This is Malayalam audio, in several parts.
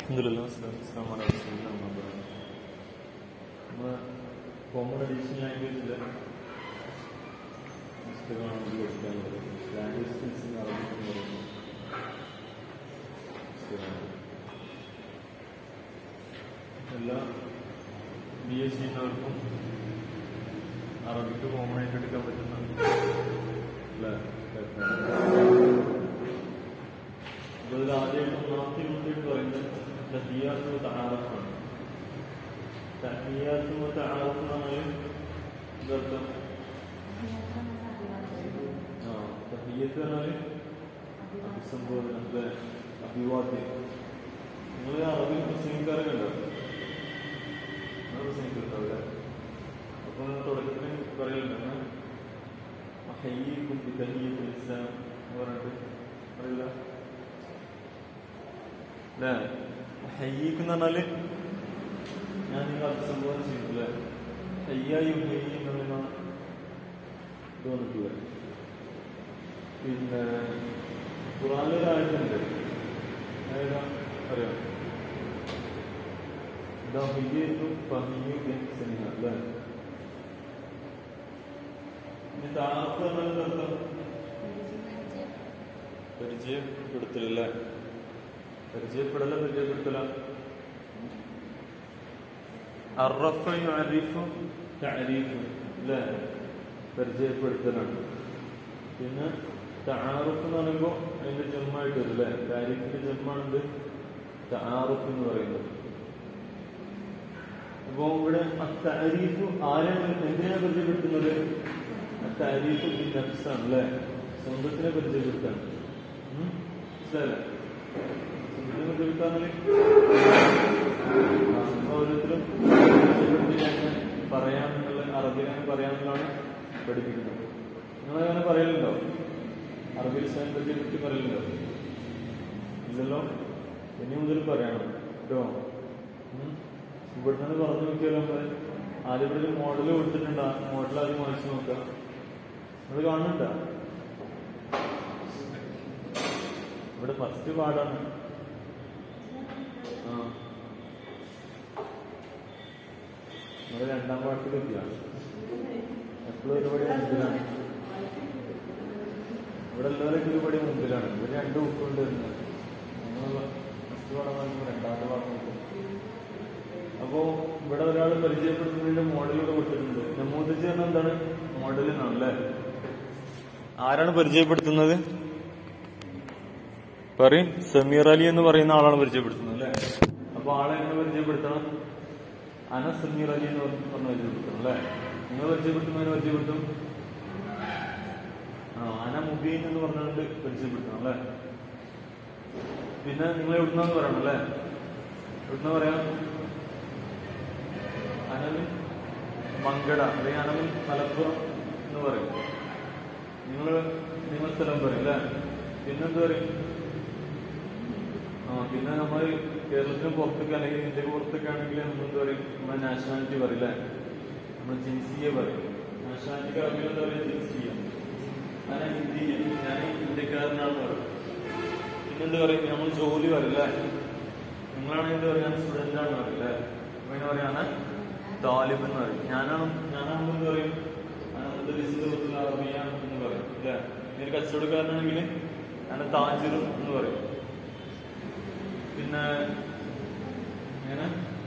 അൽഹംദുലില്ലാ സ്വലാത്തു വസ്സലാമു അലാ റസൂലില്ലാ അമ്മാ ബഅദ്. നമ്മള് കോമൺ എഡീഷൻ ലാംഗ്വേജിലെ പുസ്തകമാണ് നമുക്ക് പഠിക്കാനുള്ളത് ലാംഗ്വേജ് സ്കിൽസ് ഇൻ അറബിക് എന്ന് പറയുന്ന പുസ്തകമാണ് എല്ലാ ബി എസ് ചെയ്യുന്നവർക്കും അറബിക്ക് കോമൺ ആയിട്ട് എടുക്കാൻ പറ്റുന്ന അല്ലേ അപ്പോൾ ഇതിൽ ആദ്യമായിട്ട് ഒന്നാമത്തെ യൂണിറ്റ് പറയുന്നത് തഹിയാത്ത് താറഫാണ് തഹിയാത്ത് താറഫ് എന്ന് പറഞ്ഞാൽ ഇതർത്ഥം ആ തഹിയത്ത് പറഞ്ഞാൽ അഭിസംബോധന അല്ലെ അഭിവാദ്യം നിങ്ങൾ അറബി പ്രസംഗിക്കാരെ കണ്ടോ നിങ്ങൾ പ്രസംഗിക്കുന്നുണ്ടാവില്ല അപ്പൊ തുടക്കത്തിന് പറയലുണ്ട് ഹയ്യക്കും ബിതഹിയത്തുൽ ഇസ്ലാം എന്ന് പറഞ്ഞിട്ട് പറയില്ല അല്ലേ ഹയ്യക്ക് എന്ന് പറഞ്ഞാല് ഞാൻ നിങ്ങൾ അഭിസംബോധന ചെയ്യുന്നില്ലേ ഹയ്യായും ഹയ്യ എന്ന് പറയുന്ന തോന്നിട്ടില്ല പിന്നെ ഖുറാനിലൊരാഴ്ചയുണ്ട് ഏതാ അറിയാം ഇതാ ഹയ്യത്തും ഫഹിയും സ്നേഹ അല്ലേ ഇനി താമസം എന്നതിന്റെ അർത്ഥം പരിചയപ്പെടുത്തലല്ലേ പരിചയപ്പെടല പരിചയപ്പെടുത്തല അറഫ യുഅരിഫു തഅരീഫു അല്ലേ പരിചയപ്പെടുത്തലാണ് പിന്നെ തആറുഫ് എന്ന് പറയുമ്പോൾ അതിന്റെ ജമ്മായിട്ട് വരും അല്ലേ താരീഫിന്റെ ജമ്മാണെന്ത് തആറുഫ് എന്ന് പറയുന്നത് അപ്പോ ഇവിടെ താരീഫ് ആരാണ് എന്തിനാണ് പരിചയപ്പെടുത്തുന്നത് താരീഫ് ബി നഫ്സാണ് അല്ലേ സ്വന്തത്തിനെ പരിചയപ്പെടുത്താണ് ഉം? മനസ്സിലായില്ലേ സ്വന്തത്തിനെ പരിചയപ്പെടുത്താന്ന് ഓരോരുത്തരും പരിചയപ്പെടുത്തി അങ്ങനെ പറയാമെന്നുള്ള അറബിയിലങ്ങനെ പറയാമെന്നാണ് പഠിപ്പിക്കുന്നത് നിങ്ങളങ്ങനെ പറയലുണ്ടോ അറബി ലിസാൻ പരിചയപ്പെടുത്തി പറയലുണ്ടോ ഇല്ലല്ലോ ഇനി മുതൽ പറയണം കേട്ടോ ഉം? ഇവിടുന്ന് തന്നെ പറഞ്ഞു നോക്കിയാലോ നമ്മള് ആദ്യം ഇവിടെ ഒരു മോഡൽ കൊടുത്തിട്ടുണ്ട് ആ മോഡൽ ആദ്യം വായിച്ചു നോക്കാം നിങ്ങൾ കാണുന്നുണ്ട ഇവിടെ ഫസ്റ്റ് പാടാണ് ആ നമ്മൾ രണ്ടാം പാട്ടിൽ എത്തിയാണ് എപ്പോഴും ഒരുപടി മുമ്പിലാണ് ഇവിടെ എല്ലാവരും ഒരുപടി മുമ്പിലാണ് ഇവിടെ രണ്ട് ബുക്ക് കൊണ്ട് വരുന്നത് നമ്മൾ ഫസ്റ്റ് പാടാൻ നോക്കുമ്പോൾ രണ്ടാമത്തെ പാഠം നോക്കും അപ്പോ ഇവിടെ ഒരാൾ പരിചയപ്പെടുത്തുന്നതിന്റെ മോഡൽ ഇവിടെ കൊടുത്തിട്ടുണ്ട് നമൂദിച്ച് പറഞ്ഞാൽ എന്താണ് മോഡൽ എന്നാണ് അല്ലേ ആരാണ് പരിചയപ്പെടുത്തുന്നത് പറയും സമീർ അലി എന്ന് പറയുന്ന ആളാണ് പരിചയപ്പെടുത്തുന്നത് അല്ലേ അപ്പൊ ആളെ എങ്ങനെ പരിചയപ്പെടുത്തണം അന സമീർ അലി എന്ന് പറഞ്ഞ് പറഞ്ഞ് പരിചയപ്പെടുത്തണം അല്ലേ നിങ്ങൾ പരിചയപ്പെടുത്തുന്നതിന് പരിചയപ്പെടുത്തും ആ അന മുബീൻ എന്ന് പറഞ്ഞുകൊണ്ട് പരിചയപ്പെടുത്തണം അല്ലേ പിന്നെ നിങ്ങൾ എവിടുന്നാന്ന് പറയണം അല്ലേ എവിടുന്ന പറയാം അനവിൻ മങ്കട അല്ലെങ്കിൽ അനവിൻ മലപ്പുറം എന്ന് പറയും നിങ്ങൾ നിങ്ങൾ സ്ഥലം പറയും അല്ലേ പിന്നെന്ത് പറയും ആ പിന്നെ നമ്മൾ കേരളത്തിന് പുറത്തൊക്കെ അല്ലെങ്കിൽ ഇന്ത്യക്ക് പുറത്തൊക്കെ ആണെങ്കിൽ നമ്മൾ എന്ത് പറയും നമ്മുടെ നാഷണാലിറ്റി പറയും അല്ലേ നമ്മൾ ജിൻസിയെ പറയും നാഷണാലിറ്റിക്ക് അറിയില്ല എന്താ പറയുക ജിൻസിയ ഞാൻ ഹിന്ദിയ ഞാൻ ഇന്ത്യക്കാരനാണെന്ന് പറയും പിന്നെന്ത് പറയും നമ്മൾ ജോലി പറയും അല്ലേ നിങ്ങളാണെങ്കിൽ എന്ത് പറയാം സ്റ്റുഡന്റ് ആണെന്ന് പറയും അല്ലേ അപ്പൊ ഇങ്ങനെ പറയാണ് താലിബ് എന്ന് പറയും ഞാനാണ് ഞാനാണെന്ന് എന്ത് പറയും അറബിയ എന്ന് പറയും അല്ലേ ഇനി ഒരു കച്ചവടക്കാരനാണെങ്കിൽ ഞാൻ താജിറും എന്ന് പറയും പിന്നെ എങ്ങനെ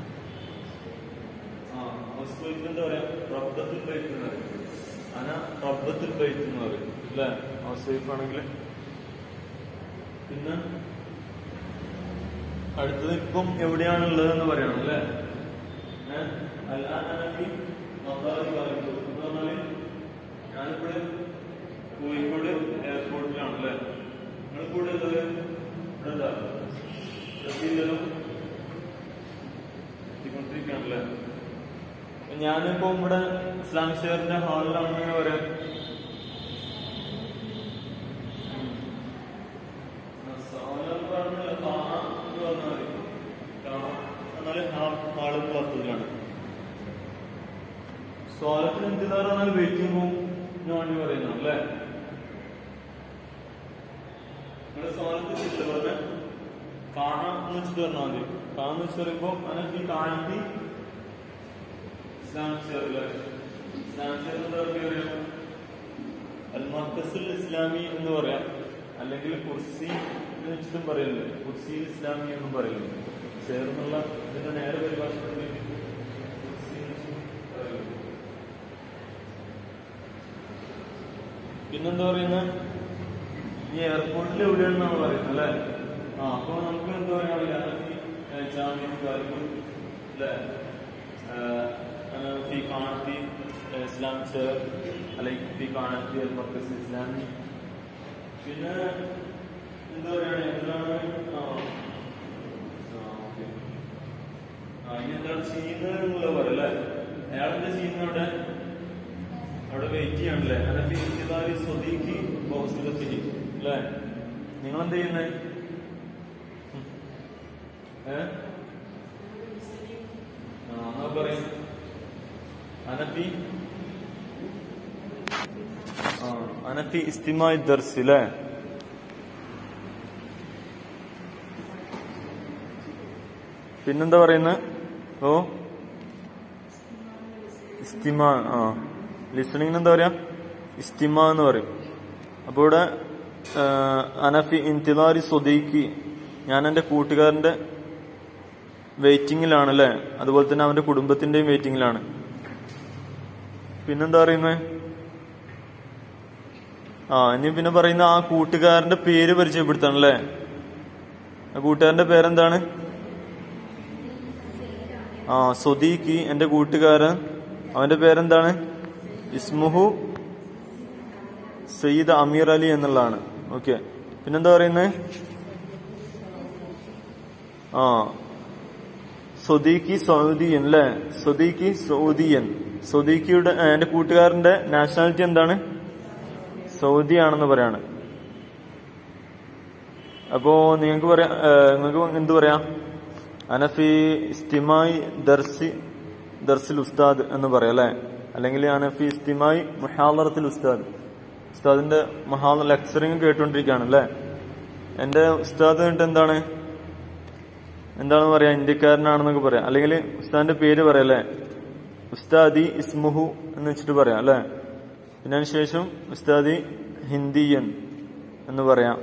ആ ഹൗസ് വൈഫിന് എന്താ പറയാ റബ്ബത്തുൽ ബൈത്ത് എന്ന് പറയും അന റബ്ബത്തുൽ ബൈത്ത് എന്ന് പറയും അല്ലേ ഹൗസ് വൈഫ് ആണെങ്കിൽ പിന്നെ അടുത്തത് ഇപ്പം എവിടെയാണുള്ളതെന്ന് പറയണം അല്ലേ ഞാനിവിടെ കോഴിക്കോട് എയർപോർട്ടിലാണ് അല്ലേ നിങ്ങൾ കൂടെ ഉള്ളത് ഇവിടെ എന്താ ബ്രസീലിലും എത്തിക്കൊണ്ടിരിക്കുകയാണല്ലേ അപ്പൊ ഞാനിപ്പോ ഇവിടെ ഇസ്ലാമിക് ഷെയറിന്റെ ഹാളിലാണ് ഇങ്ങനെ പറയാം ഹാളെന്ന് പറഞ്ഞതിലാണ് സ്വാലത്തിന് എന്തിനാറ് പറഞ്ഞാൽ വെയിറ്റിംഗ് റൂം എന്ന് വേണ്ടി പറയുന്നത് അല്ലേ നിങ്ങളുടെ സ്വാലത്തിന് ചിന്ത പറഞ്ഞ കാണ എന്ന് വെച്ചിട്ട് പറഞ്ഞാൽ മതി കാന്ന് വെച്ച് പറയുമ്പോ അനഫി കാണത്തി ഇസ്ലാമിക് ചെറുല്ലേ ഇസ്ലാമിക് ചെറു എന്താ പറയാ അൽ മർക്കസുൽ ഇസ്ലാമി എന്ന് പറയാം അല്ലെങ്കിൽ കുർസി എന്ന് വെച്ചിട്ടും പറയുന്നുണ്ട് കുർസി ഇസ്ലാമി എന്നും പറയുന്നുണ്ട് ചേർന്നുള്ള ഇതിന്റെ നേരെ പരിഭാഷ കുർസി എന്ന് വെച്ചും പറയുന്നുണ്ട്. പിന്നെന്താ പറയുന്നത് ഈ എയർപോർട്ടിൽ എവിടെയാണെന്നാണ് പറയുന്നത് അല്ലേ ആ അപ്പൊ നമുക്ക് എന്താ പറയാ ജാമ്യം കാലിക്കും അല്ലേ في قاعدة ഇസ്ലാം സർ അല്ലെങ്കിൽ في قاعدة المركز الإسلامي പിന്നെ എന്താ പറയണേ എന്താണ് ആ ആ, okay. ആ ഇനി എന്താണ് ചെയ്യുന്നത് എന്നുള്ളത് പറയല്ലേ അയാൾ എന്താ ചെയ്യുന്നത് അവിടെ അവിടെ വെയിറ്റ് ചെയ്യണല്ലേ അനഫി ഇത്തിദാരി സ്വദീഖി ബഹുസ്ലത്തിഹി അല്ലേ നിങ്ങൾ എന്ത് ചെയ്യുന്നേ ഉം. ഏ ആ എന്നാ പറയും അനഫി ആ അനഫി ഇസ്തിമായി ദർസ് അല്ലേ പിന്നെന്താ പറയുന്നത് ഓ ഇസ്തിമ ആ ലിസണിങ്ങിന് എന്താ പറയാ ഇസ്തിമ എന്ന് പറയും അപ്പൊ ഇവിടെ ആ, അനഫി ഇന്തിദാരി സ്വദീഖി ഞാൻ എന്റെ കൂട്ടുകാരന്റെ വെയിറ്റിംഗിലാണ് അല്ലെ അതുപോലെ തന്നെ അവന്റെ കുടുംബത്തിന്റെയും വെയിറ്റിംഗിലാണ് പിന്നെന്താ പറയുന്നത് ആ ഇനി പിന്നെ പറയുന്ന ആ കൂട്ടുകാരന്റെ പേര് പരിചയപ്പെടുത്തണം അല്ലേ ആ കൂട്ടുകാരന്റെ പേരെന്താണ് ആ സ്വദീഖി എന്റെ കൂട്ടുകാരൻ അവന്റെ പേരെന്താണ് ഇസ്മുഹു സയ്യിദ് അമീർ അലി എന്നുള്ളതാണ് ഓക്കെ പിന്നെന്താ പറയുന്നത് ആ സ്വദീഖി സൗദിയൻ അല്ലേ സ്വദീഖി സൗദിയൻ സ്വദീഖിയുടെ ആ, എന്റെ കൂട്ടുകാരന്റെ നാഷണാലിറ്റി എന്താണ് സൗദി ആണെന്ന് പറയാണ് അപ്പോ നിങ്ങൾക്ക് പറയാ ഏ, നിങ്ങൾക്ക് എന്ത് പറയാം അനഫി ഇസ്തിമായി ദർസി ദർസിൽ ഉസ്താദ് എന്ന് പറയാം അല്ലെ അല്ലെങ്കിൽ അനഫി ഇസ്തിമായി മുഹാദറത്തിൽ ഉസ്താദ് ഉസ്താദിന്റെ മഹാ ലെക്ചറിങ് കേട്ടുകൊണ്ടിരിക്കുകയാണ് അല്ലെ എന്റെ ഉസ്താദ് എന്നിട്ട് എന്താണ് എന്താണ് പറയാ ഇന്ത്യക്കാരനാണെന്നൊക്കെ പറയാം അല്ലെങ്കിൽ ഉസ്താദിന്റെ പേര് പറയാം അല്ലെ ഉസ്താദി ഇസ്മുഹു എന്ന് വെച്ചിട്ട് പറയാം അല്ലെ പിന്നെ അതിന് ശേഷം ഉസ്താദി ഹിന്ദിയൻ എന്ന് പറയാം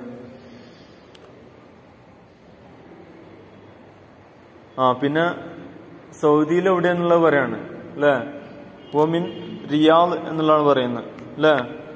ആ പിന്നെ സൗദിയിൽ എവിടെയാന്നുള്ളത് പറയാണ് അല്ലേ ഓമിൻ റിയാദ് എന്നുള്ളതാണ് പറയുന്നത് അല്ലേ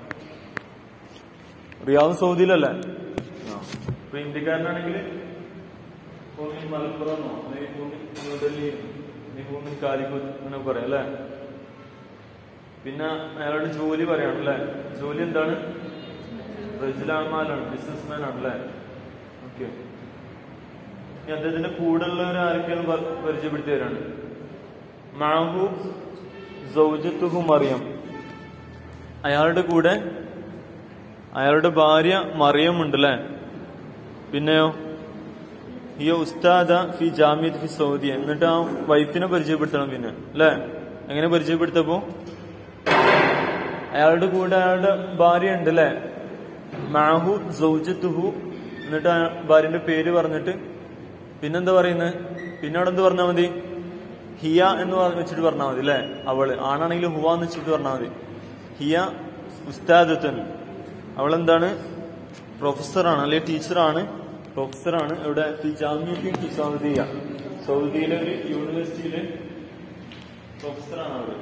റിയാദ് സൗദിയിലല്ലേ ആ. ഇപ്പൊ ഇന്ത്യക്കാരനാണെങ്കിൽ ഭൂമി മലപ്പുറമോ അല്ലെങ്കിൽ ഭൂമി ന്യൂഡൽഹി അല്ലെങ്കിൽ ഭൂമി കാലിക്കറ്റ് അങ്ങനെ പറയാം അല്ലേ പിന്നെ അയാളുടെ ജോലി പറയാണ് അല്ലേ ജോലി എന്താണ് റജിലാമാലാണ് ബിസിനസ്മാൻ ആണ് അല്ലേ ഓക്കെ ഇനി അദ്ദേഹത്തിന്റെ കൂടെ ഉള്ളവർ ആരൊക്കെയാണ് പ- പരിചയപ്പെടുത്തി തരാണ് മാഹു സൗജത്തുഹു മറിയം അയാളുടെ കൂടെ അയാളുടെ ഭാര്യ മറിയം ഉണ്ട് അല്ലേ പിന്നെയോ ഈ ഉസ്താദ ഫി ജാമിയത് ഫി സൗദി എന്നിട്ട് ആ വൈഫിനെ പരിചയപ്പെടുത്തണം പിന്നെ അല്ലേ എങ്ങനെ പരിചയപ്പെടുത്തപ്പോ അയാളുടെ കൂടെ അയാളുടെ ഭാര്യ ഉണ്ട് അല്ലേ മാഹു സൗജത്തുഹു എന്നിട്ട് ആ ഭാര്യന്റെ പേര് പറഞ്ഞിട്ട് പിന്നെന്താ പറയുന്നത് പിന്നെ അവിടെ എന്ത് പറഞ്ഞാൽ മതി ഹിയ എന്ന് പറഞ്ഞ് വെച്ചിട്ട് പറഞ്ഞാൽ മതി അല്ലെ അവള് ആണാണെങ്കിൽ ഹുവ എന്ന് വെച്ചിട്ട് പറഞ്ഞാൽ മതി ഹിയ ഉസ്താദത്തൻ അവളെന്താണ് പ്രൊഫസറാണ് അല്ലെങ്കിൽ ടീച്ചറാണ് പ്രൊഫസറാണ് ഇവിടെ ഫി ജാമ്യത്തിൽ ഫി സൗദിയ സൗദിയിലെ ഒരു യൂണിവേഴ്സിറ്റിയിലെ പ്രൊഫസറാണ് അവള്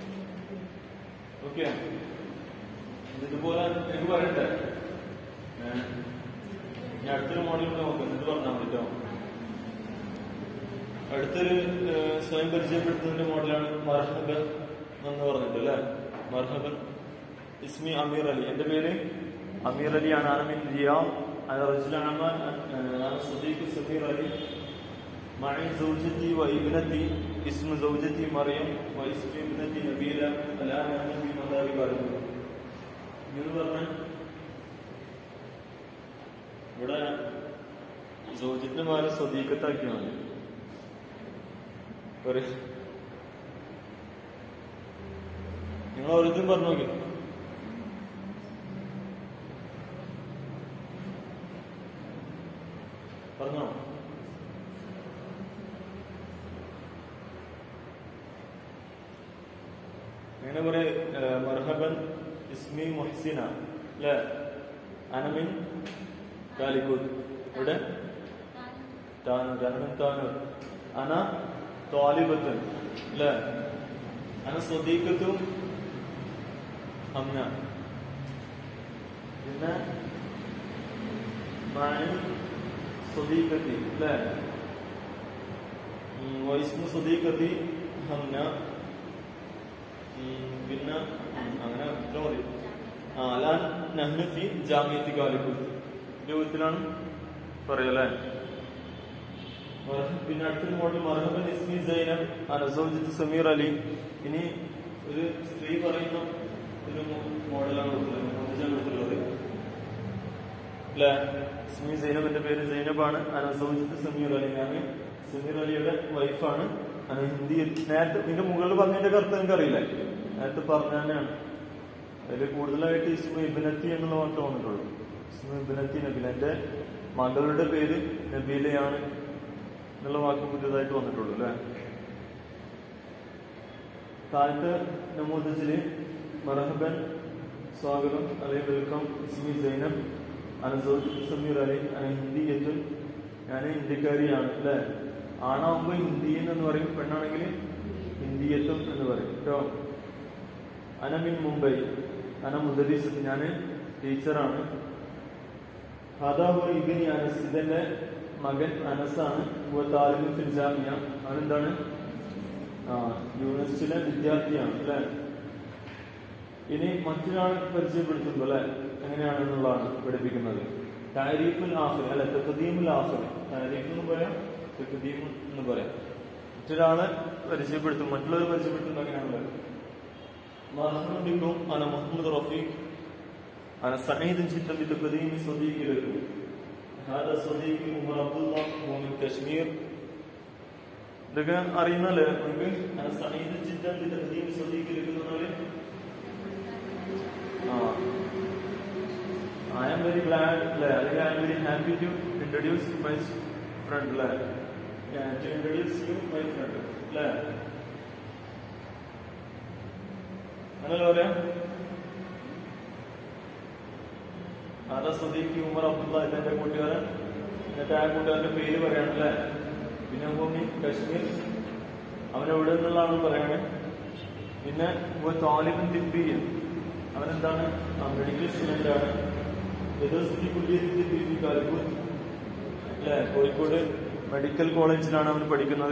ഓക്കെ ഇതുപോലെ എനിക്ക് പറയട്ടെ ഏഹ് ഞാൻ അടുത്തൊരു മോഡൽ നോക്കാം എന്നിട്ട് പറഞ്ഞാൽ മതി കേട്ടോ അടുത്തൊരു ഏഹ്, സ്വയം പരിചയപ്പെടുത്തുന്നതിന്റെ മോഡലാണ് മർഹബൻ എന്ന് പറഞ്ഞിട്ട് അല്ലേ മർഹബൻ ഇസ്മി അമീർ അലി എന്റെ പേര് അമീർ അലി ആണ് ആനമിൻ റിയാം أنا رجل أعمال أنا صديقي سمير علي معي زوجتي وابنتي اسم زوجتي مريم واسم ابنتي نبيلة الآن أنا في مدار بارد ഇങ്ങനെ പറഞ്ഞ ഇവിടെ സൗജിന്റെ മാരെ സ്വദീകത്താക്കിയാണ് പറയ്. നിങ്ങൾ ഓരോരുത്തരും പറഞ്ഞു നോക്കി പറഞ്ഞോ അങ്ങനെ കുറെ മർഹബൻ ഇസ്മി മുഹ്സിന അല്ലെ അനമിൻ കാലിക്കൂത്ത് ഇവിടെ താനൂർ അനമിൻ താനൂർ അന താലിബത്തുൻ അല്ലെ അന സ്വദീഖത്തും ഹംന പിന്നെ മാനി സ്വദീഖത്തി അല്ലെ വൈസ്മു സ്വദീഖത്തി ഹംന ഉം, പിന്നെ അങ്ങനെ ഇത്ര മതി ആ അലാൻ നഹ്നു ഫി ജാമിയത്തി കാലിക്കൂത്ത് രൂപത്തിലാണ് പറയല്ലേ മർഹ- പിന്നെ അടുത്തൊരു മോഡൽ മർഹബൻ ഇസ്മി സൈനബ് അനസോജിത്ത് സമീർ അലി ഇനി ഒരു സ്ത്രീ പറയുന്ന ഒരു മോ- മോഡലാണ് കൊടുത്തത് മോഡലാണ് കൊടുത്തിട്ടുള്ളത് അല്ലേ ഇസ്മി സൈനബിന്റെ പേര് സൈനബാണ് അനസോജിത്ത് സമീർ അലി ഞാൻ സമീർ അലിയുടെ വൈഫാണ് അത് ഹിന്ദി നേരത്തെ ഇതിന്റെ മുകളിൽ പറഞ്ഞതിന്റെ അർത്ഥം എനിക്ക് അറിയില്ല നേരത്തെ പറഞ്ഞ തന്നെയാണ് അതിൽ കൂടുതലായിട്ട് ഇസ്മു ഇബിനത്തി എന്നുള്ള മാത്രമേ വന്നിട്ടുള്ളൂ ഇസ്മു ഇബിനത്തി നബില എന്റെ മകളുടെ പേര് നബീലയാണ് എന്നുള്ള വാക്ക് പുതിയതായിട്ട് വന്നിട്ടുള്ളൂ അല്ലെ താഴത്തെ നമൂദത്തില് മറഹബൻ സ്വാഗതം അല്ലെങ്കിൽ വെൽക്കം ഇസ്മി സൈനബ് അനസോദ് സമീർ അലി അന ഹിന്ദിയത്തും ഞാൻ ഹിന്ദിക്കാരിയാണ് അല്ലെ ആണാവുമ്പോ ഹിന്ദിയൻ എന്ന് പറയും പെണ്ണാണെങ്കിൽ ഹിന്ദിയത്തും എന്ന് പറയും കേട്ടോ അനമിൻ മുംബൈ അന മുദരീസ് ഞാൻ ടീച്ചറാണ് ഹാദാഹു ഇബിനി അനസ് ഇതെന്റെ മകൻ അനസാണ് താലിബുൽ ഫിൽ ജാമിയ അവനെന്താണ് ആ യൂണിവേഴ്സിറ്റിയിലെ വിദ്യാർത്ഥിയാണ് അല്ലെ ഇനി മറ്റൊരാൾ പരിചയപ്പെടുത്തുമ്പോൾ അല്ലെ എങ്ങനെയാണെന്നുള്ളതാണ് പഠിപ്പിക്കുന്നത് താരീഫുൽ ആഫിർ അല്ലെ തെക്കദീമുൽ ആഫിർ താരീഫ് എന്ന് പറയാം തെക്കദീം എന്ന് പറയാം മറ്റൊരാളെ പരിചയപ്പെടുത്തും മറ്റുള്ളവരെ പരിചയപ്പെടുത്തുന്നത് എങ്ങനെയാണല്ലോ مرحبا بكم أنا محمد رفيق أنا سعيد جدا بتقديم صديقي لكم هذا صديقي عمر عبد الله هو من كشمير ഇതൊക്കെ അറിയുന്നല്ലേ നമുക്ക് أنا سعيد جدا بتقديم صديقي لكم എന്ന് പറഞ്ഞാല് ആ I am very glad അല്ലേ അല്ലെങ്കിൽ I am very happy to introduce my friend അല്ലേ Yeah, to introduce you my friend അല്ലേ അങ്ങനെ പറയാം ആരാ സ്വദീഖി ഉമർ അബ്ദുള്ള ഇതെന്റെ കൂട്ടുകാരൻ എന്നിട്ട് ആ കൂട്ടുകാരന്റെ പേര് പറയാണല്ലേ പിന്നെ ഭൂമി കശ്മീർ അവൻ എവിടെ നിന്നുള്ളതാണ് പറയണേ പിന്നെ താലിബൻ തിബിയൻ അവനെന്താണ് ആ മെഡിക്കൽ സ്റ്റുഡന്റ് ആണ് കാലിക്കൂർ അല്ലെ കോഴിക്കോട് മെഡിക്കൽ കോളേജിലാണ് അവൻ പഠിക്കുന്നത്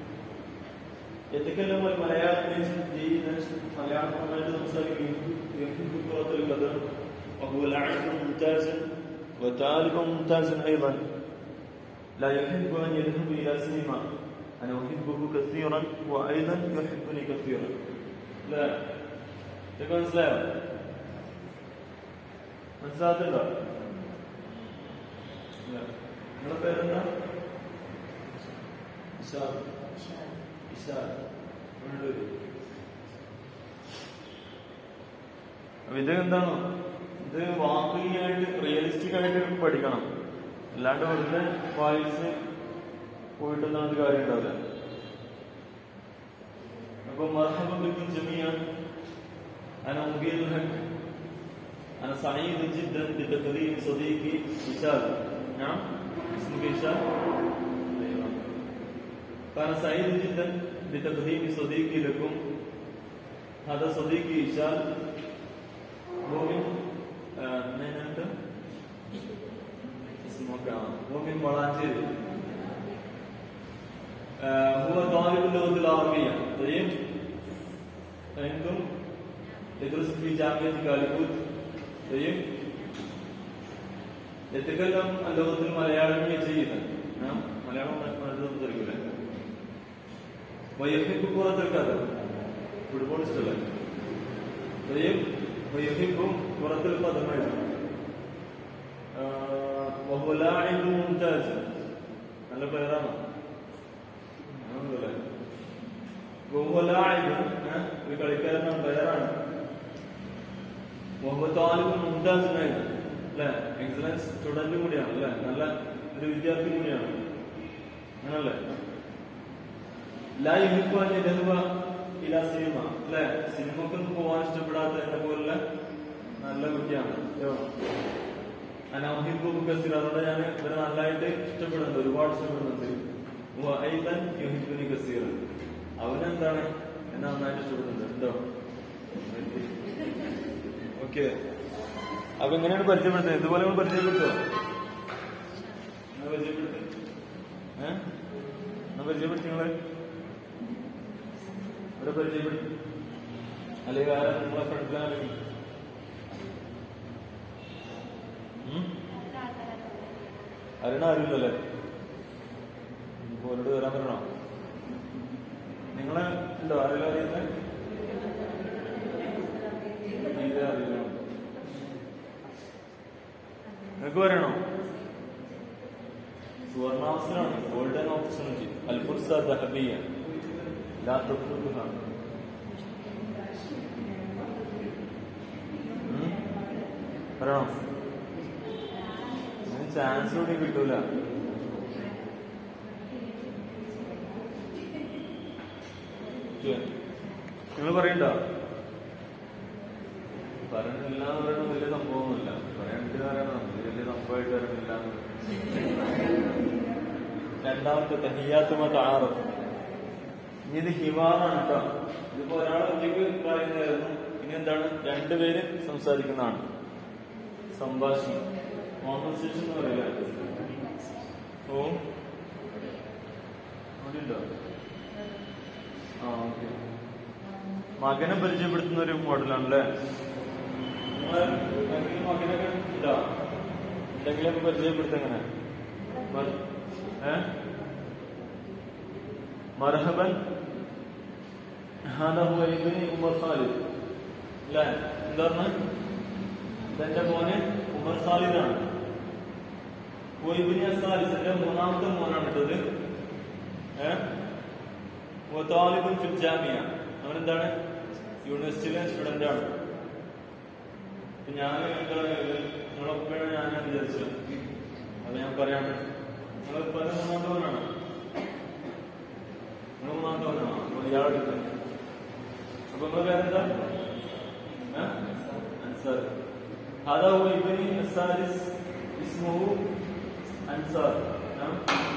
يتكلم الملائكة جيدا ملائكة നന്നായിട്ട് സംസാരിക്കും يحب كرة القدم وهو لاعب ممتاز وطالب ممتاز أيضا لا يحب أن يذهب إلى سينما أنا أحبه كثيرا وأيضا يحبني كثيرا لا تكون മനസ്സിലായോ മനസ്സിലാകത്തില്ല നിങ്ങളുടെ പേരെന്താ ഇഷാദ് ഇഷാദ് വേണ്ടൂര് അപ്പൊ ഇത് എന്താണ് ഇത് വാക്കിയായിട്ട് റിയലിസ്റ്റിക് ആയിട്ട് പഠിക്കണം അല്ലാണ്ട് വെറുതെ വായിച്ച് പോയിട്ടൊന്നും അത് കാര്യം ഉണ്ടാവില്ല അപ്പൊ മർഹബിക്കും ജമിയാൻ أنا مبين لك أنا سعيد جدا بتقديم صديقي هشام نعم اسمك هشام أيوة فأنا سعيد جدا بتقديم صديقي لكم هذا صديقي هشام مؤمن آه، من أين أنت؟ اسمك آه، مؤمن مراجل آه، هو طالب اللغة العربية طيب أنتم يدرس في جامعة كالكوت طيب يتكلم اللغة المليالية جيدا نعم مليالم مليالم تركوا ويحب كرة القدم فوتبول ستيل طيب ويحب كرة القدم أيضا آه، وهو لاعب ممتاز നല്ല പേരാണ് وهو لاعب ها؟ ഒരു കളിക്കാരനാണ് പ്ലെയറാണ് മുഹമ്മദ് താലിബ് മുംതാസ് നായിക് അല്ലെ എക്സലൻസ് സ്റ്റുഡന്റ് കൂടിയാണ് അല്ലെ നല്ല ഒരു വിദ്യാർത്ഥി കൂടിയാണ് അങ്ങനല്ലേ لا يحب أن يذهب ഇല സിനിമ അല്ലെ സിനിമക്കൊന്നും പോകാൻ ഇഷ്ടപ്പെടാത്ത എന്നെ പോലുള്ള നല്ല കുട്ടിയാണ് അനാഹിബു കസീർ അതുകൊണ്ട് ഞാൻ ഇവരെ നല്ലതായിട്ട് ഇഷ്ടപ്പെടുന്നുണ്ട് ഒരുപാട് ഇഷ്ടപ്പെടുന്നുണ്ട് വഅയ്തൻ യുഹിബ്ബുനി കസീർ അവനെന്താണ് എന്നെ നന്നായിട്ട് ഇഷ്ടപ്പെടുന്നുണ്ട് എന്തോ ഓക്കെ അപ്പൊ എങ്ങനെയാണ് പരിചയപ്പെടുത്തുന്നത് ഇതുപോലെ നമ്മൾ പരിചയപ്പെടുത്തോ നിങ്ങൾ പരിചയപ്പെടുത്തി ഏഹ് എന്നാ പരിചയപ്പെടുത്തി നിങ്ങള് ഇവിടെ പരിചയപ്പെടുത്തി അല്ലെങ്കിൽ ആരാ നിങ്ങളെ ഫ്രണ്ടിലാണെങ്കിൽ അറിയണ അറിയില്ലല്ലേ ഓരോട് വരാൻ പറയണോ നിങ്ങളെ ഉണ്ടോ ആരെങ്കിലും അറിയുന്നത് തീരെ അറിയില്ല നിങ്ങൾക്ക് പറയണോ സുവർണാവസരമാണ് ഗോൾഡൻ ഓപ്പർച്യൂണിറ്റി അൽഫുർസ ദഹബിയ ലാ തഫ്രുഖുഹ ഉം? പറയണോ ചാൻസ് കൂടി കിട്ടൂല നിങ്ങൾ പറയണ്ടോ പറയണില്ല എന്ന് പറയുന്നത് വലിയ സംഭവമൊന്നുമില്ല പറയാണ്ട് പറയണം ഇത് വലിയ സംഭവമായിട്ട് വരണില്ല രണ്ടാമത്തെ തഹിയാത്തുമ താറഫ് ഇനി ഇത് ഹിവാറാണ് കേട്ടോ ഇതിപ്പോ ഒരാൾ ഒറ്റയ്ക്ക് പറയുന്നതായിരുന്നു ഇനി എന്താണ് രണ്ടുപേര് സംസാരിക്കുന്നതാണ് സംഭാഷണം കോൺവെർസേഷൻ എന്ന് പറയില്ല ഓ അവിടെയുണ്ടോ ആ ഓക്കെ മകനെ പരിചയപ്പെടുത്തുന്ന ഒരു മോഡലാണല്ലേ നിങ്ങള് എന്തെങ്കിലും മകനൊക്കെ ഉണ്ടോ എന്തെങ്കിലും പരിചയപ്പെടുത്ത എങ്ങനെ മർഹബൻ هذا هو ابن ഉമർ ഖാലിദ് അല്ലേ എന്താ പറഞ്ഞ ഇതെന്റെ മോന് ഉമർ ഖാലിദാണ് ഇബിനി അസാലിസ് എന്റെ മൂന്നാമത്തെ മോനാണ് ഇട്ടത് ഏഹ് താലിബുൻ ഫിൽ ജാമിയ അവനെന്താണ് യൂണിവേഴ്സിറ്റിയിലെ സ്റ്റുഡന്റ് ആണ് അപ്പൊ ഞാൻ നിങ്ങളൊക്കെയാണ് ഞാൻ വിചാരിച്ചത് അത് ഞാൻ പറയാണ് നിങ്ങൾ പല മൂന്നാമത്തെ മോനാണ് നിങ്ങൾ മൂന്നാമത്തെ മോനാണോ അപ്പോൾ ഇയാളെടുക്കുന്നത് അപ്പൊ നിങ്ങളുടെ പേരെന്താ ഏഹ്? അൻസാർ هذا هو ابني السادس اسمه أنصار نعم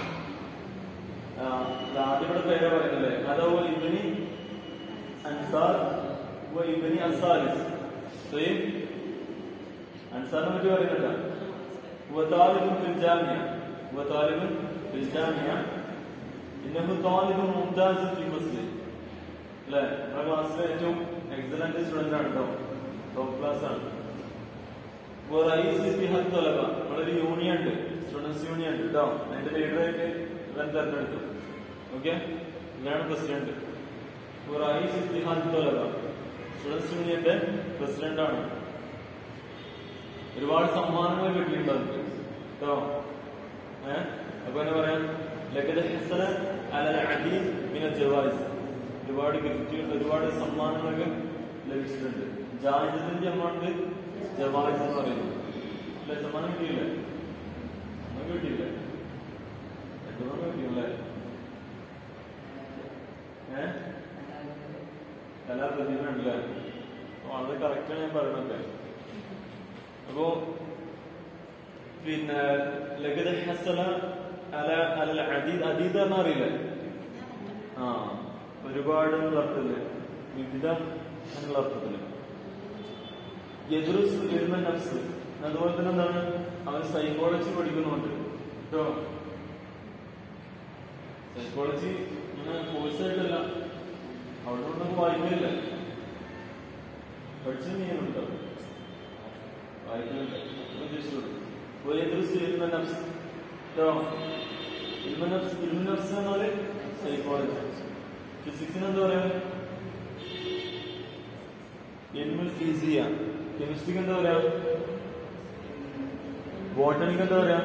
ആദ്യയുടെ പേര് പറയുന്നില്ലേ هذا هو ابني أنصار وابني الثالث طيب أنصار പറ്റി പറയുന്നില്ല هو طالب في الجامعة هو طالب في الجامعة إنه طالب ممتاز في فصله അല്ലേ നമ്മുടെ ക്ലാസ്സിലെ ഏറ്റവും എക്സലന്റ് സ്റ്റുഡന്റ് ആണ് കേട്ടോ ടോപ്പ് ക്ലാസ് ആണ് ഇപ്പോ റൈസ് ഇത്തിഹാദ് തൊലബ നമ്മളൊരു യൂണിയൻ ഉണ്ട് സ്റ്റുഡൻസ് യൂണിയൻ ഉണ്ട് കേട്ടോ അതിന്റെ ലീഡറായിട്ട് ഇവൻ തെരഞ്ഞെടുത്തു ഓക്കെ ഇവനാണ് പ്രസിഡന്റ് ഇപ്പോ റൈസ് ഇത്തിഹാദ് തൊലബ സ്റ്റുഡൻസ് യൂണിയന്റെ പ്രസിഡന്റ് ആണ് ഒരുപാട് സമ്മാനങ്ങൾ കിട്ടിയിട്ടുണ്ട് അവർക്ക് കേട്ടോ ഏഹ് അപ്പൊ എന്നാ പറയാം ലക്കത് ഹസന അലൽ അദീദ് മിന ജവായിസ് ഒരുപാട് ഗിഫ്റ്റുകൾ ഒരുപാട് സമ്മാനങ്ങളൊക്കെ ലഭിച്ചിട്ടുണ്ട് ജാഹിദത്തിന്റെ എമൗണ്ട് ജവായിസ് എന്ന് പറയുന്നു അല്ലെ സമ്മാനം കിട്ടിയില്ലേ നമുക്ക് കിട്ടിയില്ലേ രണ്ടുമൂന്ന് കിട്ടിയല്ലേ ഏ കലാപ്രതിഭ ഉണ്ടല്ലേ വളരെ കറക്റ്റാണ് ഞാൻ പറയുന്നത് അപ്പോ പിന്നെ ലഗത് ഹസന അല അല അദീദ് അദീദ് എന്ന് അറിയില്ലേ ആ ഒരുപാട് എന്നുള്ള അർത്ഥത്തില് വിവിധം എന്നുള്ള അർത്ഥത്തില് യദുറുസ് ഇരുന്ന നഫ്സ് അതുപോലെ തന്നെ എന്താണ് അവൻ സൈക്കോളജി പഠിക്കുന്നുണ്ട് കേട്ടോ സൈക്കോളജി ഇങ്ങനെ കോഴ്സായിട്ടല്ല അവിടെ ഒന്നും വായിക്കില്ല പഠിച്ചു ചെയ്യുന്നുണ്ടോ വായിക്കുന്നില്ല അത്ര ഉദ്ദേശിച്ചുള്ളൂ യദുറുസ് ഇരുന്ന നഫ്സ് കേട്ടോ ഇരുന്ന നഫ്സ് ഇരുന്ന നഫ്സ് എന്നാല് സൈക്കോളജി ഫിസിക്സിന് എന്താ പറയാ എൽമുൽ ഫിസിയ കെമിസ്ട്രിക്ക് എന്താ പറയാ ബോട്ടണിക്ക് എന്താ പറയാ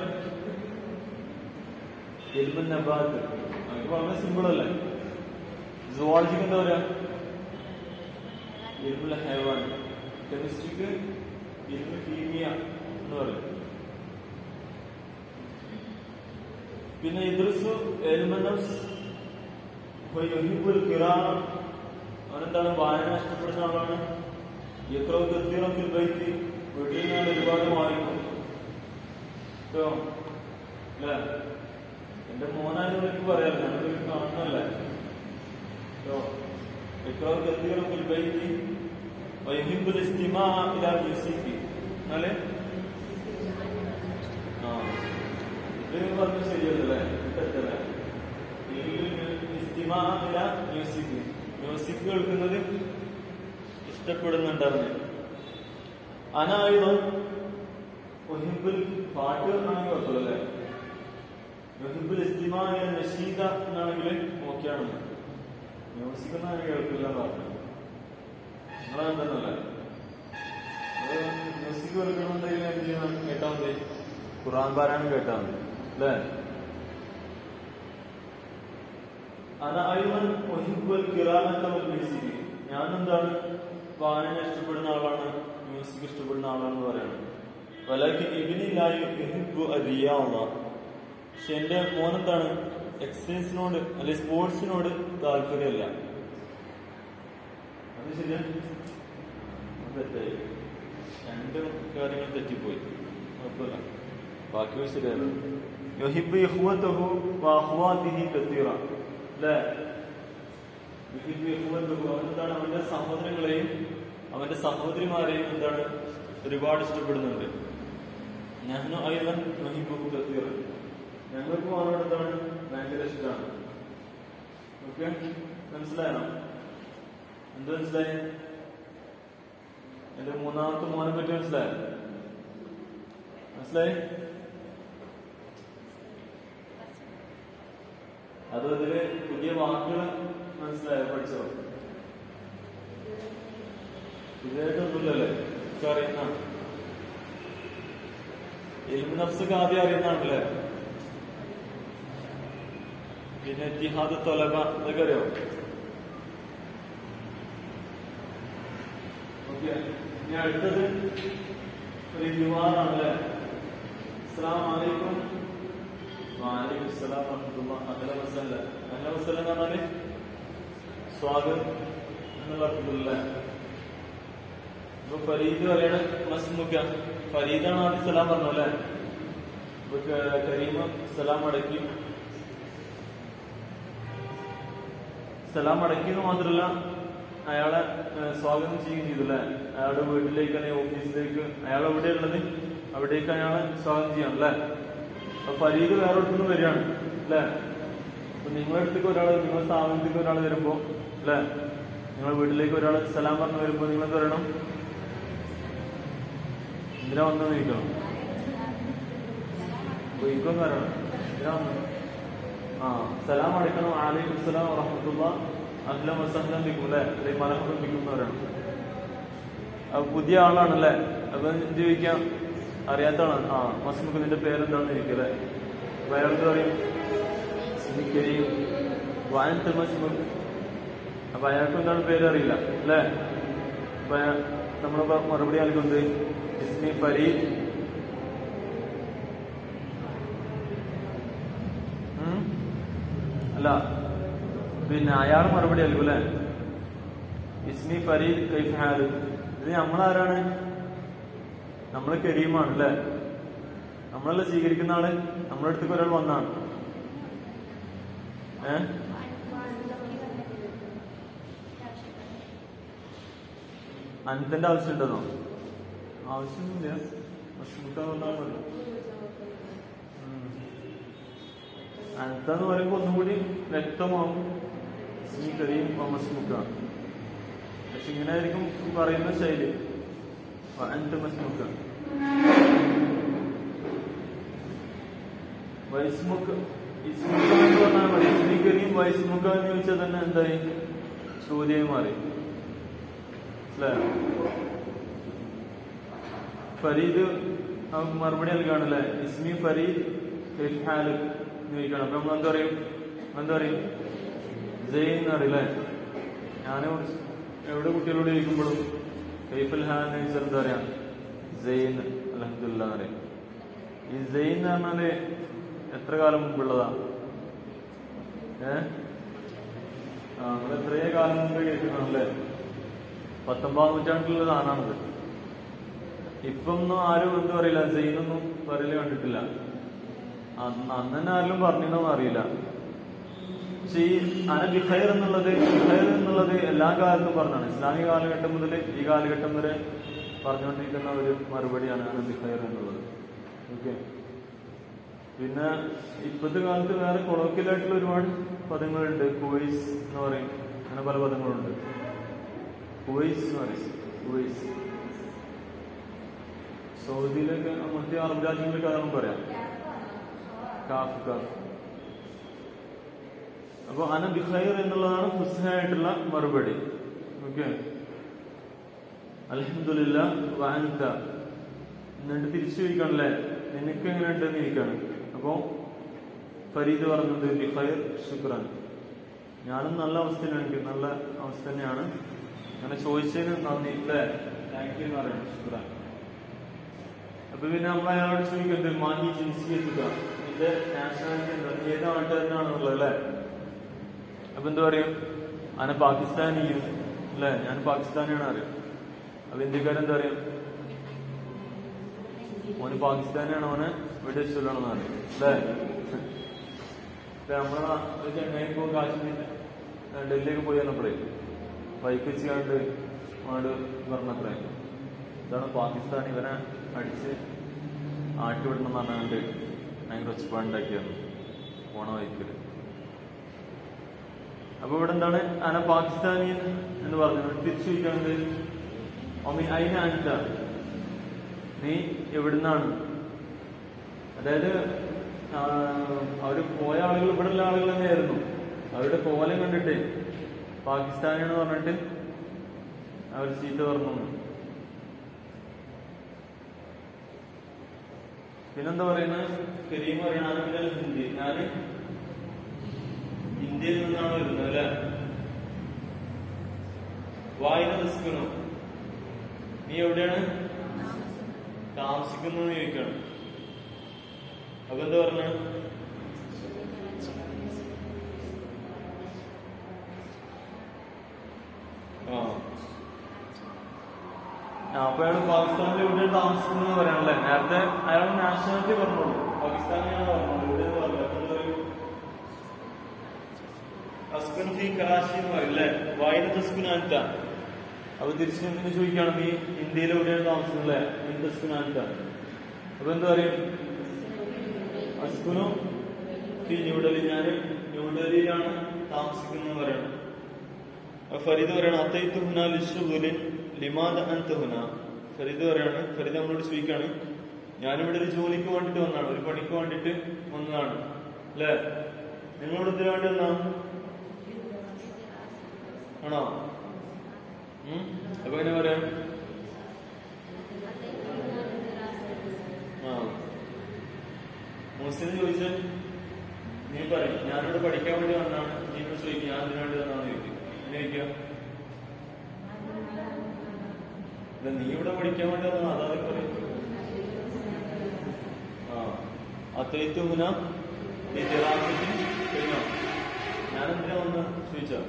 എൽമുൽ നബാത്ത് അതൊക്കെ വളരെ സിമ്പിൾ അല്ലേ സുവോളജിക്ക് എന്താ പറയാ എൽമുൽ ഹൈവാൻ കെമിസ്ട്രിക്ക് എൽമുൽ കീമിയ എന്ന് പറയും പിന്നെ ഇദ്രിസു എൽമനസ് ويحب القراءة അവനെന്താണ് വായന ഇഷ്ടപ്പെടുന്ന ആളാണ് എത്രയോ കൃത്യം ഫിൽ ബൈക്ക് വീട്ടിൽ ഞാൻ ഒരുപാട് വായിക്കും കേട്ടോ അല്ലേ എന്റെ മോനായാലും എനിക്ക് പറയാം ഞാനൊരു കാണുന്നല്ലേ കേട്ടോ എത്രയോ കൃത്യം ഫിൽ ബൈക്ക് വൈഹിബുൽ ഇസ്തിമാ ഇലാ മ്യൂസിക് എന്നാലേ ആ ഇത് പറഞ്ഞ ശരിയല്ലേ തെറ്റല്ലേ ഇസ്തിമാ ഇലാ മ്യൂസിക് മ്യൂസിക് കേൾക്കുന്നത് ഇഷ്ടപ്പെടുന്നുണ്ടായിരുന്നു അനായുധം ഒഹിബുൽ പാട്ട് ആണെങ്കിൽ കുഴപ്പമില്ലല്ലേ ഒഹിബുൽ ഇസ്തിമായ നഷീദ എന്നാണെങ്കിൽ ഓക്കെയാണ് മ്യൂസിക് ഒന്നും കേൾക്കില്ല പറഞ്ഞു നിങ്ങളെന്താന്നല്ലേ മ്യൂസിക് കേൾക്കണമെന്നുണ്ടെങ്കിൽ എന്ത് ചെയ്യണം കേട്ടാൽ മതി ഖുറാൻ പാരായണം കേട്ടാൽ മതി അല്ലേ അനായുധൻ ഒഹിബുൽ കിറാനത്തവൽ മ്യൂസിക് ഞാനെന്താണ് വായന ഇഷ്ടപ്പെടുന്ന ആളാണ് മ്യൂസിക് ഇഷ്ടപ്പെടുന്ന ആളാണെന്ന് പറയുന്നത് വലക്ക് ഇബിനിലായി റിയാവുന്ന പക്ഷെ എന്റെ മോനെന്താണ് എക്സസൈസിനോട് അല്ലെ സ്പോർട്സിനോട് താല്പര്യമല്ല അത് ശരിയാ അത് തെറ്റായി രണ്ട് കാര്യങ്ങൾ തെറ്റിപ്പോയി കുഴപ്പമില്ല ബാക്കി ശരിയല്ല യൊഹിബ് യഹ്വത്തഹു വഅഖ്വാതിഹി കത്തീറ അല്ലേ യുഹിബ്ബു യഹ്വത്തഹു അവനെന്താണ് അവന്റെ സഹോദരങ്ങളെയും അവന്റെ സഹോദരിമാരെയും എന്താണ് ഒരുപാട് ഇഷ്ടപ്പെടുന്നുണ്ട് ഞാനും അയ്യവൻ യുഹിബ്ബുഹു കത്തീറ ഞങ്ങൾക്കും അവനോട് എന്താണ് ഭയങ്കര ഇഷ്ടമാണ് ഓക്കെ മനസ്സിലായോ എന്ത് മനസ്സിലായി എന്റെ മൂന്നാമത്തെ മോനെ പറ്റി മനസ്സിലായോ മനസ്സിലായി അത് അതില് പുതിയ വാക്കുകൾ മനസ്സിലായോ പഠിച്ചോ ഇതായിട്ടൊന്നുമില്ലല്ലേ ഒക്കെ അറിയുന്ന എൽമു നഫ്സൊക്കെ ആദ്യം അറിയുന്നതാണല്ലേ പിന്നെ ജിഹാദ് തൊലബ ഇതൊക്കെ അറിയോ ഓക്കെ ഇനി അടുത്തത് ഒരു യുവാറാണല്ലേ അസ്സാം വലൈക്കും വാലൈക്കും അസ്സലാം വറഹ്മത്തുള്ളാഹി അഹ്ല വസല്ല അഹ്ല വസല്ല എന്ന് പറഞ്ഞാല് സ്വാഗതം എന്നുള്ള അർത്ഥത്തിലുള്ള ഇപ്പൊ ഫരീദ് പറയണ മസ്മുഖ ഫരീദാണ് ആദ്യം സലാം പറഞ്ഞു അല്ലേ ഇപ്പൊ ക- കരീമ സലാം അടക്കി സലാം അടക്കിയെന്ന് മാത്രമല്ല അയാളെ ഏഹ്, സ്വാഗതം ചെയ്യുകയും ചെയ്തു അല്ലേ അയാളുടെ വീട്ടിലേക്ക് അല്ലെങ്കിൽ ഓഫീസിലേക്ക് അയാൾ എവിടെയുള്ളത് അവിടേക്ക് അയാളെ സ്വാഗതം ചെയ്യണം അല്ലേ അപ്പൊ ഫരീദ് വേറെ അടുത്തുനിന്ന് വരികയാണ് അല്ലേ അപ്പൊ നിങ്ങളുടെ അടുത്തേക്ക് ഒരാൾ നിങ്ങളുടെ സ്ഥാപനത്തേക്ക് ഒരാൾ വരുമ്പോ അല്ലേ നിങ്ങളുടെ വീട്ടിലേക്ക് ഒരാൾ സലാം പറഞ്ഞു വരുമ്പോ നിങ്ങൾ എന്ത് പറയണം എന്തിനാ വന്നു ചോദിക്കണം ഒഴിക്കൊന്നും പറയണം എന്തിനാ വന്നു ആ സലാം അടയ്ക്കണം ആലൈക്കും സലാം വറഹമത്തുള്ള അഹ്ലം വസഹ്ലം ബിക്കും അല്ലേ അല്ലെങ്കിൽ മലഹും ബിക്കും എന്ന് പറയണം അപ്പൊ പുതിയ ആളാണല്ലേ അപ്പൊ എന്ത് ചോദിക്കാം അറിയാത്ത ആളാണ് ആ മസ്മുക്ക് നിന്റെ പേരെന്താണെന്ന് ചോദിക്കും അല്ലേ അപ്പൊ അയാൾക്ക് പറയും എനിക്കറിയും വാനത്തെ മസ്മുക്ക് അപ്പൊ അയാൾക്ക് എന്താണ് പേര് അറിയില്ല അല്ലേ അപ്പൊ നമ്മൾ മറുപടി നൽകുന്നത് ഇസ്മി ഫരീദ് ഉം? അല്ല പിന്നെ അയാൾ മറുപടി നൽകും അല്ലേ ഇസ്മി ഫരീദ് കൈഫ് ഹാല് ഇത് നമ്മളാരാണ് നമ്മൾ കരീമാണ് അല്ലേ നമ്മളല്ല സ്വീകരിക്കുന്ന ആള് നമ്മുടെ അടുത്തേക്ക് ഒരാൾ വന്നാണ് ഏ അനന്തന്റെ ആവശ്യമുണ്ടെന്നോ ആവശ്യമൊന്നുമില്ല ബുദ്ധിമുട്ടാ വന്നാൽ മതി ഉം. അനന്ത എന്ന് പറയുമ്പോൾ ഒന്നും കൂടി വ്യക്തമാവും ഇസ്മി കരീം മസ്മുക്കാണ് പക്ഷെ ഇങ്ങനെ ആയിരിക്കും ഈ പറയുന്ന ശൈലി അനന്ത മസ്മുക്ക വൈസ്മുക്ക് ഇസ്മുക്ക എന്ന് പറഞ്ഞാൽ മതി ഇസ്മി കരീം വൈസ്മുക്ക എന്ന് ചോദിച്ചാൽ തന്നെ എന്തായി ചോദ്യമായി മാറി മനസ്സിലായോ ഫരീദ് നമുക്ക് മറുപടി നൽകാണല്ലേ ഇസ്മി ഫരീദ് കൈഫ് ഹാല് എന്ന് ചോദിക്കണം അപ്പൊ നമ്മൾ എന്താ പറയും എന്താ പറയും ജയ് എന്ന് അറിയില്ലേ ഞാൻ എവിടെ കുട്ടികളോട് ചോദിക്കുമ്പോഴും കൈഫൽ ഹാൻ എന്ന് ചോദിച്ചാൽ എന്താ പറയാ ജെയിൻ അലഹദില്ല എന്ന് പറയും ഈ ജെയിൻ എന്ന് പറഞ്ഞാല് എത്ര കാലം മുമ്പുള്ളതാ ഏ ആ നമ്മൾ എത്രയോ കാലം മുമ്പ് കേൾക്കുന്നതല്ലേ പത്തൊമ്പതാം നൂറ്റാണ്ടിലുള്ള സാധനമാണിത് ഇപ്പൊന്നും ആരും എന്തും അറിയില്ല സെയിനൊന്നും പറയല് കണ്ടിട്ടില്ല അന്ന് അന്ന് തന്നെ ആരെങ്കിലും പറഞ്ഞിട്ടൊന്നും അറിയില്ല പക്ഷെ ഈ അന ബിഖൈർ എന്നുള്ളത് ബിഖൈർ എന്നുള്ളത് എല്ലാ കാലത്തും പറഞ്ഞാണ് ഇസ്ലാമിക കാലഘട്ടം മുതൽ ഈ കാലഘട്ടം വരെ പറഞ്ഞുകൊണ്ടിരിക്കുന്ന ഒരു മറുപടിയാണ് അന ബിഖൈർ എന്നുള്ളത് ഓക്കെ പിന്നെ ഇപ്പോഴത്തെ കാലത്ത് വേറെ കൊളോക്കിയലായിട്ടുള്ള ഒരുപാട് പദങ്ങളുണ്ട് കുവൈസ് എന്ന് പറയും അങ്ങനെ പല പദങ്ങളുണ്ട് കുവൈസ് എന്ന് പറയും കുവൈസ് സൗദിയിലൊക്കെ മധ്യ അറബ് രാജ്യങ്ങളിലൊക്കെ അതാണ് പറയാം കാഫ് കാഫ് അപ്പൊ അന ബിഖൈർ എന്നുള്ളതാണ് ഫുസ്ഹായിട്ടുള്ള മറുപടി ഓക്കെ അലഹമില്ല വാൻത എന്നിട്ട് തിരിച്ചു ചോദിക്കണല്ലേ നിനക്ക് എങ്ങനെയുണ്ട് എന്ന് ചോദിക്കാണ് അപ്പോ ഫരീദ് പറഞ്ഞത് ബിഖൈർ ശുക്രാൻ ഞാനും നല്ല അവസ്ഥയിലാണ് എനിക്ക് നല്ല അവസ്ഥ തന്നെയാണ് അങ്ങനെ ചോദിച്ചതിന് നന്ദി അല്ലേ താങ്ക് യു എന്ന് പറയണം ശുക്രാൻ അപ്പൊ പിന്നെ നമ്മൾ അയാളോട് ചോദിക്കുന്നത് മാഹി ജിൻസിയെത്തുക നിന്റെ നാഷണാലിറ്റി എന്താ നീ ഏത് നാട്ടുകാരനാണെന്നുള്ളത് അല്ലേ അപ്പൊ എന്താ പറയും അന പാകിസ്ഥാനിയും അല്ലേ ഞാൻ പാകിസ്ഥാനിയാണ് അറിയാം അപ്പൊ ഇന്ത്യക്കാരെന്താ പറയും ഓന് പാകിസ്ഥാനിയാണ് ഓനെ വിദേശിച്ചൊല്ലണമെന്ന് അറിയാം അല്ലേ ഇപ്പൊ നമ്മളെ നാ- ഒരു ചെന്നൈ ഇപ്പോ കാശ്മീർ ഡൽഹിയൊക്കെ പോയി വന്നപ്പോഴേ ബൈക്ക് വെച്ച് കണ്ട് അങ്ങോട്ട് പറഞ്ഞത്രേ ഇതാണ് പാകിസ്ഥാൻ ഇവനെ അടിച്ച് ആട്ടിവിടണം എന്ന് പറഞ്ഞുകൊണ്ട് ഭയങ്കര ഒച്ചപ്പാടുണ്ടാക്കിയാണ് പോണ വൈക്കല് അപ്പൊ ഇവിടെ എന്താണ് അന പാകിസ്ഥാനി എന്ന് പറഞ്ഞത് തിരിച്ചു ചോദിക്കുന്നത് ഒമി അയിന അനിത നീ എവിടുന്നാണ് അതായത് ആ, അവര് പോയ ആളുകൾ ഇവിടെയുള്ള ആളുകൾ തന്നെയായിരുന്നു അവരുടെ കോലം കണ്ടിട്ട് പാകിസ്ഥാനിയാണെന്ന് പറഞ്ഞിട്ട് അവർ ചീത്ത പറഞ്ഞു പിന്നെന്താ പറയുന്നത് കരീം പറയണ ഹിന്ദി ഞാന് ഇന്ത്യയിൽ നിന്നാണ് വരുന്നത് അല്ലെ വായന നിസ്കണു നീ എവിടെയാണ് താമസിക്കുന്നത് ചോദിക്കണം അപ്പൊ എന്താ പറഞ്ഞ ആ ആ, അപ്പൊ അയാൾ പാകിസ്ഥാനിൽ എവിടെയാണ് താമസിക്കുന്നത് പറയാനല്ലേ നേരത്തെ അയാൾ നാഷണാലിറ്റി പറഞ്ഞോളൂ പാകിസ്ഥാനിയാണ് പറഞ്ഞോളൂ എവിടെയെന്ന് പറഞ്ഞു അപ്പൊ എന്താ പറയും അസ്കുൻ ഫി കറാച്ചി എന്ന് പറയും അല്ലേ വായന തസ്കുനാൻത അപ്പൊ തിരിച്ചു എന്തിനു ചോദിക്കുകയാണ് നീ ഇന്ത്യയിൽ എവിടെയാണ് താമസിക്കുന്നത് അല്ലേ നീ തസ്കുനാൻത അപ്പൊ എന്താ പറയും അസ്കുനു ഫി ന്യൂഡൽഹി ഞാൻ ന്യൂഡൽഹിയിലാണ് താമസിക്കുന്നത് പറയണം അപ്പൊ ഫരീദ് പറയണം അത്തൈത്ത് ഹുന ലിഷുബുലിൻ ലിമാദ അന്ത ഹുന ഫരീദ് പറയാണ് ഫരീദ് നമ്മളോട് ചോദിക്കാണ് ഞാനിവിടെ ഒരു ജോലിക്ക് വേണ്ടിട്ട് വന്നതാണ് ഒരു പണിക്ക് വേണ്ടിട്ട് വന്നതാണ് അല്ലേ നിങ്ങളോട് എന്തിനു വേണ്ടി വന്നാണ് ആണോ ഉം? അപ്പൊ എങ്ങനെ പറയാം ആ മുസ്ലിം ചോദിച്ചാൽ നീ പറയും ഞാനിവിടെ പഠിക്കാൻ വേണ്ടി വന്നാണ് നീ ഇവിടെ ചോദിക്കും ഞാൻ ഇതിനു വേണ്ടി വന്നാന്ന് ചോദിക്കും എങ്ങനെ ചോദിക്കാം ഇല്ല, നീ ഇവിടെ പഠിക്കാൻ വേണ്ടി വന്നാ അതാ പറയും ആ അത്തൈത്ത് മുന ഈ ദിറാസത്തിൽ കഴിഞ്ഞോ ഞാൻ എന്തിനാ വന്ന് ചോദിച്ചോ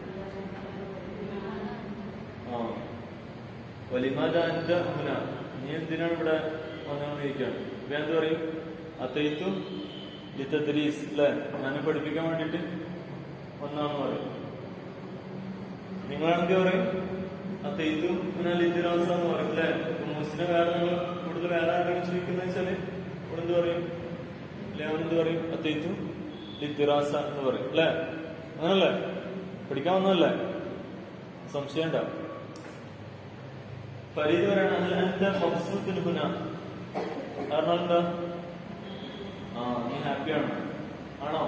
ആ വലിമാജ അന്റെ മുന നീ എന്തിനാണ് ഇവിടെ വന്നതെന്ന് ചോദിക്കാണ് ഇപ്പൊ ഞാൻ എന്ത് പറയും അത്തൈത്തു ലിത്തദ്രീസ് അല്ലെ ഞാൻ പഠിപ്പിക്കാൻ വേണ്ടിട്ട് വന്നാന്ന് പറയും നിങ്ങളാണെന്ത് പറയും അത്തൈത്തു പിന്നെ ലിത്തിരാസ എന്ന് പറയും അല്ലെ മുസ്ലിം വേറെ നിങ്ങൾ കൂടുതൽ വേറെ ആരെങ്കിലും ചോദിക്കുന്ന വെച്ചാല് ഇവിടെ എന്ത് പറയും അല്ലെ അവനെന്ത് പറയും അത്തൈത്തു ലിത്തിറാസ എന്ന് പറയും അല്ലെ അങ്ങനല്ലേ പഠിക്കാൻ വന്നതല്ലേ സംശയം ഉണ്ടാവും ഫരീദ് പറയണ അതിൽ എന്താ മബ്സൂത്തിന് പുന കാരണം എന്താ ആ നീ ഹാപ്പിയാണ് ആണോ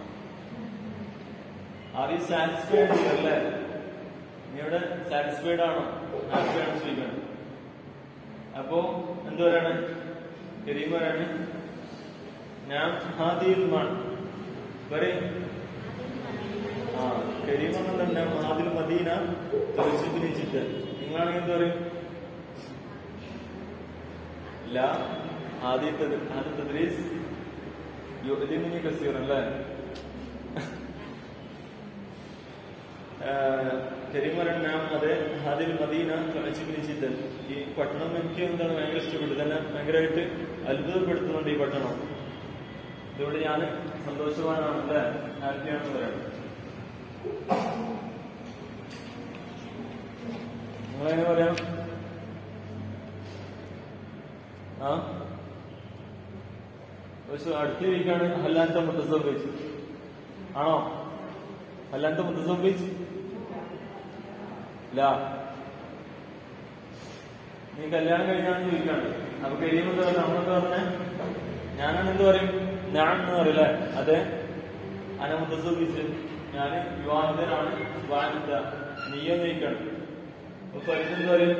ആർ യു സാറ്റിസ്ഫൈഡ് അല്ലേ നീ ഇവിടെ സാറ്റിസ്ഫൈഡ് ആണോ ഹാപ്പിയാണ് ചോദിക്കണം അപ്പോ എന്ത് പറയാണ് കരീം പറയാണ് ഞാൻ ഹാദിയിൽ മാൺ പറയും ആ കരീം എന്നുണ്ട് ഹാദിൽ മദീന തെളിച്ചിട്ട് ചിട്ട് നിങ്ങളാണെങ്കിൽ എന്ത് പറയും لا هذه التد- هذا التدريس يؤلمني كثيرا لا കരീം പറയുന്ന നാം അതെ ഹാദിൽ മദീന കണച്ചിപ്പിന് ചിത്തൻ ഈ പട്ടണം എനിക്ക് എന്താണ് ഭയങ്കര ഇഷ്ടപ്പെട്ടു തന്നെ ഭയങ്കരമായിട്ട് അത്ഭുതപ്പെടുത്തുന്നുണ്ട് ഈ പട്ടണം ഇതുകൊണ്ട് ഞാൻ സന്തോഷവാനാണ് അല്ലേ ഹാപ്പിയാണെന്ന് പറയണം നിങ്ങളെങ്ങനെ പറയാം ആ പക്ഷെ അടുത്ത വീക്കാണ് ഹല്ലാന്റെ മുത്തസംബിച്ച് ആണോ ഹല്ലാന്റെ മുത്തസംബിച്ച് ഇല്ല നീ കല്യാണം കഴിഞ്ഞാണെന്ന് ചോദിക്കാണ് അപ്പൊ കഴിയുമ്പോൾ നമ്മളെന്ത് പറഞ്ഞേ ഞാനാണ് എന്ത് പറയും ഞാൻ എന്ന് പറയില്ലേ അതെ അന മുത്തസംബിച്ച് ഞാൻ വിവാഹിതനാണ് വാനിത നീയെന്ന് ചോദിക്കാണ് അപ്പൊ പരിധി പറയും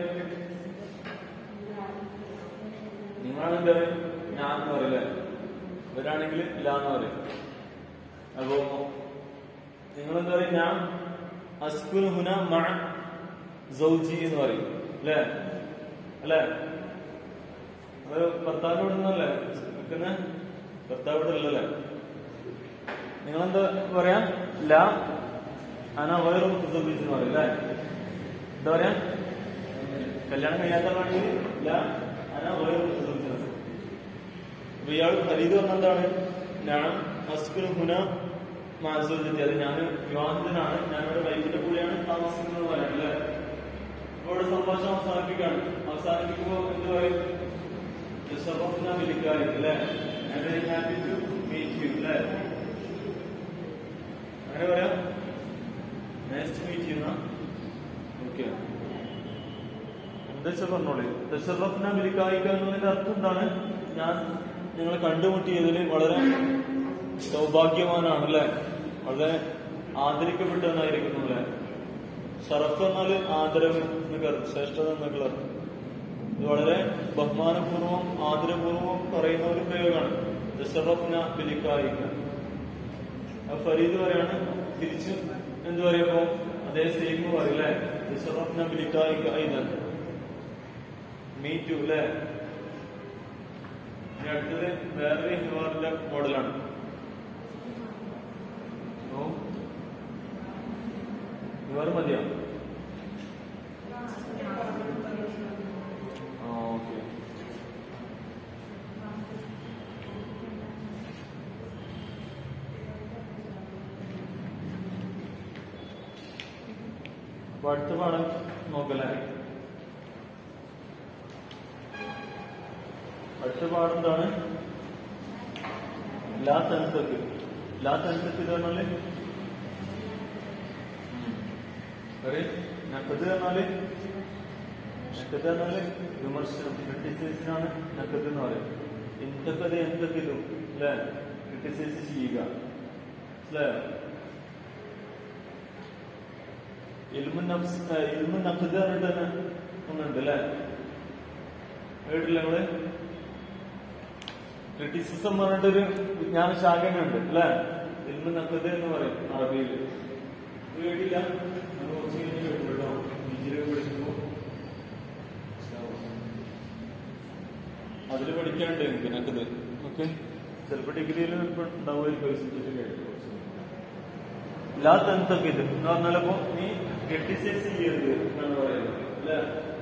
നിങ്ങളാണെന്ത് പറയും ഞാൻ എന്ന് പറയില്ലേ ഇവരാണെങ്കിൽ ഇല്ല എന്ന് പറയും അപ്പോ നിങ്ങളെന്താ പറയും ഞാൻ അസ്കുൻ ഹുന മഅ സൗജി എന്ന് പറയും അല്ലേ അല്ലേ അത് ഭർത്താവിനോട് നിന്നല്ലേ നിൽക്കുന്ന ഭർത്താവിടെ അല്ലല്ലേ നിങ്ങളെന്താ പറയാ ല അന വേറെ മുത്തസബീസ് എന്ന് പറയും അല്ലേ എന്താ പറയാ കല്യാണം കഴിയാത്തതാണെങ്കിൽ ല അന വേറെ മുത്തസബീസ് അപ്പൊ ഇയാൾ ഖരീദ് പറഞ്ഞെന്താണ് ഞാൻ അസ്കുൻ ഹുന മാസൂജത്തി അത് ഞാൻ വിവാഹിതനാണ് ഞാനവിടെ വൈഫിന്റെ കൂടെയാണ് താമസിക്കുന്നത് പറയാം അല്ലേ അപ്പോൾ ഇവിടെ സംഭാഷണം അവസാനിപ്പിക്കാണ് അവസാനിപ്പിക്കുമ്പോ എന്ത് പറയും ഷറഫ്ന വിളിക്കാറ് അല്ലേ I very happy to meet you അല്ലേ അങ്ങനെ പറയാം നൈസ് ടു മീറ്റ് യു എന്നാ ഓക്കെ എന്താ വെച്ചാൽ പറഞ്ഞോളി ദശറഫ്ന വിളിക്കായിക്ക എന്നതിന്റെ അർത്ഥം എന്താണ് ഞാൻ നിങ്ങളെ കണ്ടുമുട്ടിയതിൽ വളരെ സൗഭാഗ്യവാനാണ് അല്ലെ വളരെ ആദരിക്കപ്പെട്ടവനായിരിക്കുന്നു അല്ലെ ഷറഫ് എന്നാൽ ആദരവ് എന്നൊക്കെ അർത്ഥം ശ്രേഷ്ഠത എന്നൊക്കെ അർത്ഥം ഇത് വളരെ ബഹുമാനപൂർവ്വം ആദരപൂർവ്വം പറയുന്ന ഒരു പ്രയോഗമാണ് ദശറഫ്ന വിളിക്കായിക്ക ഫരീദ് പറയാണ് തിരിച്ചു എന്ത് പറയുമ്പോ അതേ സെയിം പറയില്ലേ ദശറഫ്ന വിളിക്കായിക്ക ഇതാണ് മീ ടു അല്ലേ ഇനി അടുത്തത് വേറൊരു ഹിവാറിന്റെ മോഡലാണ് ഓ ഹിവാർ മതിയോ ആ ഓക്കെ അപ്പൊ അടുത്ത പാഠം നോക്കല്ലേ അടുത്ത പാഠം എന്താണ് ലാ തൻസക്ക് ലാ തൻസക്ക് ഇത് പറഞ്ഞാല് നക്കത് പറഞ്ഞാല് നക്കത് പറഞ്ഞാല് വിമർശനം ക്രിട്ടിസൈസിനാണ് നക്കത് എന്ന് പറയുന്നത് എന്തൊക്കെ എന്തൊക്കെ അല്ലെ ക്രിട്ടിസൈസ് ചെയ്യുക അല്ലേ ഇൽമു നഫ്സ് ഇൽമു നഖദ് പറഞ്ഞിട്ട് തന്നെ ഒന്നുണ്ട് അല്ലേ കേട്ടില്ല നിങ്ങള് ക്രിറ്റിസിസം പറഞ്ഞിട്ടൊരു വിജ്ഞാന ശാഖ ഉണ്ട് അല്ലെ ഇൽമു നഖദ് എന്ന് പറയും അറബിയിൽ ഇത് കേട്ടില്ല നമ്മൾ കുറച്ച് കഴിഞ്ഞ് കേട്ടോ ഡിഗ്രി പഠിക്കുമ്പോ അതിൽ പഠിക്കാനുണ്ട് എനിക്ക് നഖദ് ഓക്കെ ചിലപ്പോ ഡിഗ്രിയിൽ ഉണ്ടാവുമായിരിക്കും കേട്ടു ലാ തന്തക്കിത് എന്ന് പറഞ്ഞാലപ്പോ നീ ക്രിട്ടിസൈസ് ചെയ്യരുത് എന്നാണ് പറയുന്നത് അല്ലെ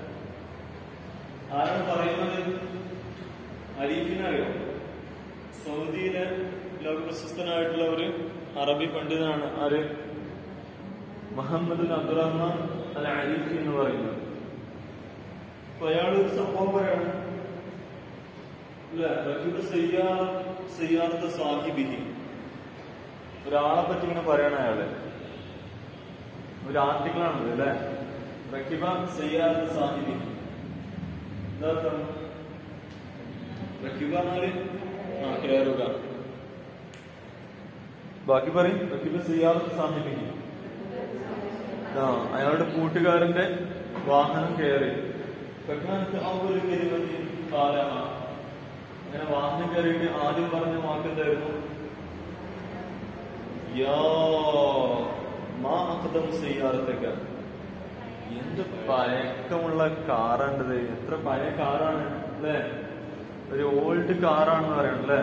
ആരാണ് പറയുന്നത് അരീഫിനെ അറിയാം സൗദിയിലെ ലോക പ്രശസ്തനായിട്ടുള്ള ഒരു അറബി പണ്ഡിതനാണ് ആര് മുഹമ്മദ് അബ്ദുറഹ്മാൻ അൽ അരീഫി എന്ന് പറയുന്നത് അപ്പൊ അയാൾ ഒരു സംഭവം പറയാണ് അല്ലെ റജുബ് സയ്യാർ സയ്യാറത്ത് സാഹിബിഹി ഒരാളെ പറ്റി ഇങ്ങനെ പറയണ അയാള് ഒരു ആർട്ടിക്കിളാണത് അല്ലെ റക്കിബ സയ്യാദ് സാഹിബി എന്താ അർത്ഥം റക്കിബ എന്നാല് ആ കയറുക ബാക്കി പറയും റക്കിബ സയ്യാദ് സാഹിബി ആ അയാളുടെ കൂട്ടുകാരന്റെ വാഹനം കയറി പ്രജ്ഞാനത്ത് ആ ഒരു കരിമതി കാലമ അങ്ങനെ വാഹനം കയറിയിട്ട് ആദ്യം പറഞ്ഞ വാക്ക് എന്തായിരുന്നു യാ മാ അഖദം സയ്യാറത്തേക്ക് എന്ത് പഴക്കമുള്ള കാറാണ്ടത് എത്ര പഴയ കാറാണ് അല്ലേ ഒരു ഓൾഡ് കാറാണെന്ന് പറയണം അല്ലേ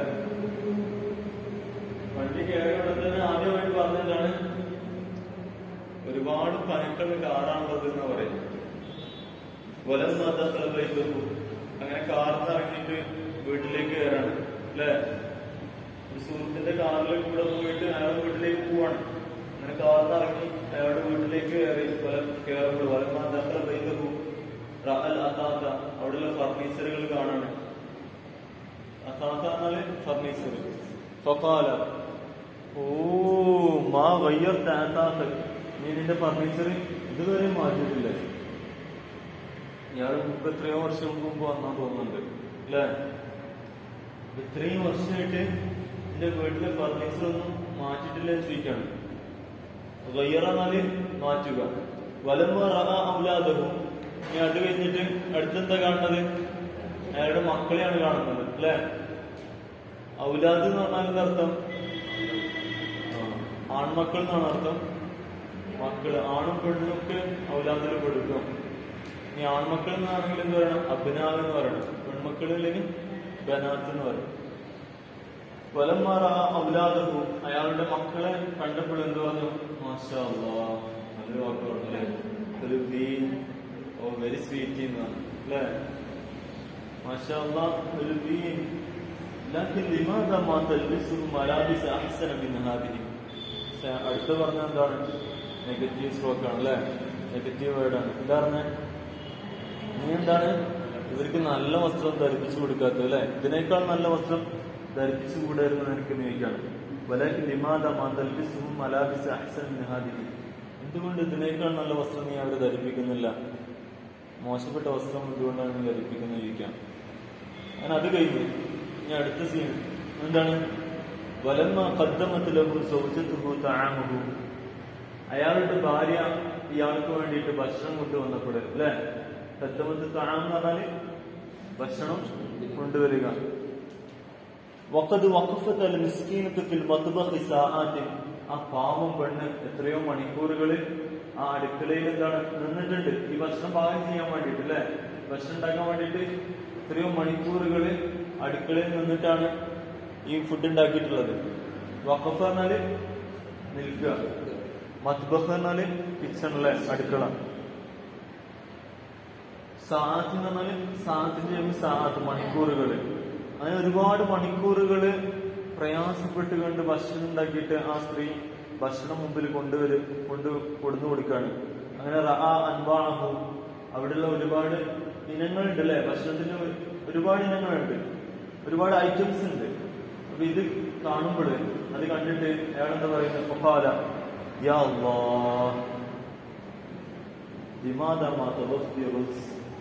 വണ്ടി കയറിയോടെ തന്നെ ആദ്യമായിട്ട് പറഞ്ഞതാണ് ഒരു ഒരുപാട് പനക്കളുടെ കാറാണുള്ളത് എന്ന് പറയും വലം മാതാക്കളെ അങ്ങനെ കാറിന്ന് ഇറങ്ങിയിട്ട് വീട്ടിലേക്ക് കയറാണ് അല്ലെ ഒരു സുഹൃത്തിന്റെ കാറിൽ കൂടെ പോയിട്ട് അയാളുടെ വീട്ടിലേക്ക് പോവാണ് അങ്ങനെ കാറിന്ന് ഇറങ്ങി അയാളുടെ വീട്ടിലേക്ക് കയറി വലം കയറുമ്പോൾ വലം മാതാക്കളെ വൈദ്യു റഹൽ അതാത്ത അവിടെയുള്ള ഫർണിച്ചറുകൾ കാണാണ് അതാത്ത എന്നാല് ഫർണിച്ചർ ഫക്കാല ഓ മാ വയ്യർ താത്താത്ത നീ നിന്റെ ഫർണിച്ചർ ഇതുവരെ മാറ്റിയിട്ടില്ല ഇയാൾ മുമ്പ് എത്രയോ വർഷം മുമ്പ് വന്നാ തോന്നുന്നുണ്ട് അല്ലേ ഇത്രയും വർഷമായിട്ട് എന്റെ വീട്ടിലെ ഫർണിച്ചർ ഒന്നും മാറ്റിയിട്ടില്ല എന്ന് ചോദിക്കാണ് വയ്യറന്നാല് മാറ്റുക വലമ്മ റഹ ഔലാദവും ഇനി അത് കഴിഞ്ഞിട്ട് അടുത്തെന്താ കാണുന്നത് അയാളുടെ മക്കളെയാണ് കാണുന്നത് അല്ലെ ഔലാദ് എന്ന് പറഞ്ഞാൽ എന്താ അർത്ഥം ആ, ആൺമക്കൾ എന്നാണ് അർത്ഥം മക്കള് ആണും പെണ്ണും ഒക്കെ ഔലാദിൽ പെടുക്കും ഇനി ആൺമക്കൾ എന്നാണെങ്കിൽ എന്ത് പറയണം അഭിനാവ് എന്ന് പറയണം പെൺമക്കളില്ലെങ്കിൽ ബനാത്ത് എന്ന് പറയണം വലന്മാർ ആ ഔലാദവും അയാളുടെ മക്കളെ കണ്ടപ്പോൾ എന്ത് പറഞ്ഞു മാഷാ അല്ലാ നല്ല വാക്ക് പറഞ്ഞല്ലേ ഒരു ബീൻ ഓ വെരി സ്വീറ്റ് എന്നാണ് അല്ലേ മാഷാ അല്ലാ ഒരു ബീൻ لكن لماذا ما تلبسه ملابس احسن من هذه പക്ഷെ അടുത്ത് പറഞ്ഞ എന്താണ് നെഗറ്റീവ് സ്ട്രോക്ക് ആണ് അല്ലേ നെഗറ്റീവ് വേർഡാണ് എന്താ പറഞ്ഞ നീ എന്താണ് ഇവർക്ക് നല്ല വസ്ത്രം ധരിപ്പിച്ചു കൊടുക്കാത്തത് അല്ലെ ഇതിനേക്കാൾ നല്ല വസ്ത്രം ധരിപ്പിച്ചു കൂടായിരുന്നു എനിക്ക് നീക്കാണ് വലക്ക് ലിമാദ മാതൽബിസും മലാബിസ് അഹ്സൻ നിഹാദിഹി എന്തുകൊണ്ട് ഇതിനേക്കാൾ നല്ല വസ്ത്രം നീ അവരെ ധരിപ്പിക്കുന്നില്ല മോശപ്പെട്ട വസ്ത്രം എന്തുകൊണ്ടാണ് നീ ധരിപ്പിക്കുന്നത് ചോദിക്കാം അങ്ങനെ അത് കഴിഞ്ഞു ഇനി അടുത്ത സീൻ എന്താണ് വലമ്മ കദ്ദമത്തിലഹു സൗജത്തുഹു തആമുഹു അയാളുടെ ഭാര്യ ഇയാൾക്ക് വേണ്ടിയിട്ട് ഭക്ഷണം കൊണ്ടുവന്നപ്പോൾ അല്ലെ കദ്ദമത്ത് തആം എന്ന് പറഞ്ഞാല് ഭക്ഷണം കൊണ്ടുവരിക വഖദ് വഖഫത്ത് അൽ മിസ്കീനത്ത് ഫിൽ മത്ബഖി സാആത്തിൻ ആ പാവം പെണ്ണ് എത്രയോ മണിക്കൂറുകളിൽ ആ അടുക്കളയിൽ എന്താണ് നിന്നിട്ടുണ്ട് ഈ ഭക്ഷണം പാകം ചെയ്യാൻ വേണ്ടിയിട്ട് അല്ലെ ഭക്ഷണം ഉണ്ടാക്കാൻ വേണ്ടിയിട്ട് എത്രയോ മണിക്കൂറുകളിൽ അടുക്കളയിൽ നിന്നിട്ടാണ് ഈ ഫുഡ് ഉണ്ടാക്കിയിട്ടുള്ളത് വഖഫ് പറഞ്ഞാല് നിൽക്കുക മത്ബഖ് പറഞ്ഞാല് കിച്ചണിലെ അടുക്കള സാത്ത് എന്ന് പറഞ്ഞാല് സാത്തിന്റെ സാത്ത് മണിക്കൂറുകള് അങ്ങനെ ഒരുപാട് മണിക്കൂറുകള് പ്രയാസപ്പെട്ട് കണ്ട് ഭക്ഷണം ഉണ്ടാക്കിയിട്ട് ആ സ്ത്രീ ഭക്ഷണം മുമ്പിൽ കൊണ്ടുവരും കൊണ്ട് കൊടുന്നു കൊടുക്കാണ് അങ്ങനെ റഅ അൻവാണഹു അവിടെയുള്ള ഒരുപാട് ഇനങ്ങളുണ്ട് അല്ലെ ഭക്ഷണത്തിന് ഒരു- ഒരുപാട് ഇനങ്ങളുണ്ട് ഒരുപാട് ഐറ്റംസ് ഉണ്ട് അപ്പൊ ഇത് കാണുമ്പോൾ അത് കണ്ടിട്ട് അയാൾ എന്താ പറയുന്നത് ഫഖാല യാ അല്ലാഹ് ലിമാദാ മാ തവഫി റുസ്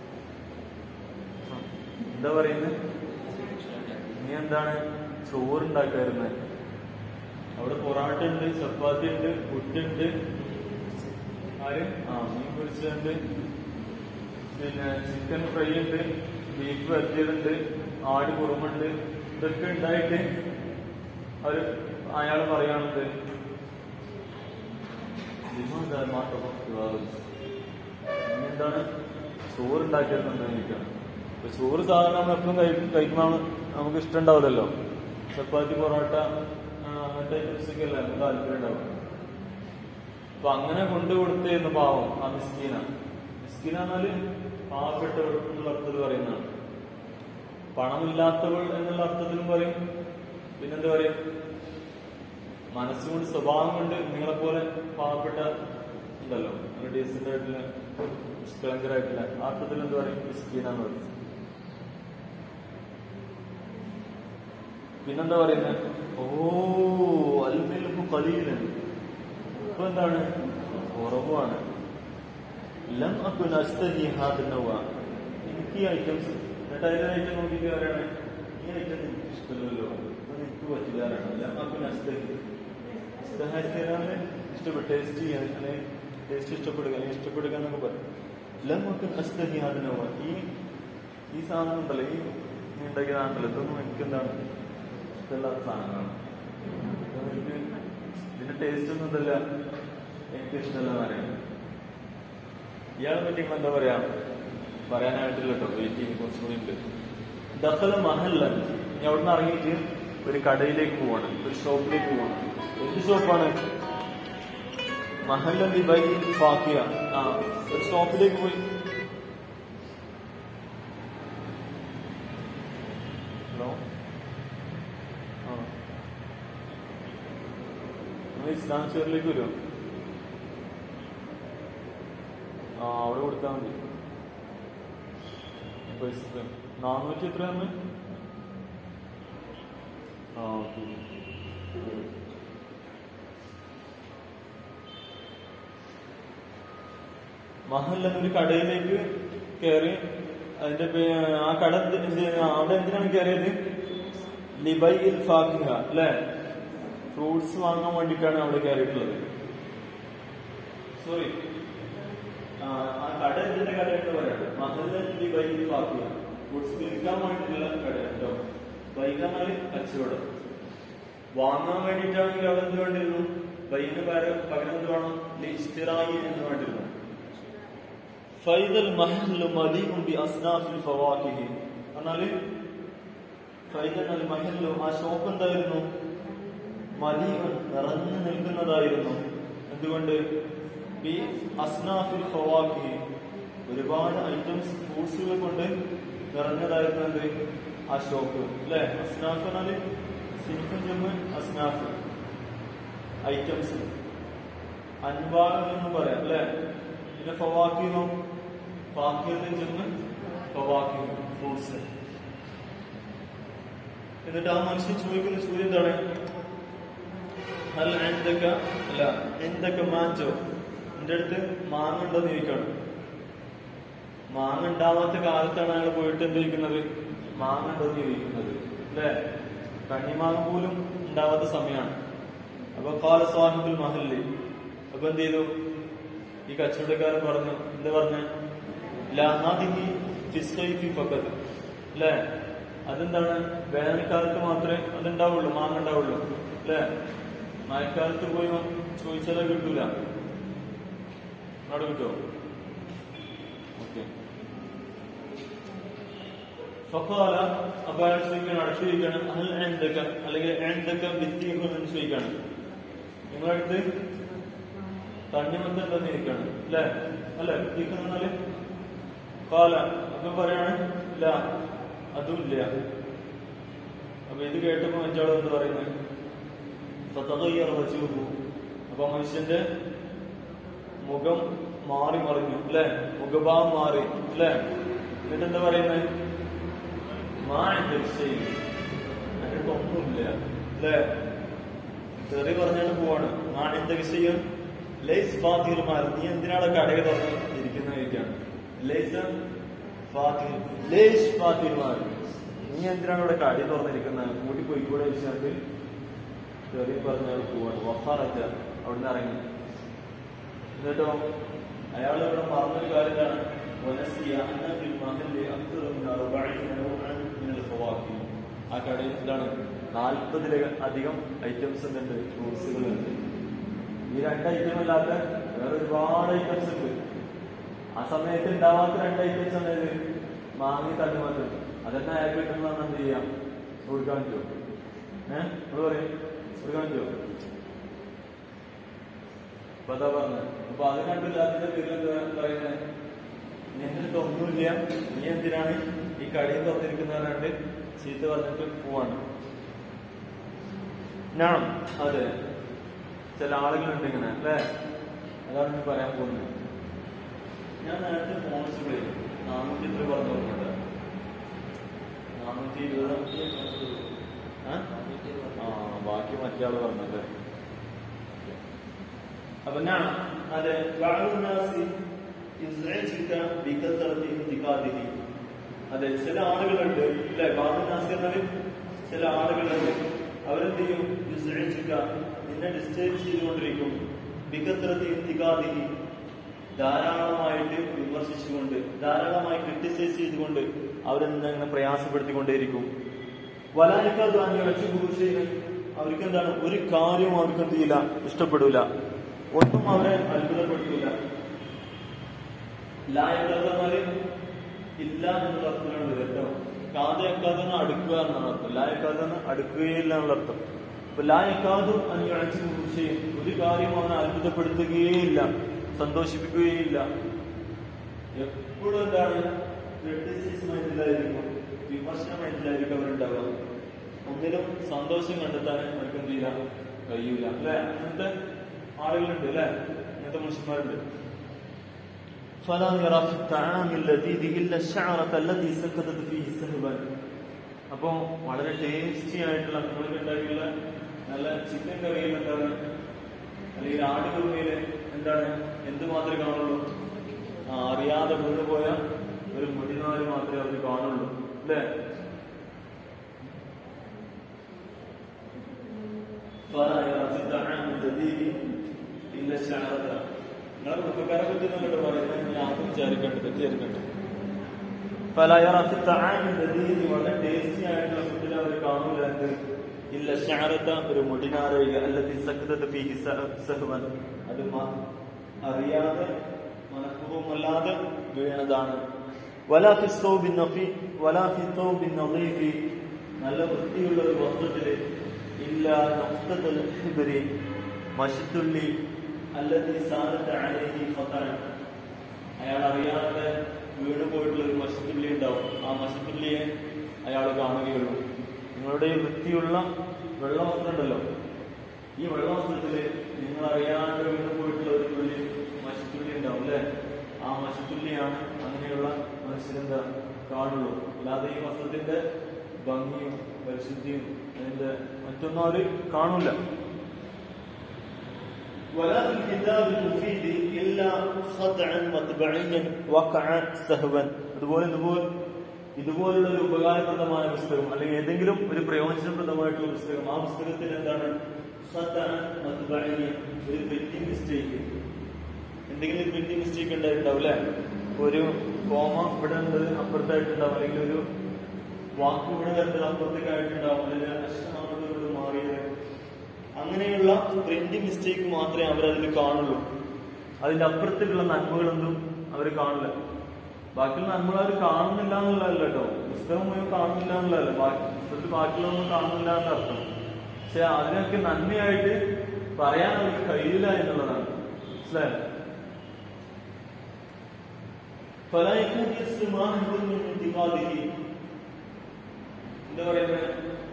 എന്താ പറയുന്നത് നീ എന്താണ് ചോറുണ്ടാക്കായിരുന്നത് അവിടെ പൊറാട്ട ഉണ്ട് ചപ്പാത്തി ഉണ്ട് പുട്ടുണ്ട് ആര് ആ മീൻ പൊരിച്ചുണ്ട് പിന്നെ ചിക്കൻ ഫ്രൈ ഉണ്ട് ബീഫ് വരട്ടിയതുണ്ട് ആട് കുറുമുണ്ട് ഇതൊക്കെ ഉണ്ടായിട്ട് അവര് അയാൾ പറയാനുണ്ട് ലിമാദാ മാ തവഫി റുസ് ഇനി എന്താണ് ചോറ് ഉണ്ടാക്കിയിരുന്നുണ്ടോ ചോദിക്കണം അപ്പൊ ചോറ് സാധാരണ നമ്മൾ എപ്പോഴും കഴിക്കുമ്പോൾ നമുക്ക് ഇഷ്ടം ഉണ്ടാവില്ലല്ലോ ചപ്പാത്തി പൊറോട്ട ആ, അങ്ങനത്തെ ഐറ്റംസ് ഒക്കെ അല്ലേ നമുക്ക് താല്പര്യം ഉണ്ടാവും അപ്പൊ അങ്ങനെ കൊണ്ടു കൊടുത്തിരുന്നു പാവം ആ മിസ്കീന മിസ്കീന എന്നാല് പാവപ്പെട്ടവൾ എന്നുള്ള അർത്ഥത്തിൽ പറയുന്നതാണ് പണമില്ലാത്തവൾ എന്നുള്ള അർത്ഥത്തിലും പറയും പിന്നെന്താ പറയും മനസ്സുകൊണ്ട് സ്വഭാവം കൊണ്ട് നിങ്ങളെ പോലെ പാവപ്പെട്ട ഉണ്ടല്ലോ നല്ല ഡീസന്റ് ആയിട്ടുള്ള നിഷ്കളങ്കരായിട്ടുള്ള ആ അർത്ഥത്തിൽ എന്താ പറയും മിസ്കീന എന്ന് പറയും പിന്നെന്താ പറയുന്നത് ഓ അൽമിൽഹു കലീലൻ ഇപ്പൊ എന്താണ് കുറവാണ് ലം അക്കുൻ അസ്തഹി ഹാദിനവ എനിക്ക് ഈ ഐറ്റംസ് എന്നിട്ട് അതിലെ ഐറ്റം നോക്കിയിട്ട് പറയാണ് ഈ ഐറ്റം എനിക്ക് ഇഷ്ടമല്ലല്ലോ അത് എനിക്ക് പറ്റില്ലാറാണ് ലം അക്കുൻ അസ്തഹി അസ്തഹാസ്തരാണ് ഇഷ്ടപ്പെട്ട ടേസ്റ്റ് ചെയ്യാൻ അല്ലെങ്കിൽ ടേസ്റ്റ് ഇഷ്ടപ്പെടുക അല്ലെങ്കിൽ ഇഷ്ടപ്പെടുക എന്നൊക്കെ പറയും ലം അക്കുൻ അസ്തഹി ഹാദിനവ ഈ ഈ സാധനം ഉണ്ടല്ലോ ഈ നീ ഉണ്ടാക്കിയ സാധനമല്ലോ ഇതൊന്നും എനിക്ക് എന്താണ് ഇഷ്ടമില്ലാത്ത സാധനങ്ങളാണ് അപ്പൊ എനിക്ക് ഇതിന്റെ ടേസ്റ്റ് ഒന്നും എന്തല്ല എനിക്ക് ഇഷ്ടമല്ല എന്നറിയാം ഇയാളെ പറ്റി ഇപ്പൊ എന്താ പറയാ പറയാനായിട്ടില്ല കേട്ടോ വെയിറ്റിംഗ് കുറച്ചുകൂടി ഉണ്ട് ദഫല മഹല്ല ഇനി അവിടുന്ന് ഇറങ്ങിയിട്ട് ഒരു കടയിലേക്ക് പോവാണ് ഒരു ഷോപ്പിലേക്ക് പോവാണ് എന്ത് ഷോപ്പാണ് മഹല്ലി ബൈ ഫാക്കിയ ആ ഒരു ഷോപ്പിലേക്ക് പോയി ഹലോ ആ നിങ്ങൾ ഇസ്ലാം സ്റ്റോറിലേക്ക് വരുമോ ആ അവിടെ കൊടുത്താൽ മതി പൈസ നാനൂറ്റി എത്രയാണ് ആ ഓക്കെ മഹൽ എന്നൊരു കടയിലേക്ക് കയറി അതിന്റെ പേ- ആ കട എന്ത് എന്ത് അവിടെ എന്തിനാണ് കയറിയത് ലിബൈ ഇൽ ഫാക്കിഹ അല്ലെ ഫ്രൂട്ട്സ് വാങ്ങാൻ വേണ്ടിയിട്ടാണ് അവിടെ കയറിയിട്ടുള്ളത് സോറി ആ കട എന്തിന്റെ കട എന്ന് പറയുന്നത് മഹല്ല ലിബൈ ഇൽ ഫാക്കിഹ ഫ്രൂട്ട്സ് വിൽക്കാൻ വേണ്ടിയിട്ടുള്ള കട കേട്ടോ വൈകാനാല് കച്ചവടം വാങ്ങാൻ വേണ്ടിയിട്ടാണെങ്കിൽ അവിടെ എന്ത് വേണ്ടിയിരുന്നു ബൈന് പകരം പകരം എന്ത് വേണം ഇസ്തിറായി എന്ന് വേണ്ടിയിരുന്നു ഫൈദൽ മഹല്ലു മലീഉം ബി അസ്നാഫിൽ ഫവാക്കിഹി എന്നാല് ഫൈദൽ അൽ മഹല്ലു ആ ഷോപ്പ് എന്തായിരുന്നു മലീഉൻ നിറഞ്ഞു നിൽക്കുന്നതായിരുന്നു എന്തുകൊണ്ട് ബി അസ്നാഫിൽ ഫവാക്കിഹി ഒരുപാട് ഐറ്റംസ് ഫ്രൂട്ട്സുകൾ കൊണ്ട് നിറഞ്ഞതായിരുന്നു എന്ത് ആ ഷോപ്പ് അല്ലെ അസ്നാഫ് എന്നാല് സിനിഫും ചെമ്മ് അസ്നാഫ് ഐറ്റംസ് അൻവാൾ എന്ന് പറയാം അല്ലെ പിന്നെ ഫവാക്കിനോ ഫാക്കിയത്തിൽ ചെന്ന് ഫവാക്കി ഫ്രൂട്ട്സ് എന്നിട്ട് ആ മനുഷ്യൻ ചോദിക്കുന്ന ചോദ്യം എന്താണ് അല്ല എന്തൊക്കെ അല്ല എന്തൊക്കെ മാഞ്ചോ എന്റെ അടുത്ത് മാങ്ങ ഉണ്ടോന്ന് ചോദിക്കാണ് മാങ്ങ ഉണ്ടാവാത്ത കാലത്താണ് അയാൾ പോയിട്ട് എന്ത് ചോദിക്കുന്നത് മാങ്ങ ഉണ്ടോന്ന് ചോദിക്കുന്നത് അല്ലെ കണ്ണിമാങ്ങ പോലും ഉണ്ടാവാത്ത സമയമാണ് അപ്പൊ കാല സ്വാഹിബുൽ മഹല്ലി അപ്പൊ എന്ത് ചെയ്തു ഈ കച്ചവടക്കാരൻ പറഞ്ഞു എന്താ പറഞ്ഞ ലാഹാദിഹി ഫിസ്സൈഫി ഫക്കത്ത് അല്ലേ അതെന്താണ് വേനൽക്കാലത്ത് മാത്രമേ അതുണ്ടാവുള്ളൂ മാങ്ങ ഉണ്ടാവുള്ളൂ അല്ലേ മഴക്കാലത്ത് പോയി ചോദിച്ചാലേ കിട്ടൂല അവിടെ കിട്ടുമോ ഓക്കെ ഫക്കാല അപ്പൊ അയാൾ ചോദിക്കണം അടുത്ത് ചോദിക്കാണ് അൽ എന്തൊക്കെ അല്ലെങ്കിൽ എന്തൊക്കെ വിത്തിയൊക്കെ എന്ന് ചോദിക്കാണ് നിങ്ങളടുത്ത് തണ്ണിമത്തുണ്ടെന്ന് ഇരിക്കാണ് അല്ലേ അല്ലേ ഇരിക്കുന്നാല് കാല അപ്പൊ പറയാണ് ഇല്ല അതും ഇല്ല അപ്പൊ ഇത് കേട്ടപ്പോ മറ്റാൾ എന്ത് പറയുന്നത് ഫതഗയ്യറ വജൂഹു അപ്പൊ മനുഷ്യന്റെ മുഖം മാറി മറിഞ്ഞു അല്ലെ മുഖഭാവം മാറി അല്ലെ എന്നിട്ട് എന്താ പറയുന്നത് മാന്റെ വിഷയം എന്നിട്ട് ഒന്നുമില്ല അല്ലെ തെറി പറഞ്ഞിട്ട് പോവാണ് മാണിന്റെ വിഷയം ലൈസ് ഫാത്തിർമാർ നീ എന്തിനാണ് കടയിൽ തുറന്ന് ഇരിക്കുന്ന ചോദിക്കാണ് ലൈസ് ഫാത്തിർ ലേസ് ഫാത്തിർമാർ നീ എന്തിനാണ് ഇവിടെ കടയിൽ തുറന്നിരിക്കുന്നത് കൂട്ടി പോയിക്കൂടെ വിഷയത്തിൽ തെറി പറഞ്ഞാൽ പോവാണ് വഫാറച്ച അവിടുന്ന് ഇറങ്ങി എന്നിട്ടോ അയാൾ ഇവിടെ പറഞ്ഞൊരു കാര്യം എന്താണ് ونسي أن في المحل أكثر من أربعين نوعا من الفواكه ആ കടയിൽ എന്താണ് നാൽപ്പതിലധികം ഐറ്റംസ് ഉണ്ട് ഫ്രൂട്ട്സുകളുണ്ട് ഈ രണ്ട് ഐറ്റം അല്ലാത്ത വേറെ ഒരുപാട് ഐറ്റംസ് ഉണ്ട് ആ സമയത്ത് ഉണ്ടാവാത്ത രണ്ട് ഐറ്റംസ് ആണ് ഇത് മാങ്ങി തണ്ണിമത്ത് അതെന്നെ അയാൾക്ക് കിട്ടുന്നതാണ് എന്ത് ചെയ്യാം കൊടുക്കാൻ പറ്റുമോ ഏഹ് നിങ്ങൾ പറയും കൊടുക്കാൻ പറ്റുമോ അപ്പൊ അതാ പറഞ്ഞത് അപ്പൊ അത് കണ്ടില്ല അതിന്റെ പേരിൽ എന്താ പറയുന്നത് നിന്നിട്ട് ഒന്നുമില്ല നീ എന്തിനാണ് ഈ കടയിൽ തുറന്നിരിക്കുന്നവരാണ്ട് ചീത്ത പറഞ്ഞിട്ട് പോവാണ് ഞാൻ അതെ ചില ആളുകളുണ്ട് ഇങ്ങനെ അല്ലേ അതാണ് ഞാൻ പറയാൻ പോകുന്നത് ഞാൻ നേരത്തെ ഫോൺ വിളിച്ചു നാനൂറ്റി എത്ര പറഞ്ഞു നോക്കട്ടെ നാനൂറ്റി ഇരുപത് ആ? ആ ബാക്കി മറ്റേ ആള് പറഞ്ഞല്ലേ അപ്പൊ ഞാൻ അതെ ബാലുനാസി യുസ്ഇജുക ബികസറത്തി ഇന്തിഖാദിഹി അതെ ചില ആളുകളുണ്ട് ഇല്ലേ ബാലുനാസി എന്നാൽ ചില ആളുകളുണ്ട് അവരെന്ത് ചെയ്യും യുസ്ഇജുക നിന്നെ ഡിസ്റ്റർബ് ചെയ്തുകൊണ്ടിരിക്കും ബികസറത്തി ഇന്തിഖാദിഹി ധാരാളമായിട്ട് വിമർശിച്ചുകൊണ്ട് ധാരാളമായി ക്രിട്ടിസൈസ് ചെയ്തുകൊണ്ട് അവരെന്താ ഇങ്ങനെ പ്രയാസപ്പെടുത്തിക്കൊണ്ടേയിരിക്കും വലാനിക്കാതെ വാങ്ങി വെച്ച് കുറിച്ച് അവർക്ക് എന്താണ് ഒരു കാര്യവും അവർക്ക് എന്ത് ചെയ്യില്ല ഇഷ്ടപ്പെടൂല ഒന്നും അവരെ അത്ഭുതപ്പെടുത്തൂല ലായക്കാതെ ഇല്ല എന്നുള്ള അർത്ഥത്തിലാണ് ഇത് കേട്ടോ കാതയക്കാതെ അടുക്കുക എന്നാണ് അർത്ഥം ലായക്കാതെ അടുക്കുകയില്ല എന്നുള്ള അർത്ഥം ലായക്കാതും അനുയാഴ്ച ഒരു കാര്യം അവനെ അത്ഭുതപ്പെടുത്തുകയേയില്ല സന്തോഷിപ്പിക്കുകയില്ല എപ്പോഴും എന്താണ് ക്രിറ്റിസിസം മൈൻഡിലായിരിക്കും വിമർശന മൈൻഡിലായിരിക്കും അവരുണ്ടാവുക ഒന്നിലും സന്തോഷം കണ്ടെത്താൻ അവർക്ക് എന്ത് ചെയ്യാൻ കഴിയൂല അല്ലെ അങ്ങനത്തെ ആളുകളുണ്ട് അല്ലെ അങ്ങനത്തെ മനുഷ്യന്മാരുണ്ട് فلا يرى في الطعام اللذيذ إلا الشعرة التي سكتت فيه سهبا അപ്പോ വളരെ ടേസ്റ്റി ആയിട്ടുള്ള നിങ്ങൾക്ക് ഉണ്ടാക്കിയുള്ള നല്ല ചിക്കൻ കറിയിൽ എന്താണ് അല്ലെങ്കിൽ ആടുകുറുമയില് എന്താണ് എന്ത് മാത്രമേ കാണുള്ളൂ ആ, അറിയാതെ വീണുപോയ ഒരു മുടിനാല് മാത്രമേ അവർ കാണുള്ളൂ അല്ലേ فلا يرى في الطعام الذي إلا الشعرة നിങ്ങളെ കുടുംബക്കാരെ പറ്റി എന്നൊക്കെ പറയുന്നത് ഞാൻ ആദ്യം വിചാരിക്കണ്ട തെറ്റിദ്ധരിക്കണ്ട فلا يرى في الطعام الذي വളരെ ടേസ്റ്റി ആയിട്ടുള്ള ഫുഡിൽ അവർ കാണൂല എന്ത് ഇല്ല ഷാരത്ത ഒരു മുടിനാരൊഴിക അല്ലെങ്കിൽ സക്തത ഫീഹി സഹവൻ അത് മ- അറിയാതെ മനഃപൂർവ്വമല്ലാതെ വീണതാണ് വലാ ഫി സൗബിൻ നഫി വലാ ഫി സൗബിൻ നദീഫി നല്ല വൃത്തിയുള്ള ഒരു വസ്ത്രത്തില് ഇല്ല നഖ്തത്തുൽ ഹിബ്രി മഷിത്തുള്ളി അല്ലതി സാലത്ത് അലൈഹി ഖതറ അയാൾ അറിയാതെ വീണ് പോയിട്ടുള്ള ഒരു മഷിത്തുള്ളി ഉണ്ടാവും ആ മഷിത്തുള്ളിയെ അയാൾ കാണുകയുള്ളൂ നിങ്ങളുടെ ഈ വൃത്തിയുള്ള വെള്ള വസ്ത്രം ഉണ്ടല്ലോ ഈ വെള്ള വസ്ത്രത്തില് നിങ്ങൾ അറിയാതെ വീണ് പോയിട്ടുള്ള ഒരു തുള്ളി മഷിത്തുള്ളി ഉണ്ടാവും അല്ലെ ആ മഷിത്തുള്ളിയാണ് അങ്ങനെയുള്ള മനുഷ്യരെന്താ കാണുള്ളൂ അല്ലാതെ ഈ വസ്ത്രത്തിന്റെ ഭംഗിയും പരിശുദ്ധിയും അതിന്റെ മറ്റൊന്നും അവര് കാണൂല ولا في الكتاب المفيد إلا خطعا مطبعيا وقع سهوا അതുപോലെ ഇതുപോലെ ഇതുപോലുള്ള ഒരു ഉപകാരപ്രദമായ പുസ്തകം അല്ലെങ്കിൽ ഏതെങ്കിലും ഒരു പ്രയോജനപ്രദമായിട്ടുള്ള പുസ്തകം ആ പുസ്തകത്തിൽ എന്താണ് ഖത്അൻ മത്ബഇയ്യൻ, ഒരു പ്രിന്റിംഗ് മിസ്റ്റേക്ക് എന്തെങ്കിലും പ്രിന്റിംഗ് മിസ്റ്റേക്ക് ഉണ്ടായിട്ടുണ്ടാവും അല്ലെ ഒരു കോമ ഇവിടെ ഉണ്ട് അപ്പുറത്തായിട്ടുണ്ടാവും അല്ലെങ്കിൽ ഒരു വാക്ക് ഇവിടെ വരുന്നത് അപ്പുറത്തേക്കായിട്ടുണ്ടാവും അല്ലെങ്കിൽ അക്ഷരമാകുന്നത് ഇവിടെ മാറിയത് അങ്ങനെയുള്ള പ്രിന്റിംഗ് മിസ്റ്റേക്ക് മാത്രമേ അവരതിൽ കാണുള്ളൂ അതിന്റെ അപ്പുറത്തേക്കുള്ള നന്മകളൊന്നും അവർ കാണില്ല ബാക്കിയുള്ള നന്മകൾ അവർ കാണുന്നില്ല എന്നുള്ളതല്ല കേട്ടോ പുസ്തകം മുഴുവൻ കാണുന്നില്ല എന്നുള്ളതല്ല ബാക്കി പുസ്തകത്തിൽ ബാക്കിയുള്ളതൊന്നും കാണുന്നില്ല എന്ന അർത്ഥം പക്ഷെ അതിനൊക്കെ നന്മയായിട്ട് പറയാൻ അവർക്ക് കഴിയില്ല എന്നുള്ളതാണ് മനസ്സിലായോ فلا يكون يسر واحد من انتقاده എന്താ പറയുന്നത്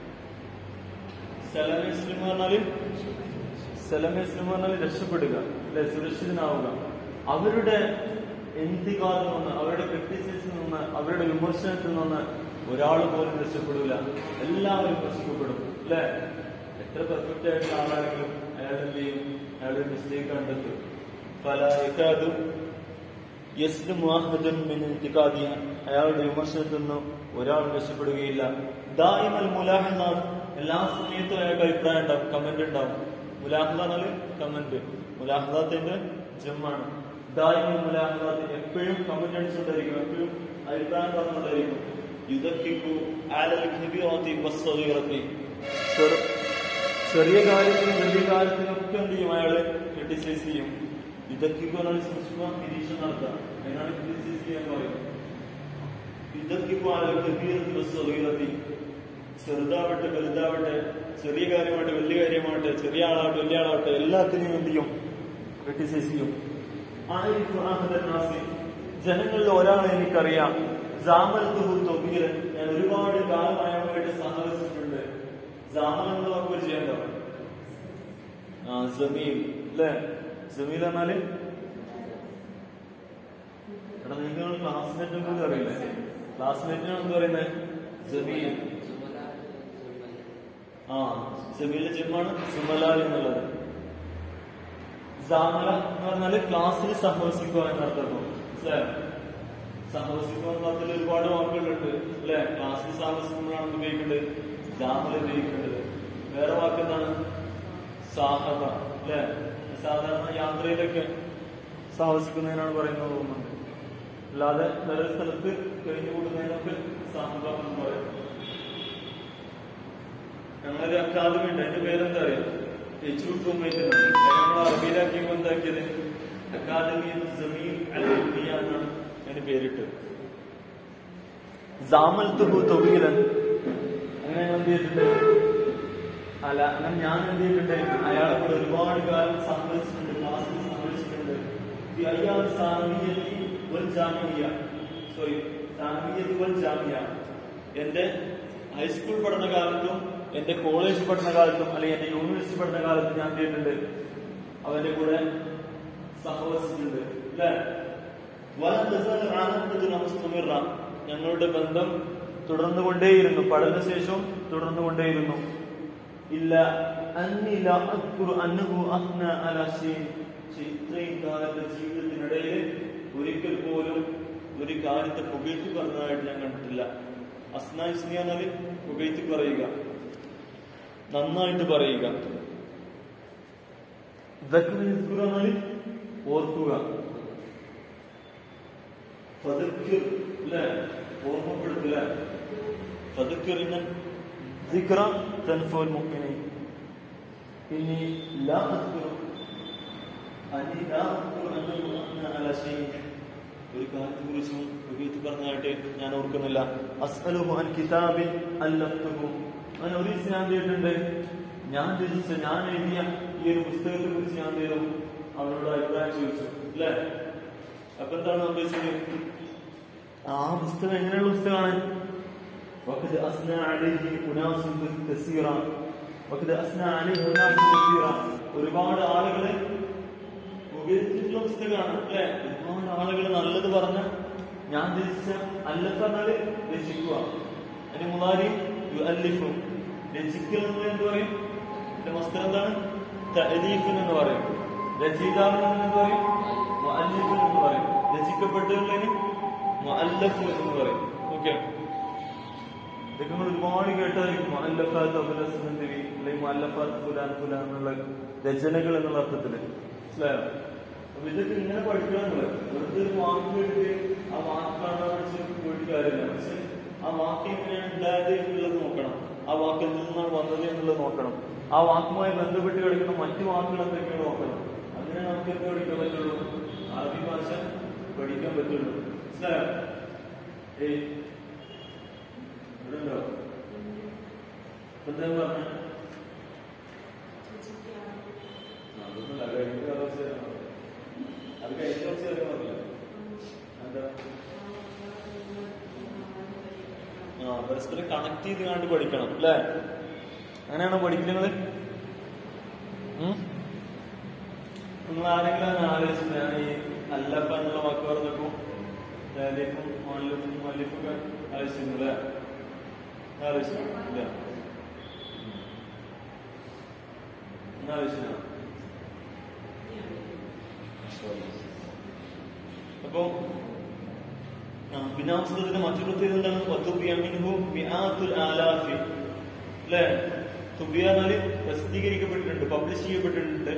സലമേസ്ലിം പറഞ്ഞാല് സലമേസ്ലിം പറഞ്ഞാൽ രക്ഷപ്പെടുക അല്ലെ സുരക്ഷിതനാവുക അവരുടെ എന്തികാറിൽ നിന്ന് അവരുടെ ക്രിറ്റിസിസിൽ നിന്ന് അവരുടെ വിമർശനത്തിൽ നിന്ന് ഒരാൾ പോലും രക്ഷപ്പെടില്ല എല്ലാവരും രക്ഷിക്കപ്പെടും അല്ലെ എത്ര പെർഫെക്റ്റ് ആയിട്ടുള്ള ആളാണെങ്കിലും അയാൾ എന്ത് ചെയ്യും അയാളുടെ മിസ്റ്റേക്ക് കണ്ടെത്തും പല ഇക്കാതും യസ്ലും വാഹദൻ മിൻ ഇന്തിഖാദി അയാളുടെ വിമർശനത്തിൽ നിന്നും ഒരാൾ രക്ഷപ്പെടുകയില്ല ദായിമൽ മുലാഹിദാത്ത് എല്ലാ സമയത്തും അയാൾക്ക് അഭിപ്രായം ഉണ്ടാവും കമന്റ് ഉണ്ടാവും മുലാഹിദ എന്നാൽ കമന്റ് മുലാഹിദാത്തിന്റെ ജമ്മാണ് ദായിമൽ മുലാഹിദാത്ത് എപ്പോഴും കമന്റ് അടിച്ചുകൊണ്ടിരിക്കും എപ്പോഴും അഭിപ്രായം പറഞ്ഞുകൊണ്ടിരിക്കും യുദ്ധക്കിക്കു ആലൽ ഖബീറത്തി വസ്സഗീറത്തി ചെറു- ചെറിയ കാര്യത്തിനും വലിയ കാര്യത്തിനും ഒക്കെ എന്ത് ചെയ്യും അയാള് ക്രിട്ടിസൈസ് ചെയ്യും ഇതൊക്കെ സൂക്ഷ്മ നിരീക്ഷണം നടത്താം അതിനാണ് ക്രിട്ടിസൈസ് ചെയ്യാൻ പറയുന്നത് ഇതൊക്കെ സ്വീകരത്തി ചെറുതാവട്ടെ വലുതാവട്ടെ ചെറിയ കാര്യമാവട്ടെ വലിയ കാര്യമാവട്ടെ ചെറിയ ആളാവട്ടെ വലിയ ആളാവട്ടെ എല്ലാത്തിനെയും എന്ത് ചെയ്യും ക്രിട്ടിസൈസ് ചെയ്യും ആരിഫ് അഹദൻ നാസി ജനങ്ങളിൽ ഒരാളെ എനിക്കറിയാം ജാമൽ തുഹു തൊബീരൻ ഞാൻ ഒരുപാട് കാലമായവരായിട്ട് സഹവസിച്ചിട്ടുണ്ട് ജാമൽ എന്ന് നമുക്ക് പരിചയമുണ്ടോ ആ ജമീൽ അല്ലേ ജമീൽ പറഞ്ഞാല് എടാ നിങ്ങൾ ക്ലാസ്മേറ്റും കൂടി അറിയില്ലേ ക്ലാസ്മേറ്റിനാണ് എന്ത് പറയുന്നത് ജമീൽ ആ ജമീലിന്റെ ജിമ്മാണ് സുമല എന്നുള്ളത് ജാമല എന്ന് പറഞ്ഞാല് ക്ലാസ്സിൽ സഹവസിക്കുക എന്നർത്ഥം മനസ്സിലായോ സഹവസിക്കുക എന്ന അർത്ഥത്തിൽ ഒരുപാട് വാക്കുകളുണ്ട് അല്ലെ ക്ലാസ്സിൽ സഹവസിക്കുമ്പോഴാണ് എന്ത് ഉപയോഗിക്കേണ്ടത് ജാമല ഉപയോഗിക്കേണ്ടത് വേറെ വാക്കെന്താണ് സാഹബ അല്ലെ സാധാരണ യാത്രയിലൊക്കെ സാഹസിക്കുന്നതിനാണ് പറയുന്നത് തോന്നുന്നുണ്ട് അല്ലാതെ വേറെ സ്ഥലത്ത് കഴിഞ്ഞു കൂടുന്നതിനൊക്കെ സാഹബ എന്ന് പറയും ഞങ്ങളൊരു അക്കാദമി ഉണ്ട് അതിന്റെ പേരെന്താ അറിയാം എച്ച് യു ടൂമേറ്റ് നമ്മൾ അറബിയിലാക്കിയപ്പോ എന്താക്കിയത് അക്കാദമി ജമീൽ അൽ ഇന്ത്യ എന്നാണ് അതിന് പേരിട്ട് ജാമൽ തുഹു തൊവീലൻ അങ്ങനെ ഞങ്ങൾ എന്ത് ചെയ്തിട്ടുണ്ട് അല്ല അങ്ങനെ ഞാൻ എന്ത് ചെയ്തിട്ടുണ്ട് അയാളെ കൂടെ ഒരുപാട് കാലം സമ്മതിച്ചിട്ടുണ്ട് ക്ലാസ്സിൽ സമ്മതിച്ചിട്ടുണ്ട് ഈ അയ്യാവ് സാമീയത്തി വൽ ജാമിയ സോറി സാമീയത്തി വൽ ജാമിയ എന്റെ ഹൈസ്കൂൾ പഠന കാലത്തും എന്റെ കോളേജ് പഠന കാലത്തും അല്ലെങ്കിൽ എന്റെ യൂണിവേഴ്സിറ്റി പഠന കാലത്തും ഞാൻ എന്ത് ചെയ്തിട്ടുണ്ട് അവന്റെ കൂടെ സഹവസിച്ചിട്ടുണ്ട് അല്ലേ വലം തസാൽ ആനന്ദത്തിന് മുസ്തമിറ ഞങ്ങളുടെ ബന്ധം തുടർന്നുകൊണ്ടേയിരുന്നു പഠനശേഷവും തുടർന്നുകൊണ്ടേയിരുന്നു ഇല്ല അന്നില അക്ബുറു അന്നഹു അഹ്ന അല ഷൈഇൻ. പക്ഷേ ഇത്രയും കാലത്തെ ജീവിതത്തിനിടയിൽ ഒരിക്കൽ പോലും ഒരു കാര്യത്തെ പുകഴ്ത്തി പറഞ്ഞതായിട്ട് ഞാൻ കണ്ടിട്ടില്ല അസ്ന ഇസ്നി എന്നാൽ പുകഴ്ത്തി പറയുക നന്നായിട്ട് പറയുക ദക്ർ യസ്കുറ എന്നാൽ ഓർക്കുക ഫദക്കിർ അല്ലേ ഓർമ്മപ്പെടുത്തില്ല ഫദക്കിർ ഇന്ന ذكر تنفع المؤمنين إني لا أذكر أني لا أذكر أنه أثنى على شيء ഒരു കാര്യത്തെ കുറിച്ചും ഉപയോഗിച്ച് പറഞ്ഞതായിട്ട് ഞാൻ ഓർക്കുന്നില്ല അസ്അലുഹു അൻ കിതാബിൻ അല്ലഫ്തുഹു അങ്ങനെ ഒരു ദിവസം ഞാൻ ചെയ്തിട്ടുണ്ട് ഞാൻ രചിച്ച ഞാൻ എഴുതിയ ഈ ഒരു പുസ്തകത്തെ കുറിച്ച് ഞാൻ ചെയ്തു അവരോട് അഭിപ്രായം ചോദിച്ചു അല്ലേ അപ്പൊ എന്താണ് സംഭവിച്ചത് ആ പുസ്തകം എങ്ങനെയുള്ള പുസ്തകമാണ് وقد أثنى عليه أناس كثيرا وقد أثنى عليه أناس كثيرا ഒരുപാട് ആളുകളെ പുകഴ്ത്തിയിട്ടുള്ള പുസ്തകമാണ് അല്ലെ ഒരുപാട് ആളുകൾ നല്ലത് പറഞ്ഞ ഞാൻ രചിച്ച അല്ലഫ എന്നാല് രചിക്കുക അതിന് മുതാരി അല്ലിഫും രചിക്കൽ എന്ന് എന്ത് പറയും എന്റെ മസ്തർ എന്താണ് തഅലീഫിൻ എന്ന് പറയും രചയിതാവിൻ എന്ന് പറയും മുഅല്ലിഫിൻ എന്ന് പറയും രചിക്കപ്പെട്ടതിന് മുഅല്ലഫ് എന്ന് പറയും ഓക്കെ ഇതൊക്കെ നിങ്ങൾ ഒരുപാട് കേട്ടായിരിക്കും മുഅല്ലഫാത്ത് അബുലസ്മന്തിരി അല്ലെങ്കിൽ മുഅല്ലഫാത്ത് ഫുലാൻ ഫുലാൻ എന്നുള്ള രചനകൾ എന്നുള്ള അർത്ഥത്തില് മനസ്സിലായോ അപ്പൊ ഇതൊക്കെ ഇങ്ങനെ പഠിക്കണം നിങ്ങള് വെറുതെ ഒരു വാക്ക് കേട്ടിട്ട് ആ വാക്കാണ് പഠിച്ച് പോയിട്ട് കാര്യമില്ല പക്ഷെ ആ വാക്ക് എങ്ങനെയാണ് ഉണ്ടായത് എന്നുള്ളത് നോക്കണം ആ വാക്ക് എന്തിൽ നിന്നാണ് വന്നത് എന്നുള്ളത് നോക്കണം ആ വാക്കുമായി ബന്ധപ്പെട്ട് കിടക്കുന്ന മറ്റു വാക്കുകൾ എന്തൊക്കെയാണ് നോക്കണം അങ്ങനെ നമുക്ക് എന്ത് പഠിക്കാൻ പറ്റുള്ളൂ അറബി ഭാഷ പഠിക്കാൻ പറ്റുള്ളൂ മനസ്സിലായോ ഏയ് ഇവിടെയുണ്ടോ എന്താ പറഞ്ഞ അതൊന്നുമില്ല അത് കഴിഞ്ഞ കുറച്ച് നേരം മതി. അത് കഴിഞ്ഞ കുറച്ച് നേരം മതിയോ എന്താ ആ പരസ്പരം കണക്ട് ചെയ്ത് കണ്ട് പഠിക്കണം അല്ലേ അങ്ങനെയാണോ പഠിക്കുന്നത് നിങ്ങൾ ആരെങ്കിലും അങ്ങനെ ആലോചിച്ചിട്ട് ഞാൻ ഈ അല്ലഫ എന്നുള്ള വാക്ക് പറഞ്ഞപ്പോ ലാലിഫും മല്ലിഫും മല്ലിഫൊക്കെ ആലോചിച്ചിരുന്നു അല്ലേ ആലോചിച്ചു ഇല്ല എന്നാ ആലോചിച്ചില്ല അപ്പൊ ആ, പിന്നെ ആ പുസ്തകത്തിന്റെ മറ്റൊരു പ്രത്യേകത എന്താണ് വത്തുബിയമിൻഹു മിആത്തുൽ ആലാഫി അല്ലേ തുബിയ എന്നാല് പ്രസിദ്ധീകരിക്കപ്പെട്ടിട്ടുണ്ട് പബ്ലിഷ് ചെയ്യപ്പെട്ടിട്ടുണ്ട്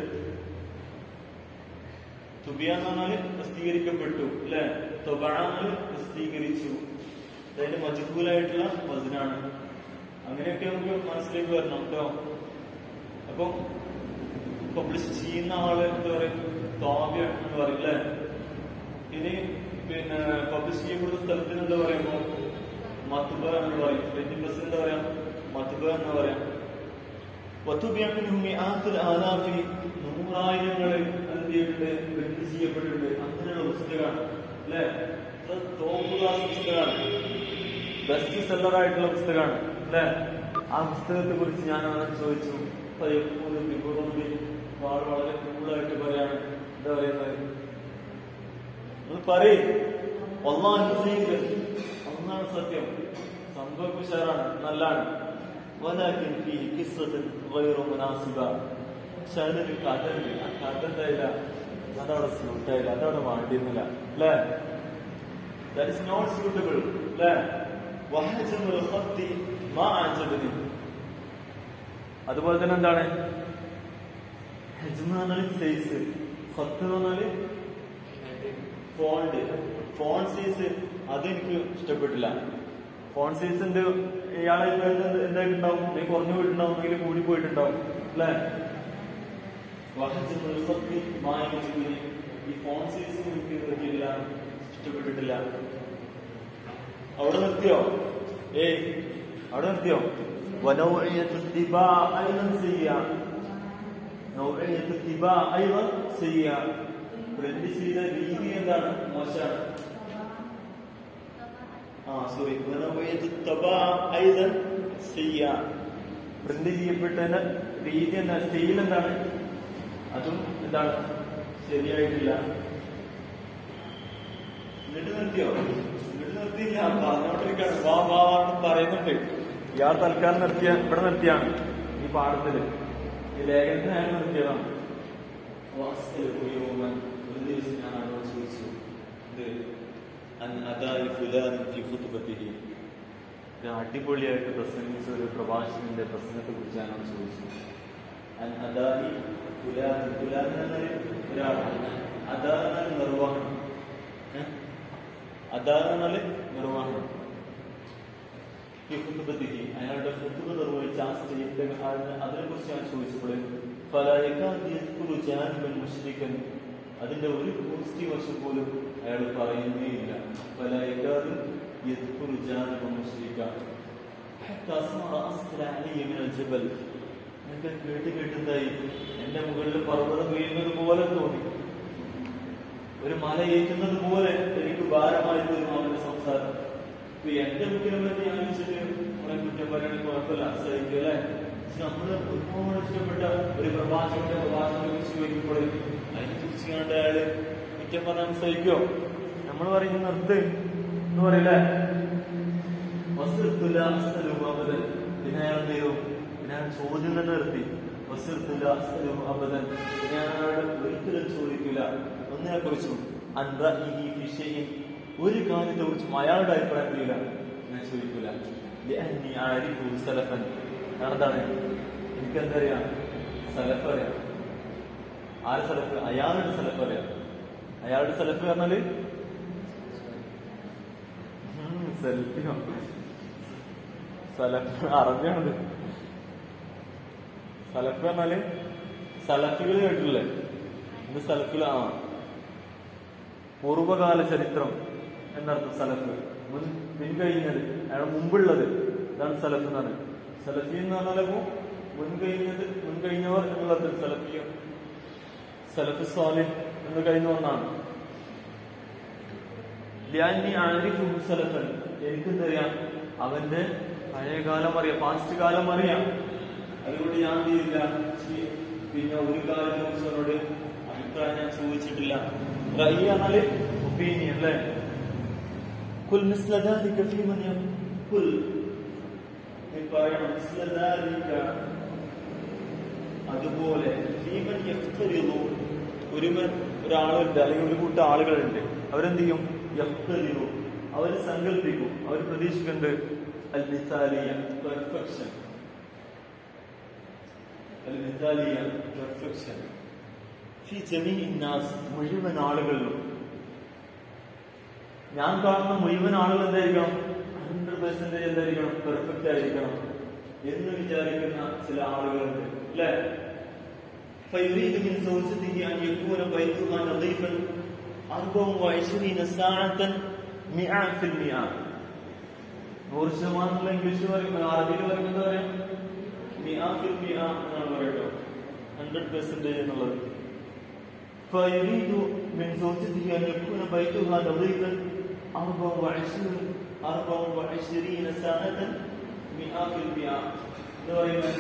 തുബിയ എന്ന് പറഞ്ഞാല് പ്രസിദ്ധീകരിക്കപ്പെട്ടു അല്ലെ തൊബാന്ന് പ്രസിദ്ധീകരിച്ചു അതിന്റെ മജബൂലായിട്ടുള്ള വസനാണ് അങ്ങനെയൊക്കെ നമുക്ക് മനസ്സിലേക്ക് വരണം കേട്ടോ അപ്പം പബ്ലിഷ് ചെയ്യുന്ന ആള് എന്താ പറയും തോബ്യ എന്ന് പറയും അല്ലെ ഇനി പിന്നെ പബ്ലിഷ് ചെയ്യപ്പെടുന്ന സ്ഥലത്തിന് എന്താ പറയുമ്പോ മത്തുബ എന്ന് പറയും പ്രിന്റിംഗ് പ്രസ് എന്താ പറയാ മത്തുബ എന്ന് പറയാം വത്തുബിയാമിന് ആത്തുൽ ആലാഫി നൂറായിരങ്ങളിൽ എന്ത് ചെയ്തിട്ടുണ്ട് പ്രിന്റ് ചെയ്യപ്പെട്ടിട്ടുണ്ട് അങ്ങനെയുള്ള പുസ്തകമാണ് അല്ലെ തോപ്പ് ക്ലാസ് പുസ്തകമാണ് ബെസ്റ്റ് സെല്ലർ ആയിട്ടുള്ള പുസ്തകമാണ് അല്ലെ ആ പുസ്തകത്തെ കുറിച്ച് ഞാൻ അവനോട് ചോദിച്ചു പയ്യപ്പൂര് വിപുറമ്പി വളരെ വളരെ കൂളായിട്ട് പറയാണ് എന്താ പറയുന്നത് നിങ്ങൾ പറയും ഒന്നാണ് ഒന്നാണ് സത്യം സംഭവം ഉഷാറാണ് നല്ലാണ് ولكن فيه قصة غير مناسبة പക്ഷെ അതിലൊരു കഥ ഉണ്ട് ആ കഥ എന്തായില്ല അതവിടെ സ്യൂട്ടായില്ല അതവിടെ വേണ്ടിയിരുന്നില്ല അല്ലേ ദാറ്റ് ഇസ് നോട്ട് സ്യൂട്ടബിൾ അല്ലേ വഹജമുൽ ഖത്തി മാ അജബനി അതുപോലെ തന്നെ എന്താണ് ഹജ്മ പറഞ്ഞാൽ സൈസ് ഖത്ത് എന്ന് പറഞ്ഞാല് ഫോണ്ട് ഫോൺ സൈസ് അതെനിക്ക് ഇഷ്ടപ്പെട്ടില്ല ഫോൺ സൈസിന്റെ ഇയാളെ എന്തായിട്ടുണ്ടാവും അല്ലെങ്കിൽ കുറഞ്ഞു പോയിട്ടുണ്ടാവും അല്ലെങ്കിൽ കൂടി പോയിട്ടുണ്ടാവും അല്ലേ വഹജമുൽ ഖത്തി മാ അജബനി ഈ ഫോൺ സൈസ് എനിക്ക് പറ്റിയില്ല ഇഷ്ടപ്പെട്ടിട്ടില്ല അവിടെ നിർത്തിയോ ഏയ് അവിടെ നിർത്തിയോ ونوعية الطباع أيضا سيئة نوعية الطباع أيضا سيئة പ്രിന്റ് ചെയ്ത രീതി എന്താണ് മോശമാണ് ആ സോറി പ്രിന്റ് ചെയ്യപ്പെട്ടതിന്റെ രീതി എന്താ സ്റ്റൈൽ എന്താണ് അതും എന്താണ് ശരിയായിട്ടില്ല എന്നിട്ട് നിർത്തിയോ എന്നിട്ട് നിർത്തിയില്ല പറഞ്ഞോണ്ടിരിക്കാണ് വാ വാ വാ എന്ന് പറയുന്നുണ്ട് ഇയാൾ തൽക്കാലം നിർത്തിയ ഇവിടെ നിർത്തിയാണ് ഈ പാഠത്തില് ഈ ലേഖനത്തിന് അയാൾ നിർത്തിയതാണ് വാസ്തവ ഒരു ദിവസം ഞാൻ അവരോട് ചോദിച്ചു ഇത് അൻ അദായി ഫുലാൻ ഫി ഖുത്ബത്തിഹി ഇത് അടിപൊളിയായിട്ട് പ്രസംഗിച്ച ഒരു പ്രഭാഷകന്റെ പ്രസംഗത്തെ കുറിച്ച് ഞാനോട് ചോദിച്ചു അൻ അദായി ഫുലാൻ ഫുലാൻ എന്നൊരു ഒരാളാണ് അദാ എന്നാൽ നിർവഹണം ഏ? അദാ എന്നാൽ നിർവഹണം ഈ ഖുത്ബത്തിഹി അയാളുടെ ഖുത്ബ നിർവഹിച്ച ആ സ്റ്റേറ്റിലെ അതിനെ കുറിച്ച് ഞാൻ ചോദിച്ചപ്പോൾ ഫലായക്കാൻ മുഷ്രിക്കൻ അതിന്റെ ഒരു പോസിറ്റീവ് വശം പോലും അയാൾ പറയുന്നേയില്ല ഫലായക്കാതും എനിക്ക് കേട്ട് കേട്ടുണ്ടായി എന്റെ മുകളിൽ പർവ്വതം വീഴുന്നത് പോലെ തോന്നി ഒരു മല ഏറ്റുന്നത് പോലെ എനിക്ക് ഭാരമായി തോന്നും അവന്റെ സംസാരം ഇപ്പൊ എന്റെ മുഖ്യം പറ്റി ഞാൻ വെച്ചിട്ട് നമ്മളെ കുറ്റം പറയുന്നത് കുഴപ്പമില്ല സഹിക്കും അല്ലെ നമ്മള് ഒരുപാട് ഇഷ്ടപ്പെട്ട ഒരു പ്രഭാഷകന്റെ പ്രഭാഷണം കുറിച്ച് ചോദിക്കുമ്പോൾ അതിനെ കുറിച്ച് കണ്ട അയാള് കുറ്റം പറയാൻ സഹിക്കോ നമ്മൾ പറയുന്ന നിർത്ത് എന്ന് പറയില്ലേ വസ്തുല അസ്തരൂപതൻ പിന്നെ അയാൾ എന്ത് ചെയ്തു പിന്നെ അയാൾ ചോദ്യം തന്നെ നിർത്തി വസ്തുല അസ്തരൂപതൻ പിന്നെ അയാളോട് ഒരിക്കലും ചോദിക്കില്ല ഒന്നിനെ കുറിച്ചും അൻറ ഈ വിഷയം ഒരു കാര്യത്തെ കുറിച്ചും അയാളുടെ അഭിപ്രായം അറിയില്ല ഞാൻ ചോദിക്കില്ല ലഅന്നി അഅരിഫു സലഫൻ കാരണം എന്താണ് എനിക്ക് എന്താ അറിയാം സലഫ് അറിയാം ആര് സലഫ് അയാളുടെ സലഫ് അറിയാം അയാളുടെ സലഫ് പറഞ്ഞാല് ഉം, സെൽഫിയോ സലഫ് അറബിയാണത് സലഫ് പറഞ്ഞാല് സലഫികൾ കേട്ടില്ലേ ഇത് സലഫിൽ ആ പൂർവകാല ചരിത്രം എന്നർത്ഥം സലഫ് മുൻ പിൻകഴിഞ്ഞത് അയാൾ മുമ്പുള്ളത് ഇതാണ് സലഫ് എന്നാണ് സലഫി എന്ന് പറഞ്ഞാലപ്പോ മുൻകഴിഞ്ഞത് മുൻകഴിഞ്ഞവർ എന്നുള്ളത് സലഫിയ സലഫ് സ്വാലിഹ് എന്ന് കഴിഞ്ഞ ഒന്നാണ് ലിയാനി ആരിഫു സലഫൻ എനിക്കെന്തറിയാം അവന്റെ പഴയ കാലം അറിയാം പാസ്റ്റ് കാലം അറിയാം അതുകൊണ്ട് ഞാൻ എന്ത് ചെയ്യില്ല ശ്ശി, പിന്നെ ഒരു കാലത്തെ കുറിച്ച് അവരോട് അഭിപ്രായം ഞാൻ ചോദിച്ചിട്ടില്ല റൈ എന്നാല് ഒപ്പീനിയൻ അല്ലേ കുൽ മിസ്ല ذلك في من കുൽ നീ പറയണം മിസ്ല ذلك അതുപോലെ ഫീമൻ യഫ്തരിദു ഒരുവൻ ഒരാളുണ്ട് അല്ലെങ്കിൽ ഒരു കൂട്ടം ആളുകളുണ്ട് അവരെന്ത് ചെയ്യും യഫ്തരിദു അവർ സങ്കല്പിക്കും അവർ പ്രതീക്ഷിക്കുന്നുണ്ട് അൽ മിസാലിയ പെർഫെക്ഷൻ അൽ മിസാലിയ പെർഫെക്ഷൻ ഫി ജമീ നാസ് മുഴുവൻ ആളുകളിലും ഞാൻ കാണുന്ന മുഴുവൻ ആളുകൾ എന്തായിരിക്കണം ഹൺഡ്രഡ് പെർസെന്റേജ് എന്തായിരിക്കണം പെർഫെക്റ്റ് ആയിരിക്കണം എന്ന് വിചാരിക്കുന്ന ചില ആളുകളുണ്ട് അല്ലെ فيريد من زوجته أن يكون بيتها نظيفا 24 ساعة 100 في المئة നൂറ് ശതമാനമുള്ള ഇംഗ്ലീഷ് പറയുമ്പോൾ അറബിയിൽ പറയുമ്പോൾ എന്താ പറയാ മിആ ഫിൽ മിആ എന്നാണ് പറയുന്നത് ഹൺഡ്രഡ് പെർസെന്റേജ് എന്നുള്ളത് فيريد من زوجته أن يكون بيتها نظيفا 24 24 ساعة 100 في المئة എന്ന് പറയുന്നത്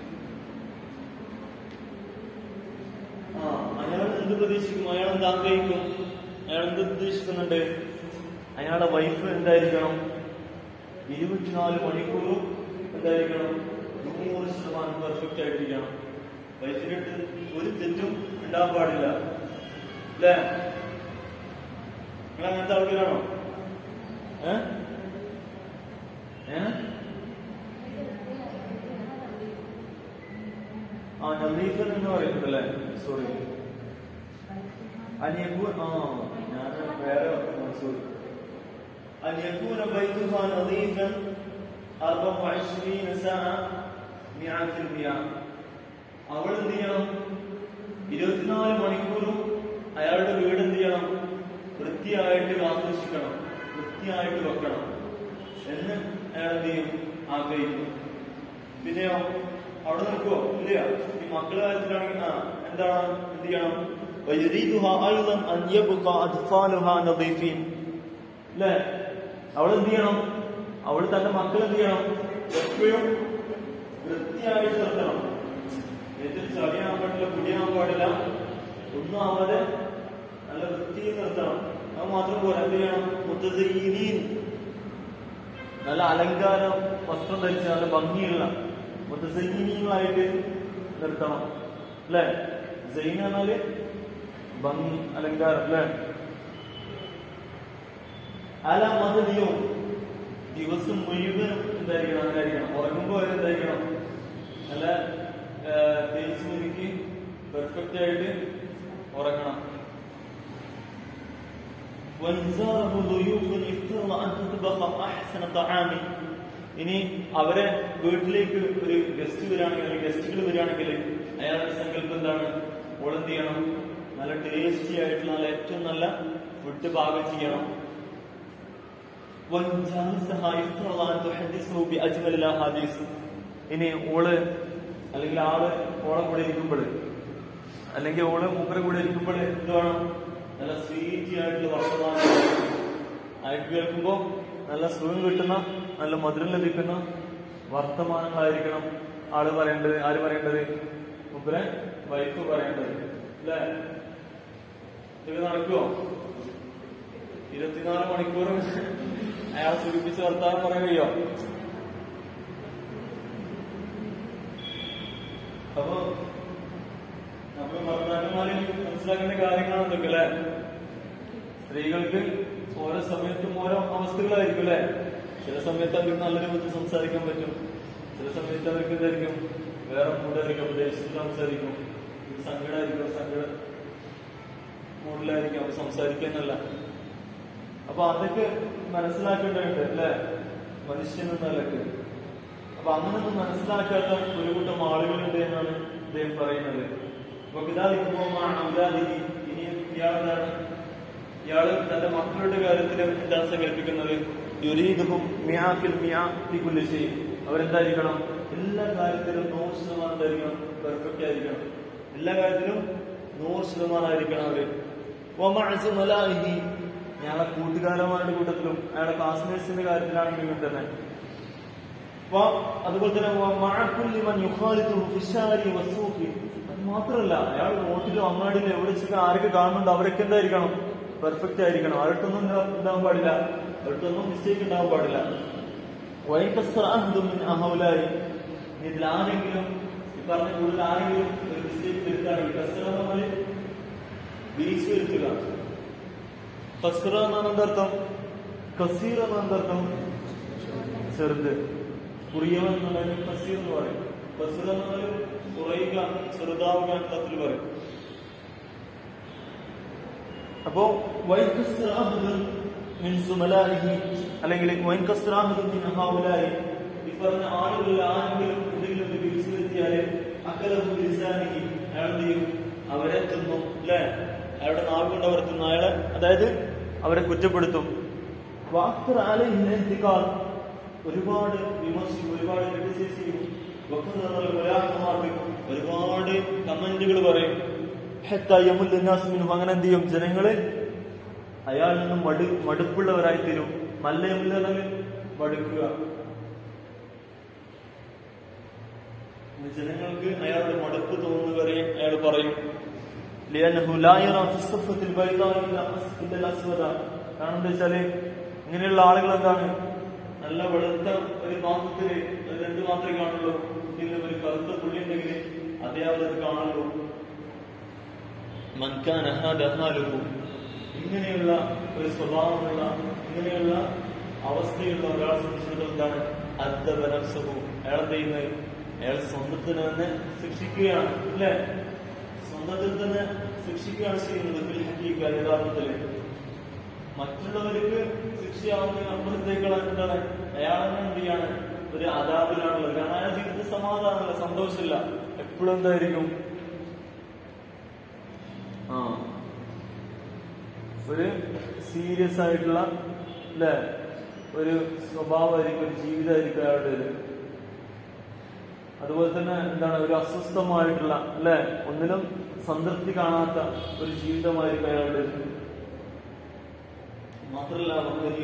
ആ അയാൾ എന്ത് പ്രതീക്ഷിക്കും അയാൾ എന്ത് ആഗ്രഹിക്കും അയാൾ എന്ത് ഉദ്ദേശിക്കുന്നുണ്ട് അയാളുടെ വൈഫ് എന്തായിരിക്കണം ഇരുപത്തിനാല് മണിക്കൂറും എന്തായിരിക്കണം നൂറ് ശതമാനം പെർഫെക്റ്റ് ആയിട്ടിരിക്കണം വൈഫിന്റെ അടുത്ത് ഒരു തെറ്റും ഉണ്ടാകാൻ പാടില്ല അല്ലേ നിങ്ങൾ അങ്ങനത്തെ ആൾക്കാരാണോ ഏ ഏ ആ നദീഫൻ എന്ന് പറയുന്നുണ്ടല്ലേ സോറി അനിയക്കൂൻ ആ ഞാൻ വേറെ സോറി അനിയക്കൂന ബൈത്തുഹ നദീഫൻ അർബം വൈശ്വീന സാ മിയാഫിൽ മിയാ അവൾ എന്ത് ചെയ്യണം ഇരുപത്തിനാല് മണിക്കൂറും അയാളുടെ വീട് എന്ത് ചെയ്യണം വൃത്തിയായിട്ട് കാത്തുരക്ഷിക്കണം വൃത്തിയായിട്ട് വെക്കണം എന്ന് അയാൾ എന്ത് ചെയ്യും ആഗ്രഹിക്കും പിന്നെയോ അവിടെ നിൽക്കുവോ ഇല്ല ഈ മക്കളെ കാര്യത്തിലാണെങ്കിൽ ആ എന്താണ് എന്ത് ചെയ്യണം ويريدها أيضا أن يبقى أطفالها نظيفين അല്ലേ അവൾ എന്ത് ചെയ്യണം അവൾ തന്റെ മക്കൾ എന്ത് ചെയ്യണം എപ്പോഴും വൃത്തിയായിട്ട് നിർത്തണം ഏറ്റവും ചളിയാൻ പാടില്ല കുടിയാൻ പാടില്ല ഒന്നും ആവാതെ നല്ല വൃത്തിയിൽ നിർത്തണം അത് മാത്രം പോരാ എന്ത് ചെയ്യണം മുത്തസീനീൻ നല്ല അലങ്കാരം വസ്ത്രം ധരിച്ച് നല്ല ഭംഗിയുള്ള മുത്തസീനീങ്ങളായിട്ട് നിർത്തണം അല്ലേ ജൈൻ എന്നാല് ഭംഗി അലങ്കാരം അല്ലേ അല മതിയോ ദിവസം മുഴുവൻ എന്തായിരിക്കണം അങ്ങനെയായിരിക്കണം ഉറങ്ങുമ്പോ വരെ എന്തായിരിക്കണം നല്ല തേച്ച് മുറുക്കി പെർഫെക്റ്റ് ആയിട്ട് ഉറങ്ങണം وانزاره ضيوف افترض أن تطبخ أحسن طعام ഇനി അവരെ വീട്ടിലേക്ക് ഒരു ഗസ്റ്റ് വരികയാണെങ്കിൽ അല്ലെങ്കിൽ ഗസ്റ്റുകൾ വരികയാണെങ്കിൽ അയാളുടെ സങ്കല്പം എന്താണ് ഓളെന്ത് ചെയ്യണം നല്ല ടേസ്റ്റി ആയിട്ടുള്ള നല്ല ഏറ്റവും നല്ല ഫുഡ് പാകം ചെയ്യണം وانزالسها افترض أن تحدثه بأجمل الأحاديث ഇനി ഓള് അല്ലെങ്കിൽ ആള് ഓളെ കൂടെ ഇരിക്കുമ്പോൾ അല്ലെങ്കിൽ ഓള് മൂപ്പരെ കൂടെ ഇരിക്കുമ്പോൾ എന്ത് വേണം നല്ല സ്വീറ്റി ആയിട്ടുള്ള വർത്തമാനം ആയിട്ട് കേൾക്കുമ്പോൾ നല്ല സുഖം കിട്ടുന്ന നല്ല മധുരം ലഭിക്കുന്ന വർത്തമാനങ്ങളായിരിക്കണം ആള് പറയേണ്ടത് ആര് പറയേണ്ടത് മൂപ്പരെ വൈഫ് പറയേണ്ടത് അല്ലേ ഇത് നടക്കുമോ ഇരുപത്തിനാല് മണിക്കൂർ അയാൾ സൂചിപ്പിച്ച് വർത്താനം പറയാൻ കഴിയോ അപ്പൊ നമ്മൾ ഭർത്താക്കന്മാരിൽ മനസ്സിലാക്കേണ്ട കാര്യങ്ങളാണ് ഇതൊക്കെ അല്ലെ സ്ത്രീകൾക്ക് ഓരോ സമയത്തും ഓരോ അവസ്ഥകളായിരിക്കും അല്ലെ ചില സമയത്ത് അവർക്ക് നല്ല രൂപത്തിൽ സംസാരിക്കാൻ പറ്റും ചില സമയത്ത് അവർക്ക് ഇതായിരിക്കും വേറെ മൂടായിരിക്കും ദേശത്തിൽ സംസാരിക്കും സങ്കടമായിരിക്കും സങ്കട മൂഡിലായിരിക്കും അവർ സംസാരിക്കാനല്ല അപ്പൊ അതൊക്കെ മനസ്സിലാക്കേണ്ടതുണ്ട് അല്ലെ മനുഷ്യൻ എന്ന നിലക്ക് അപ്പൊ അങ്ങനൊന്നും മനസ്സിലാക്കാത്ത ഒരു കൂട്ടം ആളുകളുണ്ട് എന്നാണ് ഇദ്ദേഹം പറയുന്നത് അപ്പൊ പിതാദിക്കുമ്പോഴാണ് ഔലാദിക്ക് ഇനി ഇയാളെന്താണ് ഇയാള് തന്റെ മക്കളുടെ കാര്യത്തിൽ എന്താണ് സങ്കല്പിക്കുന്നത് യുരീദുഹും മിയാഫിൽ മിയാഫി കുല്ലി ചെയ്യും അവരെന്തായിരിക്കണം എല്ലാ കാര്യത്തിലും നൂറ് ശതമാനം എന്തായിരിക്കണം പെർഫെക്റ്റ് ആയിരിക്കണം എല്ലാ കാര്യത്തിലും നൂറ് ശതമാനമായിരിക്കണം അവര് ഒമഅസു മലാഇഹി അയാളെ കൂട്ടുകാരന്മാരുടെ കൂട്ടത്തിലും അയാളെ ക്ലാസ്മേറ്റ്സിന്റെ കാര്യത്തിലാണെങ്കിലും ഇങ്ങനെ തന്നെ വ- അതുപോലെ തന്നെ വ- മഅകുല്ലി മൻ യുഖാലിതുഹു ഫിശ്ശാരി വസ്സൂഖി. അത് മാത്രമല്ല അയാൾ റോട്ടിലോ അങ്ങാടിയിലോ എവിടെ വെച്ചിട്ട് ആരൊക്കെ കാണുന്നുണ്ട് അവരൊക്കെ എന്തായിരിക്കണം പെർഫെക്റ്റ് ആയിരിക്കണം അവരുടെ ഉണ്ടാവാൻ പാടില്ല അവരുടെ മിസ്റ്റേക്ക് ഉണ്ടാവാൻ പാടില്ല വൈകസ്രാഹുദും മിൻ അഹൗലായി ഇതിൽ ആരെങ്കിലും ഈ പറഞ്ഞ കൂടുതൽ ആരെങ്കിലും ഒരു മിസ്റ്റേക്ക് വരുത്താണെങ്കിൽ കസ്ര നമ്മൾ വീഴ്ച വരുത്തുക കസ്ര എന്നാണ് എന്തർത്ഥം കസീർ എന്നാണ് എന്തർത്ഥം ചെറുത് കുറിയവൻ എന്നുള്ളതിന് കസീർ എന്ന് പറയും കസീർ എന്നാൽ കുറയുക ചെറുതാവുക എന്നതിൽ പറയും അപ്പോ വൈകസ്രാഹുദും മിൻ സുമലാഹിഹി അല്ലെങ്കിൽ വൈകസ്രാഹുദും മിൻ ഹൗലായി ഈ പറഞ്ഞ ആളുകളിൽ ആരെങ്കിലും എന്തെങ്കിലും ഒരു വീഴ്ച വരുത്തിയാല് അക്കലഹു ലിസാനിഹി അയാൾ എന്ത് ചെയ്യും അവരെ തിന്നും അല്ലെ അയാളുടെ നാവ് കൊണ്ട് അവർ തിന്നും അയാളെ അതായത് അവരെ കുറ്റപ്പെടുത്തും വാക്തർ ആലയിക്കാൾ ഒരുപാട് വിമർശിക്കും ഒരുപാട് ക്രിറ്റിസൈസ് ചെയ്യും ഒരാത്മാർക്ക് ഒരുപാട് കമന്റുകൾ പറയും ഹത്താ യമുൽ നാസ് മിൻഹു. അങ്ങനെ എന്ത് ചെയ്യും ജനങ്ങള് അയാളിൽ നിന്നും മടു മടുപ്പുള്ളവരായി തീരും മല്ല യമുൽ എന്നാൽ മടുക്കുക ജനങ്ങൾക്ക് അയാളുടെ മടുപ്പ് തോന്നുന്നവരെ അയാൾ പറയും لأنه لا يرى في الصفة البيضاء إلا أس- إلا الأسود കാരണം എന്താ വെച്ചാല് ഇങ്ങനെയുള്ള ആളുകൾ എന്താണ് നല്ല വെളുത്ത ഒരു പാത്രത്തില് അത് രണ്ട് മാത്രമേ കാണുള്ളൂ ഇതിൽ ഒരു കറുത്ത പുള്ളി ഉണ്ടെങ്കിൽ അതേ അവരത് കാണുള്ളൂ മൻകാൻ അഹാദഹാലുഹു ഇങ്ങനെയുള്ള ഒരു സ്വഭാവമുള്ള ഇങ്ങനെയുള്ള അവസ്ഥയുള്ള ഒരാളെ സംബന്ധിച്ചിടത്തോളം എന്താണ് അദ്ദബനഫ്സഹു അയാൾ എന്ത് ചെയ്യുന്നത് അയാൾ സ്വന്തത്തിന് തന്നെ ശിക്ഷിക്കുകയാണ് അല്ലേ സ്വന്തത്തിൽ തന്നെ ശിക്ഷിക്കുകയാണ് ചെയ്യുന്നത് ഫിൽ ഹഖീഖ യഥാർത്ഥത്തില് മറ്റുള്ളവർക്ക് ശിക്ഷയാവുന്നതിന് അപ്പുറത്തേക്കുള്ള എന്താണ് അയാളെ എന്ത് ചെയ്യാണ് ഒരു അതാപിലാണുള്ളത് കാരണം അയാൾ ജീവിതത്തിൽ സമാധാനമല്ല സന്തോഷമില്ല എപ്പോഴും എന്തായിരിക്കും ആ ഒരു സീരിയസ് ആയിട്ടുള്ള അല്ലെ ഒരു സ്വഭാവമായിരിക്കും ഒരു ജീവിതമായിരിക്കും അയാളുടെ അതുപോലെ തന്നെ എന്താണ് ഒരു അസ്വസ്ഥമായിട്ടുള്ള അല്ലെ ഒന്നിനും സംതൃപ്തി കാണാത്ത ഒരു ജീവിതമായിരിക്കും അയാളുടെ മാത്രല്ല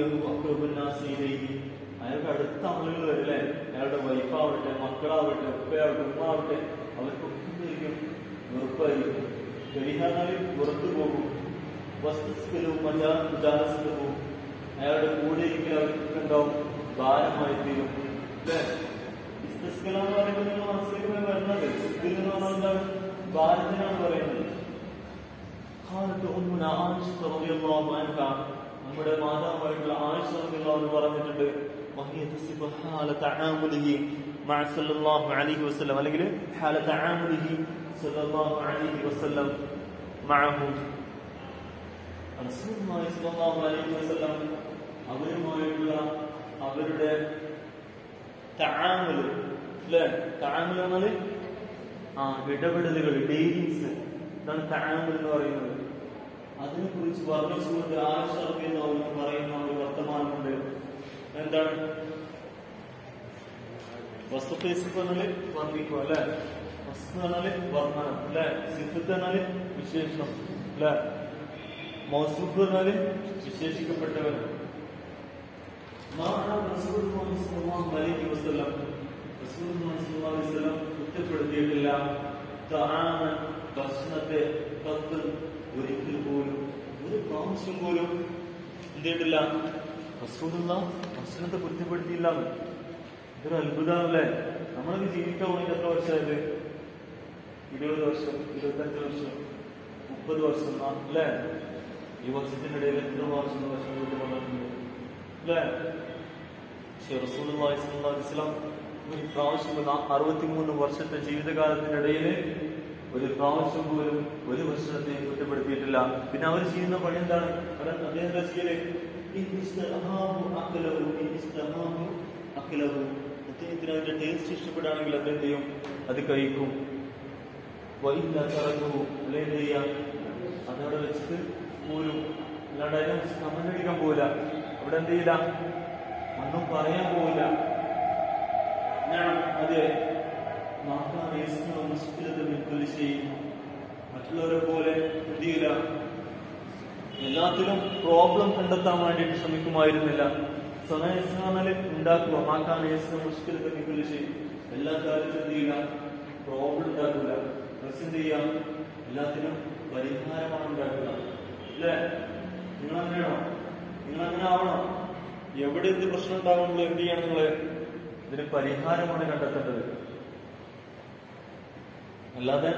അയാൾക്ക് അടുത്ത ആളുകൾ വരില്ലേ അയാളുടെ വൈഫാവട്ടെ മക്കളാവട്ടെ ഉപ്പയാവട്ടെ ഉമ്മാവട്ടെ അവർക്കൊക്കെ എന്തായിരിക്കും വെറുപ്പായിരിക്കും പരിഹാരം പുറത്തു പോകും വസ്തുസ്ഥലവും മജാസ്ഥലവും അയാളുടെ കൂടെ ഇരിക്കുന്ന അവർക്കൊക്കെ ഉണ്ടാവും ഭാരമായി തീരും അല്ലേ ഇസ്തസ്കല എന്ന് പറയുമ്പോൾ നിങ്ങൾ മനസ്സിലേക്ക് വരുന്നത് ഇതിൽ എന്ന് പറഞ്ഞാൽ എന്താണ് ഭാരത്തിനാണ് പറയുന്നത് قالت أمنا عائشة رضي الله عنها നമ്മുടെ മാതാവായിട്ടുള്ള ആയിഷ റളിയല്ലാഹു അൻഹ പറഞ്ഞിട്ടുണ്ട് വഹിയ തസിഫു ഹാല തആമുലിഹി മഅ സല്ലല്ലാഹു അലൈഹി വസല്ലം അല്ലെങ്കിൽ ഹാല തആമുലിഹി സല്ലല്ലാഹു അലൈഹി വസല്ലം മഅഹു റസൂലുള്ളാഹി സ്വല്ലല്ലാഹു അലൈഹി വസല്ലം അവരുമായിട്ടുള്ള അവരുടെ തആമുൽ അല്ലേ തആമുൽ എന്നാൽ ആ ഇടപെടലുകൾ ഡീലിങ്സ് ഇതാണ് തആമുൽ എന്ന് പറയുന്നത് അതിനെ കുറിച്ച് വർണ്ണിച്ചുകൊണ്ട് ആശർക്കുന്ന പറയുന്ന ഒരു വർത്തമാനമുണ്ട് എന്താണ് വസ്തുത്തെ പറഞ്ഞാല് വർണ്ണിക്കുക അല്ലെ വസ്തു പറഞ്ഞാല് വർണ്ണനം അല്ലെ സിഫത്ത് പറഞ്ഞാല് വിശേഷണം അല്ലെ മൗസൂഫ് പറഞ്ഞാല് വിശേഷിക്കപ്പെട്ടവൻ കുറ്റപ്പെടുത്തിയിട്ടില്ല ഭക്ഷണത്തെ കത്ത് ഒരിക്കൽ പോലും ഒരു പ്രാവശ്യം പോലും എന്ത് ചെയ്തിട്ടില്ല റസൂലുള്ള ഭക്ഷണത്തെ കുറ്റപ്പെടുത്തിയില്ല ഇതൊരു അത്ഭുതമാണല്ലേ നമ്മളൊക്കെ ജീവിക്കാൻ വേണ്ടി എത്ര വർഷമായത് ഇരുപത് വർഷം ഇരുപത്തഞ്ച് വർഷം മുപ്പത് വർഷം ആ, അല്ലേ ഈ വർഷത്തിനിടയിൽ എത്ര വർഷം വർഷം കൂട്ടി വന്നിട്ടുണ്ട് അല്ലേ പക്ഷേ റസൂലുള്ളാഹി സ്വല്ലല്ലാഹു അലൈഹി വസല്ലം ഒരു പ്രാവശ്യം പോലും ആ അറുപത്തിമൂന്ന് വർഷത്തെ ജീവിതകാലത്തിനിടയിൽ ഒരു പ്രാവശ്യം പോലും ഒരു വർഷത്തെ കുറ്റപ്പെടുത്തിയിട്ടില്ല പിന്നെ അവർ ചെയ്യുന്ന പണി എന്താണ് അവർ അദ്ദേഹം എന്താ ചെയ്യല് ഇന്നിസ്തഹാമു അഖലഹു, ഇന്നിസ്തഹാമു അഖലഹു. അദ്ദേഹത്തിന് അതിന്റെ ടേസ്റ്റ് ഇഷ്ടപ്പെടുകയാണെങ്കിൽ അത് എന്ത് ചെയ്യും അത് കഴിക്കും വൈല്ല തറങ്ങു അല്ലെ എന്ത് ചെയ്യാം അതവിടെ വെച്ചിട്ട് പോരും അല്ലാണ്ട് അതിനെ കമന്റടിക്കാൻ പോവില്ല അവിടെ എന്ത് ചെയ്യില്ല ഒന്നും പറയാൻ പോവില്ല ഞാൻ അതെ നാട്ടാണ് യേശുവിനെ മുസ്ലിത്തെ നിൽക്കല് ചെയ്യും മറ്റുള്ളവരെ പോലെ എന്ത് ചെയ്യില്ല എല്ലാത്തിലും പ്രോബ്ലം കണ്ടെത്താൻ വേണ്ടിയിട്ട് ശ്രമിക്കുമായിരുന്നില്ല സ്വനയസ്നാല് ഉണ്ടാക്കുക മാക്കാൻ യേശുവിനെ മുസ്ലിത്തെ നിൽക്കല് ചെയ്യും എല്ലാ കാര്യത്തിലും എന്ത് ചെയ്യില്ല പ്രോബ്ലം ഉണ്ടാക്കില്ല പക്ഷെ എന്ത് ചെയ്യാം എല്ലാത്തിനും പരിഹാരമാണ് ഉണ്ടാക്കുക അല്ലേ നിങ്ങൾ അങ്ങനെയാണോ നിങ്ങൾ അങ്ങനെ ആവണം എവിടെ എന്ത് പ്രശ്നം ഉണ്ടാകുമ്പോൾ എന്ത് ചെയ്യണം നിങ്ങള് ഇതിന് പരിഹാരമാണ് കണ്ടെത്തേണ്ടത് അല്ലാതെ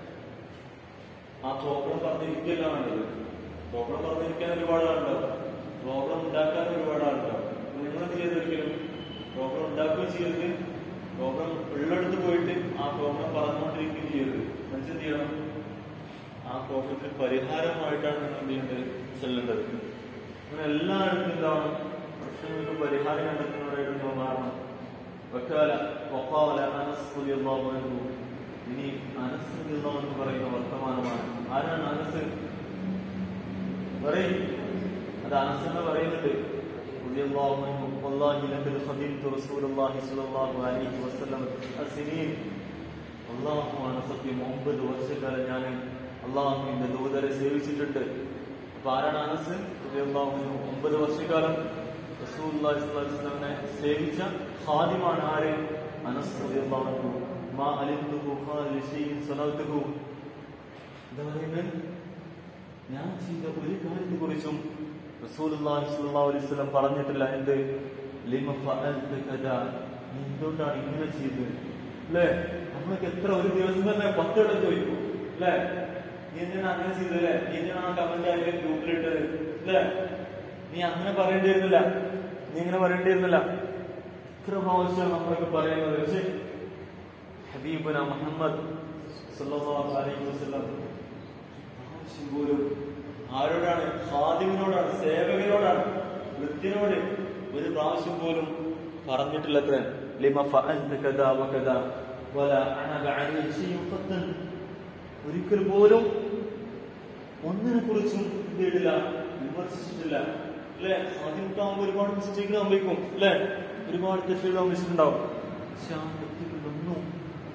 ആ പ്രോബ്ലം പറഞ്ഞിരിക്കല്ല വേണ്ടത് പ്രോബ്ലം പറഞ്ഞിരിക്കാൻ ഒരുപാട് ആളുണ്ടാവും പ്രോബ്ലം ഉണ്ടാക്കാൻ ഒരുപാട് ആളുണ്ടാവും നിങ്ങൾ എന്ത് ചെയ്തൊരിക്കലും പ്രോബ്ലം ഉണ്ടാക്കുകയും ചെയ്യരുത് പ്രോബ്ലം ഉള്ളിടത്ത് പോയിട്ട് ആ പ്രോബ്ലം പറഞ്ഞുകൊണ്ടിരിക്കുകയും ചെയ്യരുത് മനസ്സിൽ ചെയ്യണം ആ പ്രോബ്ലത്തിന് പരിഹാരമായിട്ടാണ് നിങ്ങൾ എന്ത് ചെയ്യേണ്ടത് ചെല്ലേണ്ടത് അങ്ങനെ എല്ലായിടത്തും എന്താണ് പ്രശ്നങ്ങൾക്ക് പരിഹാരം കണ്ടെത്തുന്നവരായിട്ട് നിങ്ങൾ മാറണം വക്കാല വക്കാല അനസ് റളിയല്ലാഹു അൻഹു ഇനി അനസ് റളിയല്ലാഹു അൻഹു പറയുന്ന വർത്തമാനമാണ് ആരാണ് അനസ് പറയും അത് അനസ് എന്ന് പറയുന്നുണ്ട് റളിയല്ലാഹു അൻഹു വല്ലാഹി ലഖദ് ഖദിംതു റസൂലുള്ളാഹി സ്വല്ലല്ലാഹു അലൈഹി വസല്ലം അസ്സനീൻ അള്ളാഹുവാണ് സത്യം ഒമ്പത് വർഷക്കാലം ഞാൻ അള്ളാഹുവിന്റെ ദൂതരെ സേവിച്ചിട്ടുണ്ട് അപ്പൊ ആരാണ് അനസ് റളിയല്ലാഹു അൻഹു ഒമ്പത് വർഷക്കാലം റസൂലുള്ളാഹി സ്വല്ലല്ലാഹു അലൈഹി വസല്ലമയെ സേവിച്ച ഖാദിമാണ് ആര് അനസ് റളിയല്ലാഹു അൻഹു മാ അലിംതുഹു ഖാല ഷൈഇൻ സനൽതുഹു എന്താ പറയുന്നത് ഞാൻ ചെയ്ത ഒരു കാര്യത്തെ കുറിച്ചും റസൂലുള്ളാഹി സ്വല്ലല്ലാഹു അലൈഹി വസല്ലം പറഞ്ഞിട്ടില്ല എന്ത് ലിമ ഫഅൽത കദാ നീ എന്തുകൊണ്ടാണ് ഇങ്ങനെ ചെയ്തത് അല്ലേ നമ്മളൊക്കെ എത്ര ഒരു ദിവസം തന്നെ പത്ത് ഇടം ചോദിക്കും അല്ലേ നീ എന്തിനാണ് അങ്ങനെ ചെയ്തത് അല്ലേ നീ എന്തിനാണ് ആ കമന്റ് അതിലെ ഗ്രൂപ്പിലിട്ടത് അല്ലേ നീ അങ്ങനെ പറയേണ്ടിയിരുന്നില്ല നീ ഇങ്ങനെ പറയേണ്ടിയിരുന്നില്ല ഇത്ര പ്രാവശ്യം നമ്മളൊക്കെ പറയുന്നത് പക്ഷേ ഹബീബുന മുഹമ്മദ് സല്ലല്ലാഹു അലൈഹി വസല്ലം ആവശ്യം പോലും ആരോടാണ് ഖാദിമിനോടാണ് സേവകനോടാണ് വൃത്തിനോട് ഒരു പ്രാവശ്യം പോലും പറഞ്ഞിട്ടില്ലത്ര ലിമ ഫഅൽത കദാ വകദാ വല അനബ അലൈഹി ശൈഉൻ ഖത്തൻ ഒരിക്കൽ പോലും ഒന്നിനെ കുറിച്ചും എന്ത് ചെയ്തിട്ടില്ല വിമർശിച്ചിട്ടില്ല അല്ലെ ആദ്യമുട്ടാകുമ്പോൾ ഒരുപാട് മിസ്റ്റേക്കുകൾ സംഭവിക്കും അല്ലെ ഒരുപാട് തെറ്റുകൾ സംഭവിച്ചിട്ടുണ്ടാവും പക്ഷെ ആ തെറ്റുകളൊന്നും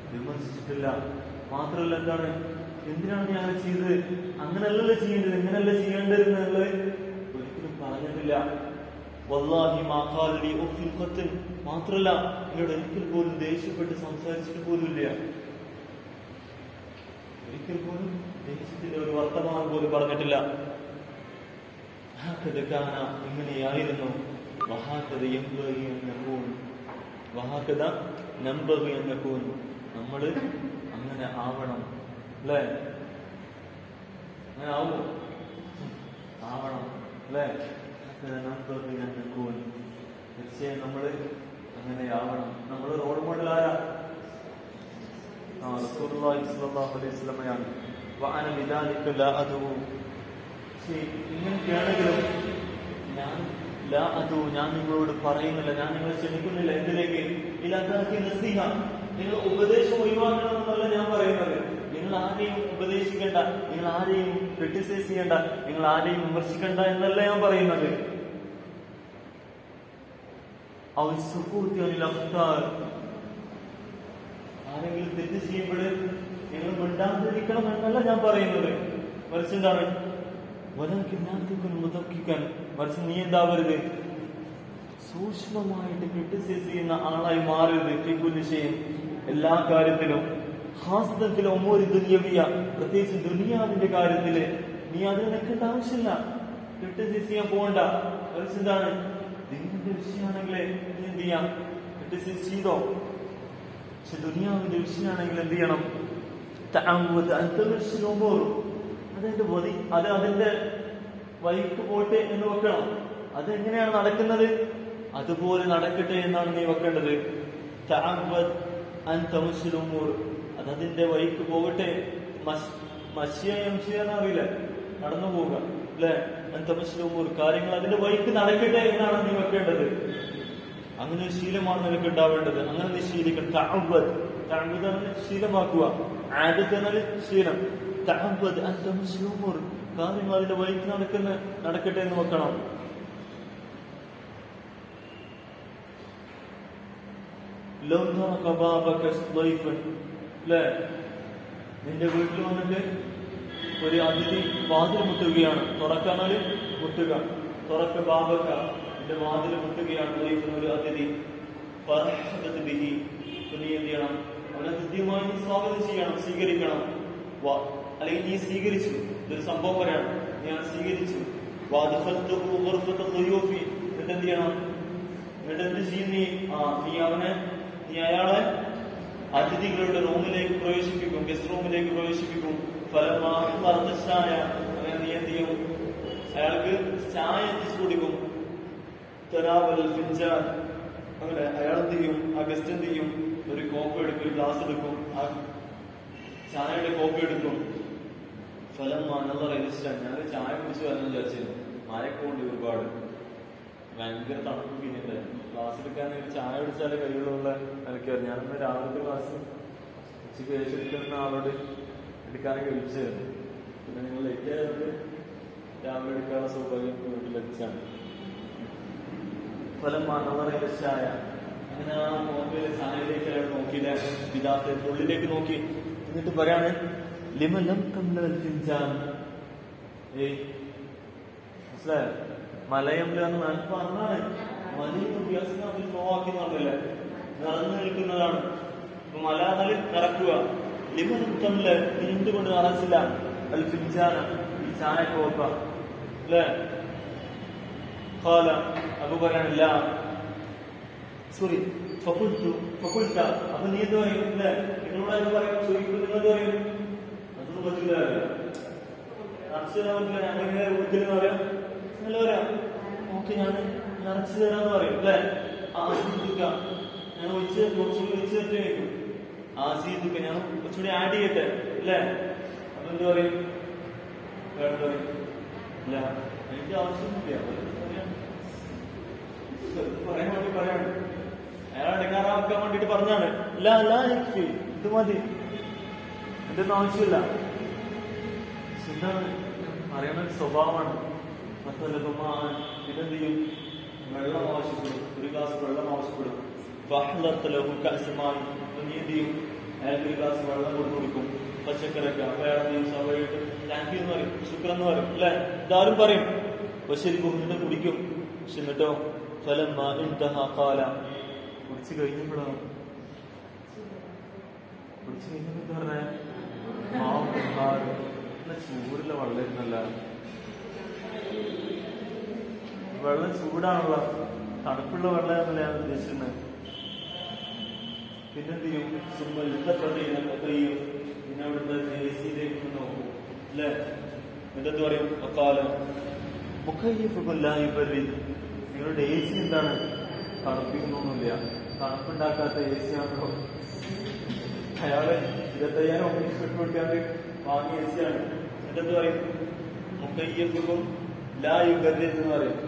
വിമർശിച്ചിട്ടില്ല മാത്രമല്ല എന്താണ് എന്തിനാണ് ഞാൻ അങ്ങനെ ചെയ്തത് അങ്ങനെയല്ലല്ലോ ചെയ്യേണ്ടത് എങ്ങനെയല്ല ചെയ്യേണ്ടത് എന്നുള്ളത് ഒരിക്കലും പറഞ്ഞിട്ടില്ല വല്ലാഹി മാഖാലി ഉഫിൽ ഖത്തൽ മാത്രമല്ല എന്നോട് ഒരിക്കൽ പോലും ദേഷ്യപ്പെട്ട് സംസാരിച്ചിട്ട് പോലുമില്ല ഒരിക്കൽ പോലും ദേഷ്യത്തിന്റെ ഒരു വർത്തമാനം പോലും പറഞ്ഞിട്ടില്ല ഹാക്കത് കാന ഇങ്ങനെയായിരുന്നു വഹാക്കത് എംബഹി എന്നൂൻ വഹാക്കത നമ്പഹി എന്നൂൻ നമ്മള് അങ്ങനെ ആവണം അല്ലേ അങ്ങനെ ആവുമോ ആവണം അല്ലേ ഹാക്കത നമ്പഹി എന്നൂൻ തീർച്ചയായും നമ്മള് അങ്ങനെ ആവണം നമ്മള് റോൾ മോഡൽ ആരാ ആ റസൂലുള്ളാഹി സ്വല്ലല്ലാഹു അലൈഹി വസല്ലമയാണ് വഅന ബിദാലിക ലാ അദൂ ശരി, ഇങ്ങനെയൊക്കെയാണെങ്കിലും ഞാൻ ലാ അദൂ ഞാൻ നിങ്ങളോട് പറയുന്നില്ല ഞാൻ നിങ്ങളെ ക്ഷണിക്കുന്നില്ല എന്തിലേക്ക് ഇലാക്കി നസീഹ നിങ്ങൾ ഉപദേശം ഒഴിവാക്കണമെന്നല്ല ഞാൻ പറയുന്നത് നിങ്ങൾ ആരെയും ഉപദേശിക്കേണ്ട നിങ്ങൾ ആരെയും ക്രിട്ടിസൈസ് ചെയ്യേണ്ട നിങ്ങൾ ആരെയും വിമർശിക്കേണ്ട എന്നല്ല ഞാൻ പറയുന്നത് അവ സുഹൂത്തി അനിൽ അഫ്താർ ആരെങ്കിലും തെറ്റ് ചെയ്യുമ്പോൾ നിങ്ങൾ മിണ്ടാതിരിക്കണം എന്നല്ല ഞാൻ പറയുന്നത് മറിച്ച് എന്താണ് വലക്കിന്നാത്തിക്കും മുതക്കിക്കാൻ മറിച്ച് നീ എന്താവരുത് സൂക്ഷ്മമായിട്ട് ക്രിട്ടിസൈസ് ചെയ്യുന്ന ആളായി മാറരുത് ഫിക്കുൽ വിഷയം എല്ലാ കാര്യത്തിലും ഹാസ്തത്തിലെ ഒമ്മൂരി ദുനിയവിയ പ്രത്യേകിച്ച് ദുനിയാവിന്റെ കാര്യത്തില് നീ അത് നിൽക്കേണ്ട ആവശ്യമില്ല ക്രിട്ടിസൈസ് ചെയ്യാൻ പോകണ്ട മറിച്ച് എന്താണ് ദൈവത്തിന്റെ വിഷയമാണെങ്കിലേ നീ എന്ത് ചെയ്യാം ക്രിട്ടിസൈസ് ചെയ്തോ പക്ഷെ ദുനിയാവിന്റെ വിഷയമാണെങ്കിൽ എന്ത് ചെയ്യണം തഅവ്വുദ് അൻ തമശ്ശിൽ ഉമൂർ. അതിന്റെ വതി അത് അതിന്റെ വഴിക്ക് പോട്ടെ എന്ന് വെക്കണം അതെങ്ങനെയാണ് നടക്കുന്നത് അതുപോലെ നടക്കട്ടെ എന്നാണ് നീ വെക്കേണ്ടത് തഅവ്വുദ് അൻ തമശ്ശിൽ ഉമൂർ. അത് അതിന്റെ വഴിക്ക് പോകട്ടെ മഷിയ എന്ന് അറിയില്ല നടന്നു പോവുക അല്ലെ അൻ തമശ്ശിൽ ഉമൂർ. കാര്യങ്ങൾ അതിന്റെ വഴിക്ക് നടക്കട്ടെ എന്നാണ് നീ വെക്കേണ്ടത് അങ്ങനെ ഒരു ശീലമാണ് നിനക്ക് ഉണ്ടാവേണ്ടത് അങ്ങനെ നീ ശീലിക്കണം തഅവ്വദ് തഅവ്വദ് എന്ന് ശീലമാക്കുക ആദത്ത് എന്നാൽ ശീലം തഅവ്വദ് അൻ തമശ്ശിൽ ഉമൂർ. കാര്യങ്ങൾ അതിന്റെ വഴിക്ക് നടക്കുന്ന നടക്കട്ടെ എന്ന് വെക്കണം ലൗ തറക ബാബക ضيفا ല്ലേ നിന്റെ വീട്ടിൽ വന്നിട്ട് ഒരു അതിഥി വാതിൽ മുട്ടുകയാണ് തുറക്കാനാല് മുട്ടുക തുറക്ക ബാബക്ക നിന്റെ വാതിൽ മുട്ടുകയാണ് ضيفൻ ഒരു അതിഥി ഫർഹബത് ബിഹി അപ്പൊ നീ എന്ത് ചെയ്യണം അവനെ കൃത്യമായി നീ സ്വാഗതം ചെയ്യണം സ്വീകരിക്കണം വാ- അല്ലെങ്കിൽ നീ സ്വീകരിച്ചു ഇതൊരു സംഭവം പറയാണ് ഞാൻ സ്വീകരിച്ചു വാദ്ഖൽതുഹു ഗുർഫത ضيوفി എന്നിട്ട് എന്ത് ചെയ്യണം എന്നിട്ട് എന്ത് ചെയ്യും നീ ആ നീ അവനെ നീ അയാളെ അതിഥികളുടെ റൂമിലേക്ക് പ്രവേശിപ്പിക്കും ഗസ്റ്റ് റൂമിലേക്ക് പ്രവേശിപ്പിക്കും ഫലമാഹ് ചായ അങ്ങനെ നീ എന്ത് ചെയ്യും അയാൾക്ക് ചായ എത്തിച്ചു കൊടുക്കും തരാവൽ ഫിൻജാൻ അങ്ങനെ അയാൾ എന്ത് ചെയ്യും ആ ഗസ്റ്റ് എന്ത് ചെയ്യും ഒരു കോപ്പ് എടുക്കും ഒരു ഗ്ലാസ് എടുക്കും ആ ചായയുടെ കോപ്പി എടുക്കും ഫലം നല്ല രജിസ്റ്റർ ഞാൻ ചായ കുടിച്ച് വരണം വിചാരിച്ചിരുന്നു മഴയൊക്കെ കൊണ്ട് ഒരുപാട് ഭയങ്കര തണുപ്പ് പിന്നെ ക്ലാസ് എടുക്കാൻ ഒരു ചായ കുടിച്ചാലേ കഴിയുള്ളൂള്ള എനിക്കറിയാം ഞാനിന്ന് രാവിലത്തെ ക്ലാസ് ഉച്ചയ്ക്ക് ശേഷം എടുക്കുന്ന ആളോട് എടുക്കാനൊക്കെ വിളിച്ചായിരുന്നു പിന്നെ നിങ്ങൾ ലേറ്റ് ആയതുകൊണ്ട് രാവിലെ എടുക്കാനുള്ള സൗകര്യം വീട്ടിലെത്തിച്ചാണ് ഫലം നല്ല ചായ അങ്ങനെ ആ മോഹൻലെ ചായയിലേക്ക് അയാൾ നോക്കിയില്ല പിതാത്തെ ഉള്ളിലേക്ക് നോക്കി എന്നിട്ട് പറയാണ് ലിമലം കമ്മൽ ഫിൻജാൻ ഏയ് മനസ്സിലായോ മലയമ്ല എന്ന് ഞാൻ പറഞ്ഞാണ് മലയും വ്യത്യാസം ഫ്ലോവാക്കി പറഞ്ഞില്ലേ നിറഞ്ഞു നിൽക്കുന്നതാണ് അപ്പൊ മല എന്നാൽ നിറക്കുക ലിമനം തമ്മില് നീ എന്തുകൊണ്ട് നിറച്ചില്ല അൽ ഫിൻജാന ഈ ചായ കോപ്പ അല്ലേ قال അബു പറയാനില്ല സോറി ഫക്കുൽത്തു ഫക്കുൽത്ത അപ്പൊ നീ എന്ത് പറയും അല്ലേ നിങ്ങളോട് അത് പറയും ചോദിക്കുമ്പോൾ നിങ്ങൾ എന്ത് പറയും അതൊന്നും പറ്റില്ല അക്ഷരം അങ്ങനെ വീട്ടിൽ പറയാം നല്ല പറയാം ഓക്കെ ഞാൻ നിറച്ചു തരാന്ന് പറയും അല്ലേ ആസ്വദിക്കുക ഞാൻ ഒഴിച്ച് കുറച്ചുകൂടി ഒഴിച്ച് തരട്ടെ വയ്ക്കും ആസ്വദിക്കുക ഞാൻ കുറച്ചുകൂടി ആഡ് ചെയ്യട്ടെ അല്ലേ അപ്പൊ എന്ത് പറയും വേണ്ട പറയും ഇല്ല എനിക്ക് ആവശ്യമൊന്നുമില്ല പറയാം. പറയാൻ വേണ്ടി പറയാണ് അയാൾ ഇടങ്ങാറാക്കാൻ വേണ്ടിട്ട് പറഞ്ഞാണ് ഇല്ല അല്ല എനിക്ക് ഇത് മതി എന്റെ ഒന്നും ആവശ്യമില്ല പക്ഷെ എന്താണ് അറിയണ ഒരു സ്വഭാവമാണ് മറ്റൊരുമാൻ ഇതെന്ത് ചെയ്യും വെള്ളം ആവശ്യപ്പെടും ഒരു ഗ്ലാസ് വെള്ളം ആവശ്യപ്പെടും ഫഹ്ലത്ത് ലഹു കഅസ്മാൻ. അപ്പൊ നീ എന്ത് ചെയ്യും അയാൾക്ക് ഒരു ഗ്ലാസ് വെള്ളം കൊടുത്തു കൊടുക്കും പച്ചക്കറിയൊക്കെ അപ്പൊ അയാൾ എന്ത് ചെയ്യും? സ്വാഭാവികമായിട്ടും താങ്ക് യു എന്ന് പറയും ശുക്രൻ എന്ന് പറയും അല്ലെ ഇതാരും പറയും പക്ഷെ എന്നിട്ട് കുടിക്കും പക്ഷെ എന്നിട്ടോ ഫലം കാല കുടിച്ചു കഴിഞ്ഞപ്പോഴോ കുടിച്ചു കഴിഞ്ഞപ്പോ എന്താ പറഞ്ഞേ പാവം പിള്ളാര്. നല്ല ചൂടുള്ള വെള്ളം ഇരുന്നല്ല വെള്ളം ചൂടാണല്ലോ തണുപ്പുള്ള വെള്ളമാണെന്നല്ല ഞാൻ ഉദ്ദേശിക്കുന്നത് പിന്നെന്ത് ചെയ്യും ചുമ്മാ ഇഷ്ടപ്പെട്ട ഇതൊക്കെ ചെയ്യും പിന്നെ അവിടുത്തെ ജേസിയിലേക്ക് നോക്കും അല്ലേ എന്നിട്ട് പറയും അക്കാലം മുഖയ്യപ്പല്ലായി നിങ്ങളുടെ എ സി എന്താണ് തണുപ്പിക്കുന്നൊന്നുമില്ല തണുപ്പുണ്ടാക്കാത്ത എ സി ആണല്ലോ അയാള് ഇരുപത്തയ്യായിരം ഒമ്പത് വിട്ടുകൊടുക്കാണ്ട് വാങ്ങിയ എ സി ആണ് എന്നിട്ട് പറയും മുഖയ്യപ്പും ലാ യുഗത്തിൽ എന്ന് പറയും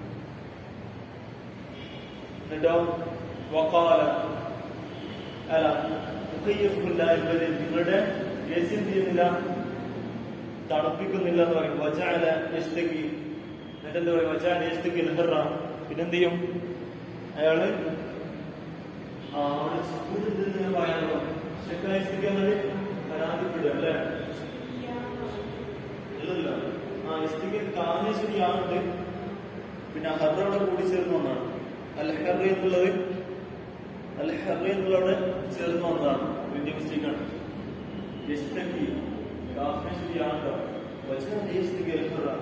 എന്നിട്ടോ വക്കാല അല്ല മുഖയ്യഫുല്ലാഹിബലിൽ നിങ്ങളുടെ എ സി എന്ത് ചെയ്യുന്നില്ല തണുപ്പിക്കുന്നില്ല എന്ന് പറയും വജാല യസ്തക്കി എന്നിട്ട് എന്താ പറയും വജാല യസ്തക്കി ലഹറ പിന്നെന്ത് ചെയ്യും അയാള് ആ, അവിടെ ചൂടുണ്ടെന്ന് ഞാൻ പറയാനല്ലോ യസ്തക്കി എന്നത് പരാതിപ്പെടുക അല്ലേ ഇല്ലല്ല ആ യസ്തക്കി കാമേശ്വരിയാണുണ്ട് പിന്നെ ഹറോടെ കൂടി ചേർന്ന് ഒന്നാണ് അൽ ഹറി എന്നുള്ളത് അൽ ഹറി എന്നുള്ളവിടെ ചേർന്ന് വന്നതാണ് വലിയ മിസ്റ്റേക്ക് ആണ് യസ്തക്കി കാമേശ്വരിയാണോ വചന യസ്തക്കി അൽ ഹറ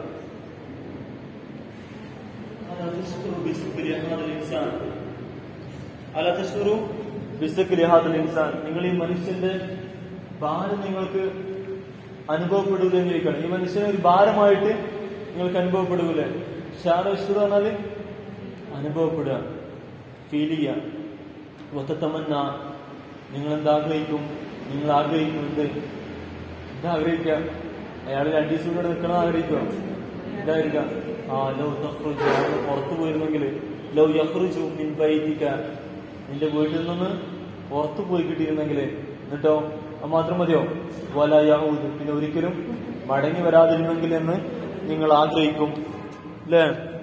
ألا تشكر بشكر هذا الإنسان ألا تشكر بشكر هذا الإنسان നിങ്ങൾ ഈ മനുഷ്യന്റെ ഭാരം നിങ്ങൾക്ക് അനുഭവപ്പെടൂലെന്നിരിക്കണം ഈ മനുഷ്യനെ ഒരു ഭാരമായിട്ട് നിങ്ങൾക്ക് അനുഭവപ്പെടൂലേ ഷാറശ്വർ പറഞ്ഞാല് അനുഭവപ്പെടുക ഫീൽ ചെയ്യുക ഒത്തത്തമന്ന നിങ്ങൾ എന്താഗ്രഹിക്കും നിങ്ങൾ ആഗ്രഹിക്കുന്നുണ്ട് എന്താ ആഗ്രഹിക്കുക അയാൾ രണ്ടു ദിവസം കൂടെ നിൽക്കണം ആഗ്രഹിക്കുക എന്തായിരിക്കാം ആ ലോ തഖ്റുജു അയാൾ പുറത്തു പോയിരുന്നെങ്കിൽ ലോ യഖ്റുജു മിൻ ബൈതിക നിന്റെ വീട്ടിൽ നിന്ന് പുറത്തു പോയി കിട്ടിയിരുന്നെങ്കിൽ എന്നിട്ടോ അത് മാത്രം മതിയോ വല യഹൂദ് പിന്നെ ഒരിക്കലും മടങ്ങി വരാതിരുന്നെങ്കിൽ എന്ന് നിങ്ങൾ ആഗ്രഹിക്കും അല്ലേ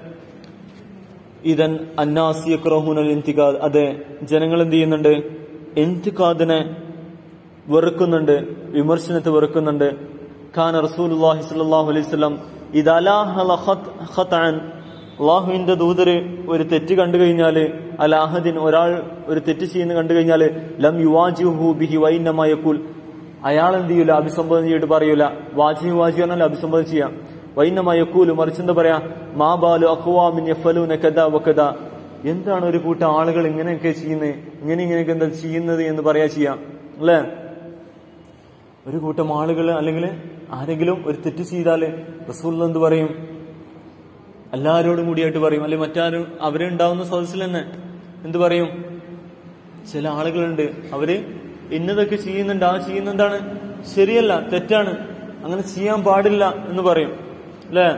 ഇതൻ അന്നാസി യക്റഹൂനൽ ഇന്തിഖാദ് അതെ ജനങ്ങൾ എന്ത് ചെയ്യുന്നുണ്ട് ഇന്തിഖാദിനെ വെറുക്കുന്നുണ്ട് വിമർശനത്തെ വെറുക്കുന്നുണ്ട് ഖാൻ റസൂലുള്ളാഹി സ്വല്ലല്ലാഹു അലൈഹി വസല്ലം ഇദലാഹല ഖത്അൻ അള്ളാഹുവിന്റെ ദൂതര് ഒരു തെറ്റ് കണ്ടു കഴിഞ്ഞാല് അലാഹദിൻ ഒരാൾ ഒരു തെറ്റ് ചെയ്യുന്ന കണ്ടു കഴിഞ്ഞാല് ലം യുവാജിഹു ബിഹി വൈന്നമായക്കുൽ അയാൾ എന്ത് ചെയ്യൂല അഭിസംബോധന ചെയ്തിട്ട് പറയൂല വാജി വാജി പറഞ്ഞാൽ അഭിസംബോധന ചെയ്യാം വൈന്നമായക്കൂല് മറിച്ചെന്താ പറയാ മാ ബാലു അഖ്വാമിൻ യഫലൂന കദ വകദ എന്താണ് ഒരു കൂട്ടം ആളുകൾ ഇങ്ങനെയൊക്കെ ചെയ്യുന്നത് ഇങ്ങനെ ഇങ്ങനെയൊക്കെ എന്താ ചെയ്യുന്നത് എന്ന് പറയാ ചെയ്യാം അല്ലേ ഒരു കൂട്ടം ആളുകൾ അല്ലെങ്കിൽ ആരെങ്കിലും ഒരു തെറ്റ് ചെയ്താല് റസൂൽ എന്ത് പറയും എല്ലാരോടും കൂടിയായിട്ട് പറയും അല്ലെങ്കിൽ മറ്റാരും അവരുണ്ടാവുന്ന സദസ്സിൽ തന്നെ എന്ത് പറയും ചില ആളുകളുണ്ട് അവര് ഇന്നതൊക്കെ ചെയ്യുന്നുണ്ട് ആ ചെയ്യുന്ന എന്താണ് ശരിയല്ല തെറ്റാണ് അങ്ങനെ ചെയ്യാൻ പാടില്ല എന്ന് പറയും അല്ലേ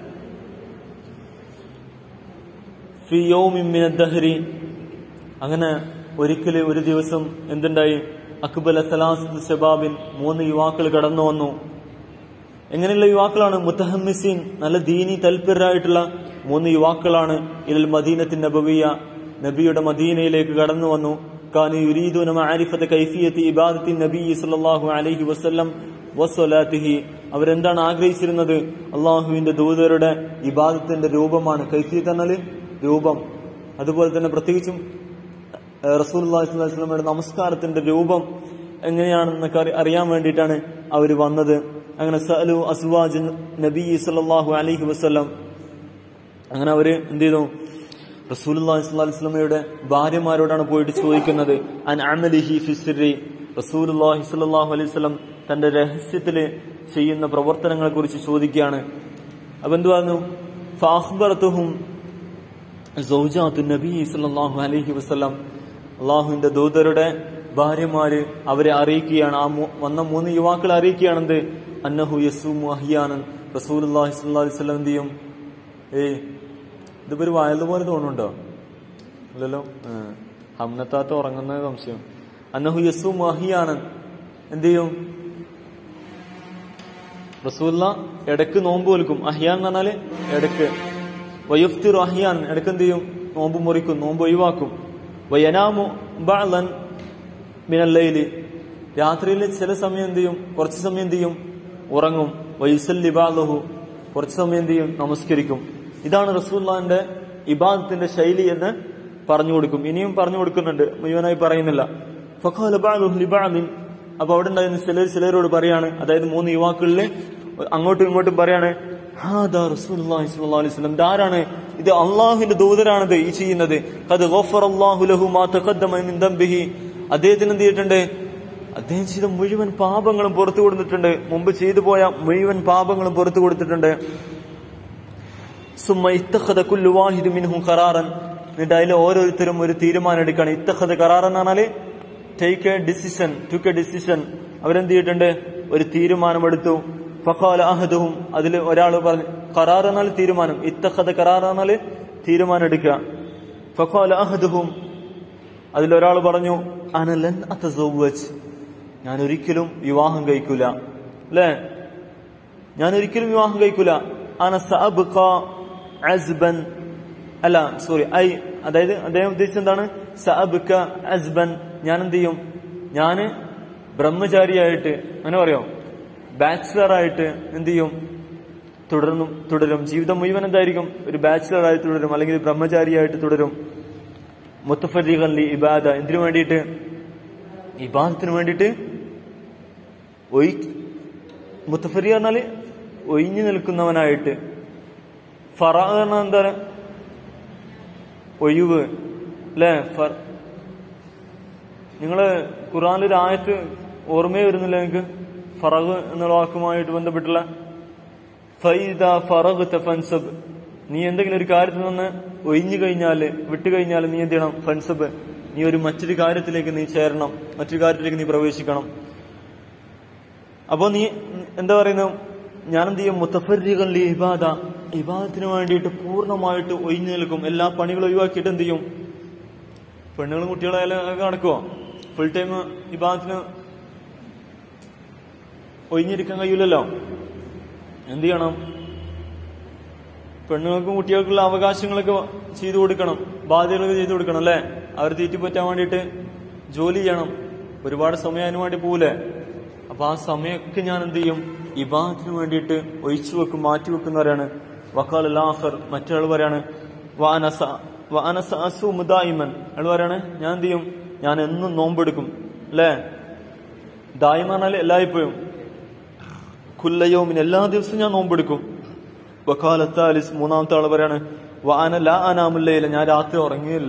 ഫി യൗമിൻ മിന ദഹ്രി അങ്ങനെ ഒരിക്കല് ഒരു ദിവസം എന്തുണ്ടായി അക്ബല സലാസ് ഷബാബിൻ മൂന്ന് യുവാക്കൾ കടന്നു വന്നു എങ്ങനെയുള്ള യുവാക്കളാണ് മുത്തഹമ്മിസീൻ നല്ല ദീനി തൽപരരായിട്ടുള്ള മൂന്ന് യുവാക്കളാണ് ഇതിൽ മദീനത്തിൻ നബവിയ നബിയുടെ മദീനയിലേക്ക് കടന്നു വന്നു കാനു യുരീദുന മഅരിഫത കൈഫിയത്തി ഇബാദത്തി നബി സല്ലല്ലാഹു അലൈഹി വസല്ലം വസ്വലാത്തിഹി അവരെന്താണ് ആഗ്രഹിച്ചിരുന്നത് അള്ളാഹുവിന്റെ ദൂതരുടെ ഇബാദത്തിന്റെ രൂപമാണ് കൈഫിയത്ത് എന്നാല് രൂപം അതുപോലെ തന്നെ പ്രത്യേകിച്ചും റസൂൽ വസ്ലമയുടെ നമസ്കാരത്തിന്റെ രൂപം എങ്ങനെയാണെന്നൊക്കെ അറി- അറിയാൻ വേണ്ടിയിട്ടാണ് അവർ വന്നത് അങ്ങനെ സഅലു അസ്വാജ് നബി സല്ലല്ലാഹു അലൈഹി വസല്ലം അങ്ങനെ അവര് എന്ത് ചെയ്തു റസൂൽ വസ്ലമയുടെ ഭാര്യമാരോടാണ് പോയിട്ട് ചോദിക്കുന്നത് അൻ അമലിഹി ഫിസിറി റസൂൽ സ്വല്ലല്ലാഹു അലൈഹി വസല്ലം തന്റെ രഹസ്യത്തില് ചെയ്യുന്ന പ്രവർത്തനങ്ങളെ കുറിച്ച് ചോദിക്കുകയാണ് അപ്പൊ എന്ത് പറഞ്ഞു ഫാഹ്ബർത്തുഹും സൗജാത്തു നബി സല്ലല്ലാഹു അലൈഹി വസല്ലം അള്ളാഹുവിന്റെ ദൂതരുടെ ഭാര്യമാര് അവരെ അറിയിക്കുകയാണ് ആ മൂ- വന്ന മൂന്ന് യുവാക്കളെ അറിയിക്കുകയാണെന്ത് അന്നഹു യസൂമു അഹിയാനൻ റസൂലുള്ളാഹി സ്വല്ലല്ലാഹു അലൈഹി വസല്ലം എന്ത് ചെയ്യും ഏയ് ഇതിപ്പോ ഒരു വയലുപോലെ തോന്നുന്നുണ്ടോ ഇല്ലല്ലോ ആ. ഹംനത്താത്ത ഉറങ്ങുന്ന സംശയം അന്നഹു യസൂമു അഹിയാനൻ എന്ത് ചെയ്യും റസൂല്ല ഇടക്ക് നോമ്പ് വലിക്കും അഹിയാൻ എന്ന് പറഞ്ഞാല് ഇടക്ക് വയുഫ്തിർ അഹിയാൻ ഇടക്ക് എന്ത് ചെയ്യും നോമ്പ് മുറിക്കും നോമ്പ് ഒഴിവാക്കും വയനാമു ബഅലൻ മിനല്ലൈലി രാത്രിയിൽ ചില സമയം എന്ത് ചെയ്യും കുറച്ച് സമയം എന്ത് ചെയ്യും ഉറങ്ങും വൈസല്ലിബാലഹു കുറച്ച് സമയം എന്ത് ചെയ്യും നമസ്കരിക്കും ഇതാണ് റസൂല്ലാന്റെ ഇബാദത്തിന്റെ ശൈലി എന്ന് പറഞ്ഞു കൊടുക്കും ഇനിയും പറഞ്ഞു കൊടുക്കുന്നുണ്ട് മുഴുവനായി പറയുന്നില്ല ഫഖാല ബഅദുഹു ലിബഅദിൻ അപ്പൊ അവിടെ ഉണ്ടായിരുന്ന ചിലർ ചിലരോട് പറയാണ് അതായത് മൂന്ന് യുവാക്കളില് അങ്ങോട്ടും ഇങ്ങോട്ടും പറയാണ് ഹാദാ റസൂലുള്ളാഹി സ്വല്ലല്ലാഹു അലൈഹി വസല്ലം ഇതാരാണ് ഇത് അള്ളാഹുവിന്റെ ദൂതരാണിത് ഈ ചെയ്യുന്നത് ഖദ് ഗഫറല്ലാഹു ലഹു മാ തഖദ്ദമ മിൻ ദംബിഹി അദ്ദേഹത്തിന് എന്ത് ചെയ്തിട്ടുണ്ട് അദ്ദേഹം ചെയ്ത മുഴുവൻ പാപങ്ങളും പുറത്തു കൊടുത്തിട്ടുണ്ട് മുമ്പ് ചെയ്തു പോയ മുഴുവൻ പാപങ്ങളും പുറത്തു കൊടുത്തിട്ടുണ്ട് സുമ്മ ഇത്തഖദ കുല്ലു വാഹിദു മിൻഹും ഖറാറൻ എന്നിട്ട് അതിൽ ഓരോരുത്തരും ഒരു തീരുമാനം എടുക്കണം ഇത്തഖദ ഖറാർ എന്ന് പറഞ്ഞാല് take a decision took a decision അവരെന്ത് ചെയ്തിട്ടുണ്ട് ഒരു തീരുമാനമെടുത്തു ഫഖാല അഹദുഹും അതിൽ ഒരാൾ പറഞ്ഞു ഖറാർ എന്നാൽ തീരുമാനം ഇത്തഖദ ഖറാർ എന്നാൽ തീരുമാനം എടുക്കുക ഫഖാല അഹദുഹും അതിലൊരാൾ പറഞ്ഞു അനലൻ അത്തസവ്വജ് ഞാൻ ഒരിക്കലും വിവാഹം കഴിക്കൂല അല്ലേ ഞാൻ ഒരിക്കലും വിവാഹം കഴിക്കൂല അന സഅബ്ഖ അസ്ബൻ അല്ല സോറി ഐ അതായത് അദ്ദേഹം ഉദ്ദേശിച്ചത് എന്താണ് സഅബ്ക അസ്ബൻ ഞാൻ എന്ത് ചെയ്യും ഞാന് ബ്രഹ്മചാരിയായിട്ട് അങ്ങനെ പറയോ ബാച്ചിലർ ആയിട്ട് എന്ത് ചെയ്യും തുടർന്നും തുടരും ജീവിതം മുഴുവൻ എന്തായിരിക്കും ഒരു ബാച്ചിലർ ആയി തുടരും അല്ലെങ്കിൽ ബ്രഹ്മചാരിയായിട്ട് തുടരും മുത്തഫരീഖൻ ലി ഇബാദ എന്തിനു വേണ്ടിയിട്ട് ഇബാദത്തിന് വേണ്ടിയിട്ട് ഒയ് മുത്തഫരി പറഞ്ഞാല് ഒഴിഞ്ഞു നിൽക്കുന്നവനായിട്ട് ഫറ പറഞ്ഞാൽ എന്താണ് ഒഴിവ് അല്ലേ നിങ്ങള് ഖുറാനിലൊരു ആയത്ത് ഓർമ്മയെ വരുന്നില്ല നിങ്ങൾക്ക് ഫറഗ് എന്നുള്ള വാക്കുമായിട്ട് ബന്ധപ്പെട്ടുള്ള ഫൈദ ഫറഗ് ഫൻസബ് നീ എന്തെങ്കിലും ഒരു കാര്യത്തിൽ നിന്ന് ഒഴിഞ്ഞു കഴിഞ്ഞാല് വിട്ടു കഴിഞ്ഞാൽ നീ എന്ത് ചെയ്യണം ഫൻസബ് നീ ഒരു മറ്റൊരു കാര്യത്തിലേക്ക് നീ ചേരണം മറ്റൊരു കാര്യത്തിലേക്ക് നീ പ്രവേശിക്കണം അപ്പോ നീ എന്താ പറയുന്നത് ഞാൻ എന്ത് ചെയ്യും മുത്തഫരികൻ ലി ഇബാദ ഇബാദത്തിന് വേണ്ടിയിട്ട് പൂർണ്ണമായിട്ട് ഒഴിഞ്ഞു നിൽക്കും എല്ലാ പണികളും ഒഴിവാക്കിയിട്ട് എന്ത് ചെയ്യും പെണ്ണുങ്ങളും കുട്ടികളായാലും ഒക്കെ നടക്കുവോ ഫുൾ ടൈം ഇബാദത്തിന് ഒഴിഞ്ഞിരിക്കാൻ കഴിയില്ലല്ലോ എന്ത് ചെയ്യണം പെണ്ണുങ്ങൾക്കും കുട്ടികൾക്കുള്ള അവകാശങ്ങളൊക്കെ ചെയ്തു കൊടുക്കണം ബാധ്യതകളൊക്കെ ചെയ്തു കൊടുക്കണം അല്ലേ അവർ തീറ്റിപ്പറ്റാൻ വേണ്ടിയിട്ട് ജോലി ചെയ്യണം ഒരുപാട് സമയം അതിനു വേണ്ടി പോകൂലേ അപ്പൊ ആ സമയമൊക്കെ ഞാൻ എന്ത് ചെയ്യും ഇബാദത്തിന് വേണ്ടിയിട്ട് ഒഴിച്ചു വെക്കും മാറ്റി വെക്കുന്നവരാണ് വക്കാൽ ലാഹർ മറ്റൊരാൾ പറയാണ് വാനസ വാനസ അസു മുദായിമൻ അയാൾ പറയാണ് ഞാൻ എന്ത് ചെയ്യും ഞാൻ എന്നും നോമ്പെടുക്കും അല്ലേ ദായിമ പറഞ്ഞാൽ എല്ലായ്പ്പോഴും കുല്ലയോമിന് എല്ലാ ദിവസവും ഞാൻ നോമ്പെടുക്കും വക്കാലത്താലിസ് മൂന്നാമത്തെ ആള് പറയാണ് വാന ലാ അനാമുല്ലയില്ല ഞാൻ രാത്രി ഉറങ്ങിയില്ല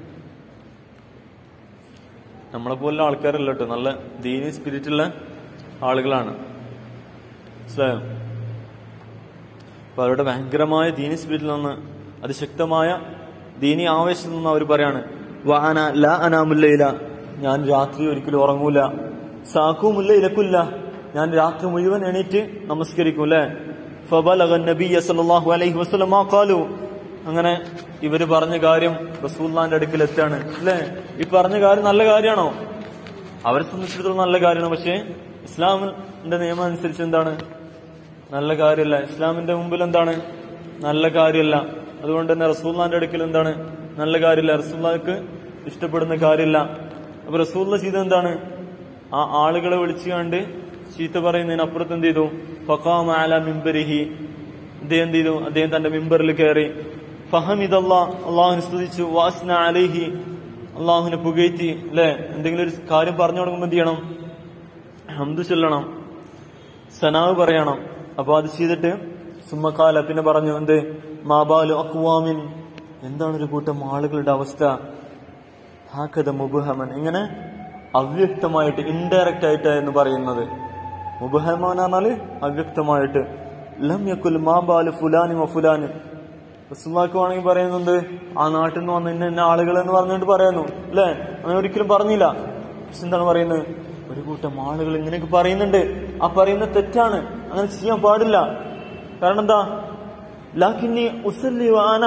നമ്മളെ പോലുള്ള ആൾക്കാരല്ല കേട്ടോ നല്ല ദീനി സ്പിരിറ്റുള്ള ആളുകളാണ് മനസ്സിലായോ അപ്പൊ അവരുടെ ഭയങ്കരമായ ദീനി സ്പിരിറ്റിൽ നിന്ന് അതിശക്തമായ ദീനി ആവേശത്തിൽ നിന്ന് അവർ പറയാണ് വാന ലാ അനാമുല്ലയില ഞാൻ രാത്രി ഒരിക്കലും ഉറങ്ങൂല സാക്കുമുല്ല ഇലക്കുല്ല ഞാൻ രാത്രി മുഴുവൻ എണീറ്റ് നമസ്കരിക്കും അല്ലേ ഫബലഗ നബിയ സല്ലല്ലാഹു അലൈഹി വസല്ലം ഖാലു അങ്ങനെ ഇവര് പറഞ്ഞ കാര്യം റസൂല്ലാന്റെ അടുക്കൽ എത്താണ് അല്ലേ ഈ പറഞ്ഞ കാര്യം നല്ല കാര്യമാണോ അവരെ സംബന്ധിച്ചിടത്തോളം നല്ല കാര്യമാണ് പക്ഷേ ഇസ്ലാമിന്റെ നിയമം അനുസരിച്ച് എന്താണ് നല്ല കാര്യമല്ല ഇസ്ലാമിന്റെ മുമ്പിൽ എന്താണ് നല്ല കാര്യമല്ല അതുകൊണ്ട് തന്നെ റസൂല്ലാന്റെ അടുക്കൽ എന്താണ് നല്ല കാര്യമില്ല റസൂല്ലാക്ക് ഇഷ്ടപ്പെടുന്ന കാര്യമില്ല അപ്പൊ റസൂല്ല ചെയ്തത് എന്താണ് ആ ആളുകളെ വിളിച്ചു കണ്ട് ചീത്ത പറയുന്നതിന് അപ്പുറത്ത് എന്ത് ചെയ്തു ഫഖാമ അല മിംബരിഹി അദ്ദേഹം എന്ത് ചെയ്തു അദ്ദേഹം തന്റെ മിമ്പറിൽ കയറി ഫഹമിദ് അള്ളാഹ് അള്ളാഹുനെ സ്തുതിച്ചു വാസ്ന അലൈഹി അള്ളാഹുനെ പുകഴ്ത്തി അല്ലെ എന്തെങ്കിലും ഒരു കാര്യം പറഞ്ഞു തുടങ്ങുമ്പോൾ എന്ത് ചെയ്യണം ഹംദു ചൊല്ലണം സനാവ് പറയണം അപ്പൊ അത് ചെയ്തിട്ട് സുമ്മക്കാല പിന്നെ പറഞ്ഞു എന്ത് മാബാലു അക്വാമിൻ എന്താണ് ഒരു കൂട്ടം ആളുകളുടെ അവസ്ഥ ഹാക്കത മുബുഹമൻ ഇങ്ങനെ അവ്യക്തമായിട്ട് ഇൻഡയറക്റ്റ് ആയിട്ടായിരുന്നു പറയുന്നത് മുബുഹമൻ എന്ന് പറഞ്ഞാല് അവ്യക്തമായിട്ട് ലം യക്കുൽ മാബാലു ഫുലാനി ഫുലാനി റസുല്ലാക്ക് വേണമെങ്കിൽ പറയുന്നുണ്ട് ആ നാട്ടിൽ നിന്ന് വന്ന ഇന്ന ഇന്ന ആളുകൾ എന്ന് പറഞ്ഞുകൊണ്ട് പറയുന്നു അല്ലേ അങ്ങനെ ഒരിക്കലും പറഞ്ഞില്ല പക്ഷെ എന്താണ് പറയുന്നത് ഒരു കൂട്ടം ആളുകൾ ഇങ്ങനെയൊക്കെ പറയുന്നുണ്ട് ആ പറയുന്നത് തെറ്റാണ് അങ്ങനെ ചെയ്യാൻ പാടില്ല കാരണം എന്താ ലാക്കിന്നി ഉസല്ലി വാന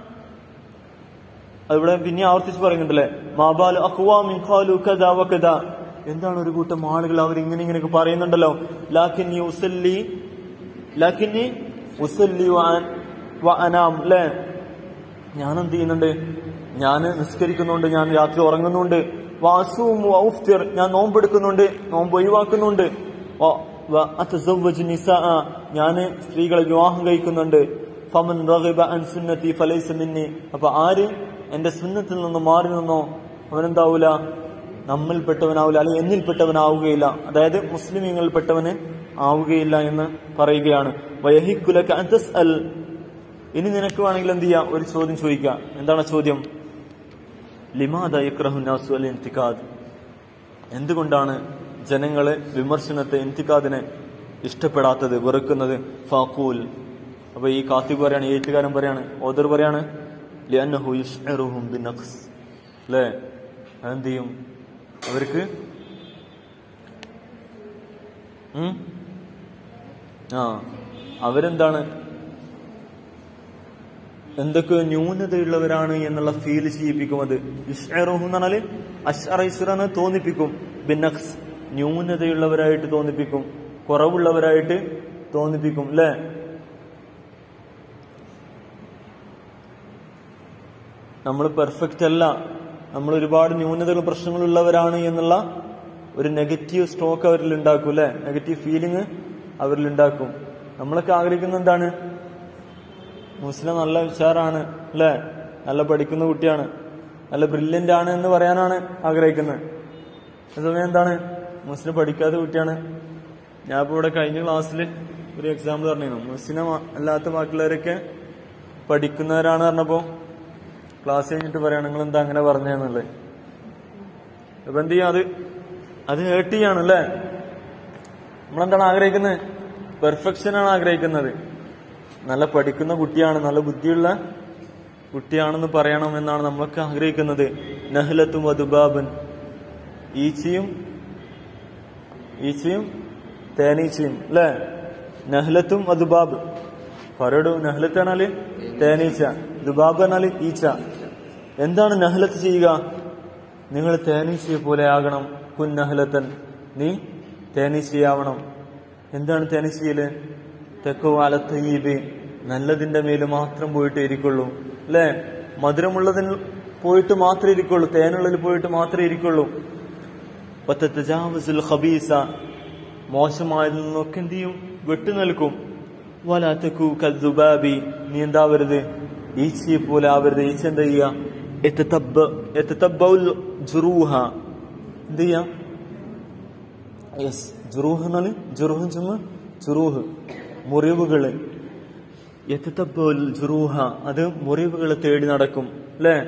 അതിവിടെ പിന്നെ ആവർത്തിച്ച് പറയുന്നുണ്ടല്ലേ മാബാലു അഖ്വാമിൻ ഖാലു കദാ വകദാ എന്താണ് ഒരു കൂട്ടം ആളുകൾ അവർ ഇങ്ങനെ ഇങ്ങനെയൊക്കെ പറയുന്നുണ്ടല്ലോ ലാക്കിന്നി ഉസല്ലി ലാക്കിന്നി ഉസല്ലി വാൻ വ അനാം അല്ലേ ഞാൻ എന്ത് ചെയ്യുന്നുണ്ട് ഞാൻ നിസ്കരിക്കുന്നുണ്ട് ഞാൻ രാത്രി ഉറങ്ങുന്നുണ്ട് വാസൂമു ഔഫ്തിർ ഞാൻ നോമ്പെടുക്കുന്നുണ്ട് നോമ്പ് ഒഴിവാക്കുന്നുണ്ട് വ- വ അത്തസവ്വജു നിസാഅ ഞാൻ സ്ത്രീകളെ വിവാഹം കഴിക്കുന്നുണ്ട് ഫമൻ റഗിബ അൻ സുന്നത്തി ഫലൈസ മിന്നി അപ്പൊ ആര് എന്റെ സുന്നത്തിൽ നിന്ന് മാറി നിന്നോ അവനെന്താവൂല നമ്മിൽപ്പെട്ടവനാവില്ല അല്ലെങ്കിൽ എന്നിൽപ്പെട്ടവനാവുകയില്ല അതായത് മുസ്ലിമീങ്ങളിൽപ്പെട്ടവന് ആവുകയില്ല എന്ന് പറയുകയാണ് വയഹിക്കുലക അൻ തസ്അൽ ഇനി നിനക്ക് വേണമെങ്കിൽ എന്ത് ചെയ്യാം ഒരു ചോദ്യം ചോദിക്കാം എന്താണ് ആ ചോദ്യം ലിമാദ യക്രഹു നാസു അൽ ഇന്തിഖാദ് എന്തുകൊണ്ടാണ് ജനങ്ങളെ വിമർശനത്തെ ഇന്തിഖാദിനെ ഇഷ്ടപ്പെടാത്തത് വെറുക്കുന്നത് ഫാക്കൂൽ അപ്പൊ ഈ കാത്തിബ് പറയാണ് ഈ എഴുത്തുകാരൻ പറയാണ് ഓദർ പറയാണ് ലിഅന്നഹു യുശ്ഇറുഹും ബിനഖ്സ് അല്ലേ അതെന്ത് ചെയ്യും അവർക്ക് ഉം? ആ അവരെന്താണ് എന്തൊക്കെ ന്യൂനതയുള്ളവരാണ് എന്നുള്ള ഫീൽ ചെയ്യിപ്പിക്കും അത് ഇഷ്റഹു എന്ന് പറഞ്ഞാല് അഷ്റൈസുറന്ന് തോന്നിപ്പിക്കും ബിനക്സ് ന്യൂനതയുള്ളവരായിട്ട് തോന്നിപ്പിക്കും കുറവുള്ളവരായിട്ട് തോന്നിപ്പിക്കും അല്ലേ നമ്മൾ പെർഫെക്റ്റ് അല്ല നമ്മൾ ഒരുപാട് ന്യൂനതകൾ പ്രശ്നങ്ങളുള്ളവരാണ് എന്നുള്ള ഒരു നെഗറ്റീവ് സ്ട്രോക്ക് അവരിൽ ഉണ്ടാക്കും അല്ലെ നെഗറ്റീവ് ഫീലിംഗ് അവരിൽ ഉണ്ടാക്കും നമ്മളൊക്കെ ആഗ്രഹിക്കുന്ന എന്താണ് മുസ്ലിം നല്ല ഉഷാറാണ് അല്ലെ നല്ല പഠിക്കുന്ന കുട്ടിയാണ് നല്ല ബ്രില്യന്റ് ആണ് എന്ന് പറയാനാണ് ആഗ്രഹിക്കുന്നത് അതേസമയം എന്താണ് മുസ്ലിം പഠിക്കാത്ത കുട്ടിയാണ് ഞാൻ ഇപ്പോൾ ഇവിടെ കഴിഞ്ഞ ക്ലാസ്സിൽ ഒരു എക്സാമ്പിൾ പറഞ്ഞിരുന്നു മുസ്ലിം അല്ലാത്ത ബാക്കിയുള്ളവരൊക്കെ പഠിക്കുന്നവരാണ് പറഞ്ഞപ്പോ ക്ലാസ് കഴിഞ്ഞിട്ട് പറയണം നിങ്ങൾ എന്താ അങ്ങനെ പറഞ്ഞെന്നുള്ളത് അപ്പൊ എന്ത് ചെയ്യാം അത് അത് ഹേർട്ട് ചെയ്യാണ് അല്ലേ നമ്മളെന്താണ് ആഗ്രഹിക്കുന്നത് പെർഫെക്ഷൻ ആണ് ആഗ്രഹിക്കുന്നത് നല്ല പഠിക്കുന്ന കുട്ടിയാണ് നല്ല ബുദ്ധിയുള്ള കുട്ടിയാണെന്ന് പറയണം എന്നാണ് നമ്മളൊക്കെ ആഗ്രഹിക്കുന്നത് നഹ്ലത്തും വധുബാബൻ ഈച്ചയും ഈച്ചയും തേനീച്ചയും അല്ലേ നഹ്ലത്തും വധുബാബ് പറയടൂ നഹ്ലത്ത് പറഞ്ഞാല് തേനീച്ച ദുബാബ് പറഞ്ഞാല് ഈച്ച എന്താണ് നഹ്ലത്ത് ചെയ്യുക നിങ്ങൾ തേനീച്ചയെ പോലെ ആകണം കുൻ നഹ്ലത്തൻ നീ തേനീച്ചയാവണം എന്താണ് തേനീച്ചയില് തെക്കോ അലത്തയ്യബ് നല്ലതിന്റെ മേല് മാത്രം പോയിട്ട് ഇരിക്കുള്ളൂ അല്ലേ മധുരമുള്ളതിൽ പോയിട്ട് മാത്രമേ ഇരിക്കുള്ളൂ തേനുള്ളിൽ പോയിട്ട് മാത്രമേ ഇരിക്കുള്ളൂ വത്തത്തജാവസുൽ ഖബീസ മോശമായതിൽ നിന്നൊക്കെ എന്ത് ചെയ്യും വിട്ടു നിൽക്കും വലാത്തക്കു കദ്ദുബാബി നീ എന്താവരുത് ഈച്ചയെ പോലെ ആവരുത് ഈച്ച എന്താ ചെയ്യുക എത്തത്തബ്ബ- എത്തത്തബ്ബഉൽ ജുറൂഹ എന്ത് ചെയ്യാ യെസ് ജുറൂഹ് എന്നാണ് ജുറൂഹ് ചുമ ജുറൂഹ് മുറിവുകള് എത്തത്തബ്ബഉൽ ജുറൂഹ അത് മുറിവുകൾ തേടി നടക്കും അല്ലേ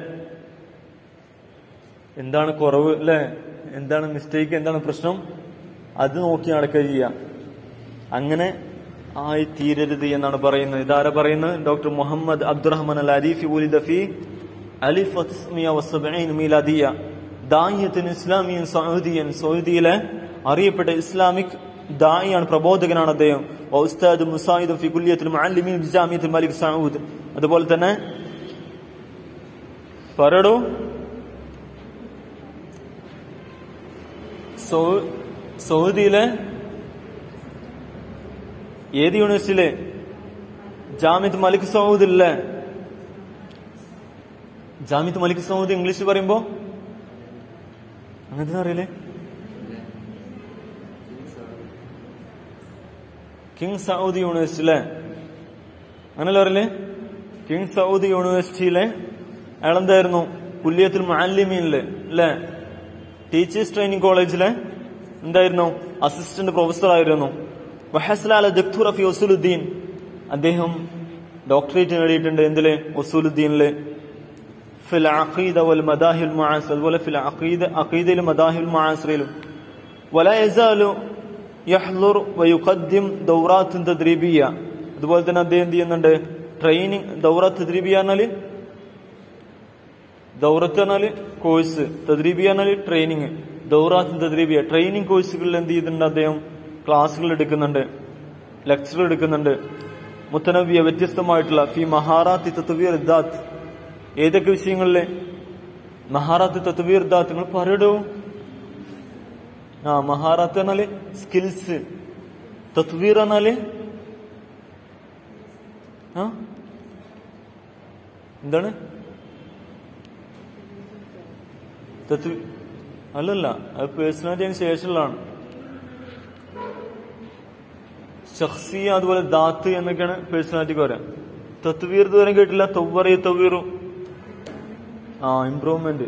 എന്താണ് കുറവ് അല്ലേ എന്താണ് മിസ്റ്റേക്ക് എന്താണ് പ്രശ്നം അത് നോക്കി നടക്കുക ചെയ്യുക അങ്ങനെ ആയി തീരരുത് എന്നാണ് പറയുന്നത് ഇതാരാ പറയുന്നത് ഡോക്ടർ മുഹമ്മദ് അബ്ദുറഹ്മാൻ അൽ അരീഫി ഉലിദ ഫി അലിഫ് വസ്മിയ വസ്സബഈൻ മീലാദിയ ദായിയത്തിൻ ഇസ്ലാമിയൻ സൗദിയൻ സൗദിയിലെ അറിയപ്പെട്ട ഇസ്ലാമിക് ദായിയാണ് പ്രബോധകനാണ് അദ്ദേഹം വ ഉസ്താദ് മുസായിദ് ഫി കുല്ലിയത്തിൽ മുഅല്ലിമീൻ ബി ജാമിയത്തിൽ മലിക് സഊദ് അതുപോലെ തന്നെ പറയടൂ സൗ- സൗദിയിലെ ഏത് യൂണിവേഴ്സിറ്റിയിലെ ജാമിത്ത് മലിക് സൗദ് ഇല്ലേ ജാമിത്ത് മലിക് സൗദ് ഇംഗ്ലീഷ് പറയുമ്പോ അങ്ങനത്തെ അറിയില്ലേ കിങ് സൗദി യൂണിവേഴ്സിറ്റി അല്ലേ അങ്ങനല്ലേ പറയില്ലേ കിങ് സൗദി യൂണിവേഴ്സിറ്റിയിലെ അയാളെന്തായിരുന്നു കുല്യത്തിൽ മാലിമീനില് അല്ലേ ടീച്ചേഴ്സ് ട്രെയിനിങ് കോളേജിലെ എന്തായിരുന്നു അസിസ്റ്റന്റ് പ്രൊഫസർ ആയിരുന്നു വഹസ്ലാല ദക്തൂർ ഫി ഒസുലുദ്ദീൻ അദ്ദേഹം ഡോക്ടറേറ്റ് നേടിയിട്ടുണ്ട് എന്തില് ഒസുലുദ്ദീനില് ഫിൽ അഖീദ വൽ മദാഹിൽ മുആസിർ അതുപോലെ ഫിൽ അഖീദ അഖീദയിലും മദാഹിൽ മുആസിറിലും വല യസാലു യഹ്ലുർ വയുഖദ്ദിം ദൗറാത്ത് തദ്രീബിയ അതുപോലെ തന്നെ അദ്ദേഹം എന്ത് ചെയ്യുന്നുണ്ട് ട്രെയിനിങ് ദൗറാത്ത് തദ്രീബിയ പറഞ്ഞാല് ദൗറത്ത് പറഞ്ഞാല് കോഴ്സ് തദ്രീബിയ പറഞ്ഞാല് ട്രെയിനിങ് ദൗറാത്ത് തദ്രീബിയ ട്രെയിനിങ് കോഴ്സുകളിൽ എന്ത് ചെയ്തിട്ടുണ്ട് അദ്ദേഹം ക്ലാസ്സുകൾ എടുക്കുന്നുണ്ട് ലെക്ചർ എടുക്കുന്നുണ്ട് മുത്തനവ്യ വ്യത്യസ്തമായിട്ടുള്ള ഫി മഹാറാത്തി തത്വീർ ദാത്ത് ഏതൊക്കെ വിഷയങ്ങളിലെ മഹാറാത്ത് തത്വീർ ദാത്ത് നിങ്ങൾ പറയടോ ആ മഹാറാത്ത് പറഞ്ഞാല് സ്കിൽസ് തത്വീർ പറഞ്ഞാല് ആ എന്താണ് തത്വ അല്ലല്ല അത് പേഴ്സണാലിറ്റി അതിന് ശേഷമുള്ളതാണ് ഷഖ്സി അതുപോലെ ദാത്ത് എന്നൊക്കെയാണ് പേഴ്സണാലിറ്റിക്ക് പറയാം തത്വീർ ഇതുവരെ കേട്ടില്ല തൊവ്വറി തവീറും ആ ഇംപ്രൂവ്മെന്റ്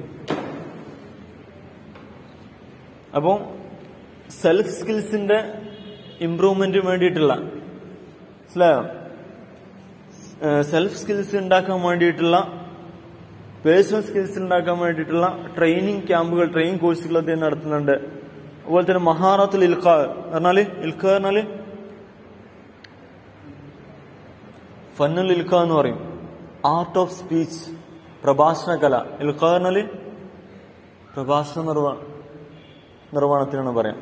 അപ്പോൾ സെൽഫ് സ്കിൽസിന്റെ ഇംപ്രൂവ്മെന്റിന് വേണ്ടിയിട്ടുള്ള മനസ്സിലായോ സെൽഫ് സ്കിൽസ് ഉണ്ടാക്കാൻ വേണ്ടിയിട്ടുള്ള പേഴ്സണൽ സ്കിൽസ് ഉണ്ടാക്കാൻ വേണ്ടിയിട്ടുള്ള ട്രെയിനിങ് ക്യാമ്പുകൾ ട്രെയിനിങ് കോഴ്സുകൾ അദ്ദേഹം നടത്തുന്നുണ്ട് അതുപോലെ തന്നെ മഹാറാത്തുൽ ഇൽഖ പറഞ്ഞാല് ഇൽഖ പറഞ്ഞാല് ഫന്നുൽ ഇൽഖ എന്ന് പറയും ആർട്ട് ഓഫ് സ്പീച്ച് പ്രഭാഷണ കല ഇൽഖ പറഞ്ഞാല് പ്രഭാഷണ നിർവ്വ നിർവ്വഹണത്തിനാണ് പറയാം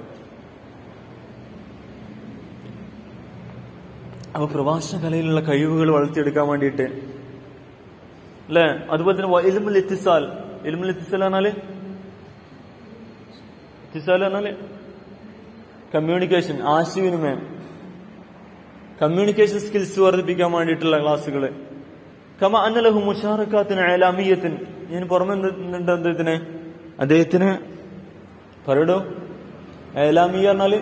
അപ്പൊ പ്രഭാഷണ കലയിലുള്ള കഴിവുകൾ വളർത്തിയെടുക്കാൻ വേണ്ടിയിട്ട് അല്ലെ അതുപോലെ തന്നെ ഇൽമുൽ ഇത്തിസാൽ ഇൽമുൽ ഇത്തിസാൽ പറഞ്ഞാല് ഇത്തിസാൽ പറഞ്ഞാല് കമ്മ്യൂണിക്കേഷൻ ആശയവിനിമയം കമ്മ്യൂണിക്കേഷൻ സ്കിൽസ് വർദ്ധിപ്പിക്കാൻ വേണ്ടിയിട്ടുള്ള ക്ലാസ്സുകൾ കമ അന്നലഹു മുഷാറക്കാത്തിന് അലാമിയത്തിന് ഞാൻ പുറമെ എന്തുണ്ട് അദ്ദേഹത്തിന് അദ്ദേഹത്തിന് പറയടോ ഏലാമിയ പറഞ്ഞാല്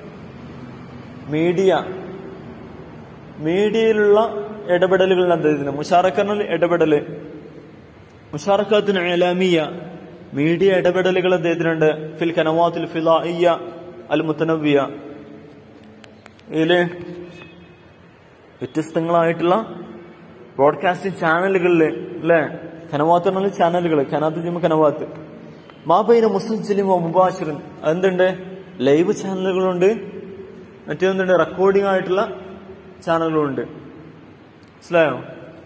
മീഡിയ മീഡിയയിലുള്ള ഇടപെടലുകൾ അദ്ദേഹത്തിന് മുഷാറക്ക പറഞ്ഞാൽ ഇടപെടല് മുഷാറക്കാത്തിന് ഏലാമിയ മീഡിയ ഇടപെടലുകൾ അദ്ദേഹത്തിനുണ്ട് ഫിൽ കനവാത്തിൽ ഫിലായിയ അൽ മുത്തനവ്യ ഇതില് വ്യത്യസ്തങ്ങളായിട്ടുള്ള ബ്രോഡ്കാസ്റ്റിംഗ് ചാനലുകളിൽ അല്ലെ കനവാത്ത് പറഞ്ഞാൽ ചാനലുകൾ കനാത്ത് ചെയ്യുമ്പോൾ കനവാത്ത് മാബൈന മുസ്ലിം മുബാഷിറൻ അതെന്തുണ്ട് ലൈവ് ചാനലുകളുണ്ട് മറ്റേതുണ്ട് റെക്കോർഡിംഗ് ആയിട്ടുള്ള ചാനലുകളുണ്ട് മനസ്സിലായോ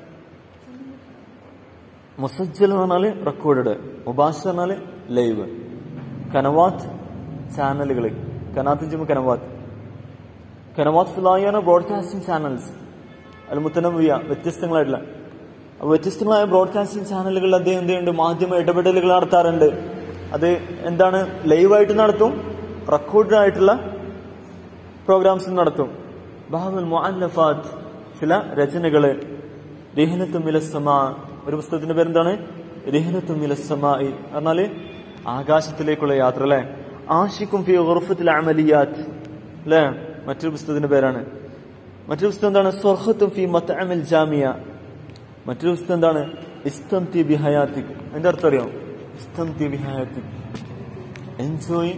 മുസജ്ജൽ എന്ന് പറഞ്ഞാല് റെക്കോർഡഡ് മുബാഷ് പറഞ്ഞാല് ലൈവ് കനവാത്ത് ചാനലുകൾ കനാത്ത് ചെയ്യുമ്പോൾ കനവാത്ത് കനവാത്ത് ഫിലായാണ് ബ്രോഡ്കാസ്റ്റിംഗ് ചാനൽസ് അത് മുത്തനവിയ വ്യത്യസ്തങ്ങളായിട്ടുള്ള അപ്പൊ വ്യത്യസ്തങ്ങളായ ബ്രോഡ്കാസ്റ്റിംഗ് ചാനലുകളിൽ അദ്ദേഹം എന്ത് ചെയ്യുന്നുണ്ട് മാധ്യമ ഇടപെടലുകൾ നടത്താറുണ്ട് അത് എന്താണ് ലൈവായിട്ട് നടത്തും റെക്കോർഡ് ആയിട്ടുള്ള പ്രോഗ്രാംസ് നടത്തും ബാബുൽ മുഅല്ലഫാത്ത് ചില രചനകള് റിഹനത്തും മിലസമാ ഒരു പുസ്തകത്തിന്റെ പേരെന്താണ് റിഹനത്തും മിലസമായി പറഞ്ഞാല് ആകാശത്തിലേക്കുള്ള യാത്ര അല്ലെ ആഷിക്കും ഫി ഗുർഫത്തിൽ അമലിയാത്ത് അല്ലെ മറ്റൊരു പുസ്തകത്തിന്റെ പേരാണ് മറ്റൊരു പുസ്തകം എന്താണ് സ്വർഹത്തും ഫി മത്തഅമിൽ ജാമിയ മറ്റൊരു പുസ്തകം എന്താണ് ഇസ്തംതി ബി ഹയാത്തിക് അതിന്റെ അർത്ഥം അറിയാം ഇസ്തംതി ബി ഹയാത്തിക് എൻജോയ്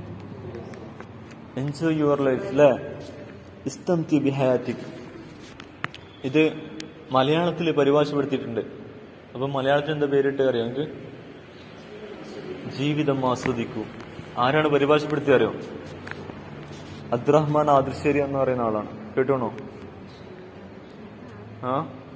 എൻജോയ് യുവർ ലൈഫ് അല്ലേ ഇസ്തംതി ബി ഹയാത്തിക് ഇത് മലയാളത്തിൽ പരിഭാഷപ്പെടുത്തിയിട്ടുണ്ട് അപ്പൊ മലയാളത്തിൽ എന്താ പേരിട്ട് അറിയാം നിങ്ങൾക്ക് ജീവിതം ആസ്വദിക്കൂ ആരാണ് പരിഭാഷപ്പെടുത്തി അറിയോ അബ്ദുറഹ്മാൻ ആദിർശ്ശേരി എന്ന് പറയുന്ന ആളാണ് കേട്ടോണോ ആ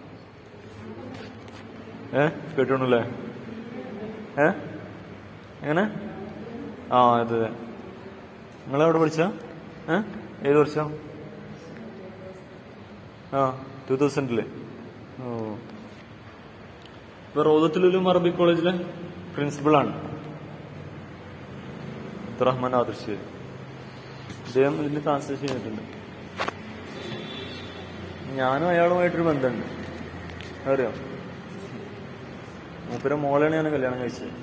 ഏ കേട്ടോണല്ലേ ഏ എങ്ങനെ ആ അതെ അതെ നിങ്ങളെവിടെ പഠിച്ച ഏ ഏത് വർഷം ആ ടൂ തൗസൻഡില് ഓ ഇപ്പൊ റോദത്തിലും അറബിക് കോളേജിലെ പ്രിൻസിപ്പളാണ് അബ്ദുറഹ്മാൻ ആദർശേരി അദ്ദേഹം ഇതിന് ട്രാൻസ്ലേഷൻ ചെയ്തിട്ടുണ്ട് ഞാനും അയാളുമായിട്ടൊരു ബന്ധമുണ്ട് അറിയോ മൂപ്പര മോളെയാണ് ഞാൻ കല്യാണം കഴിച്ചത്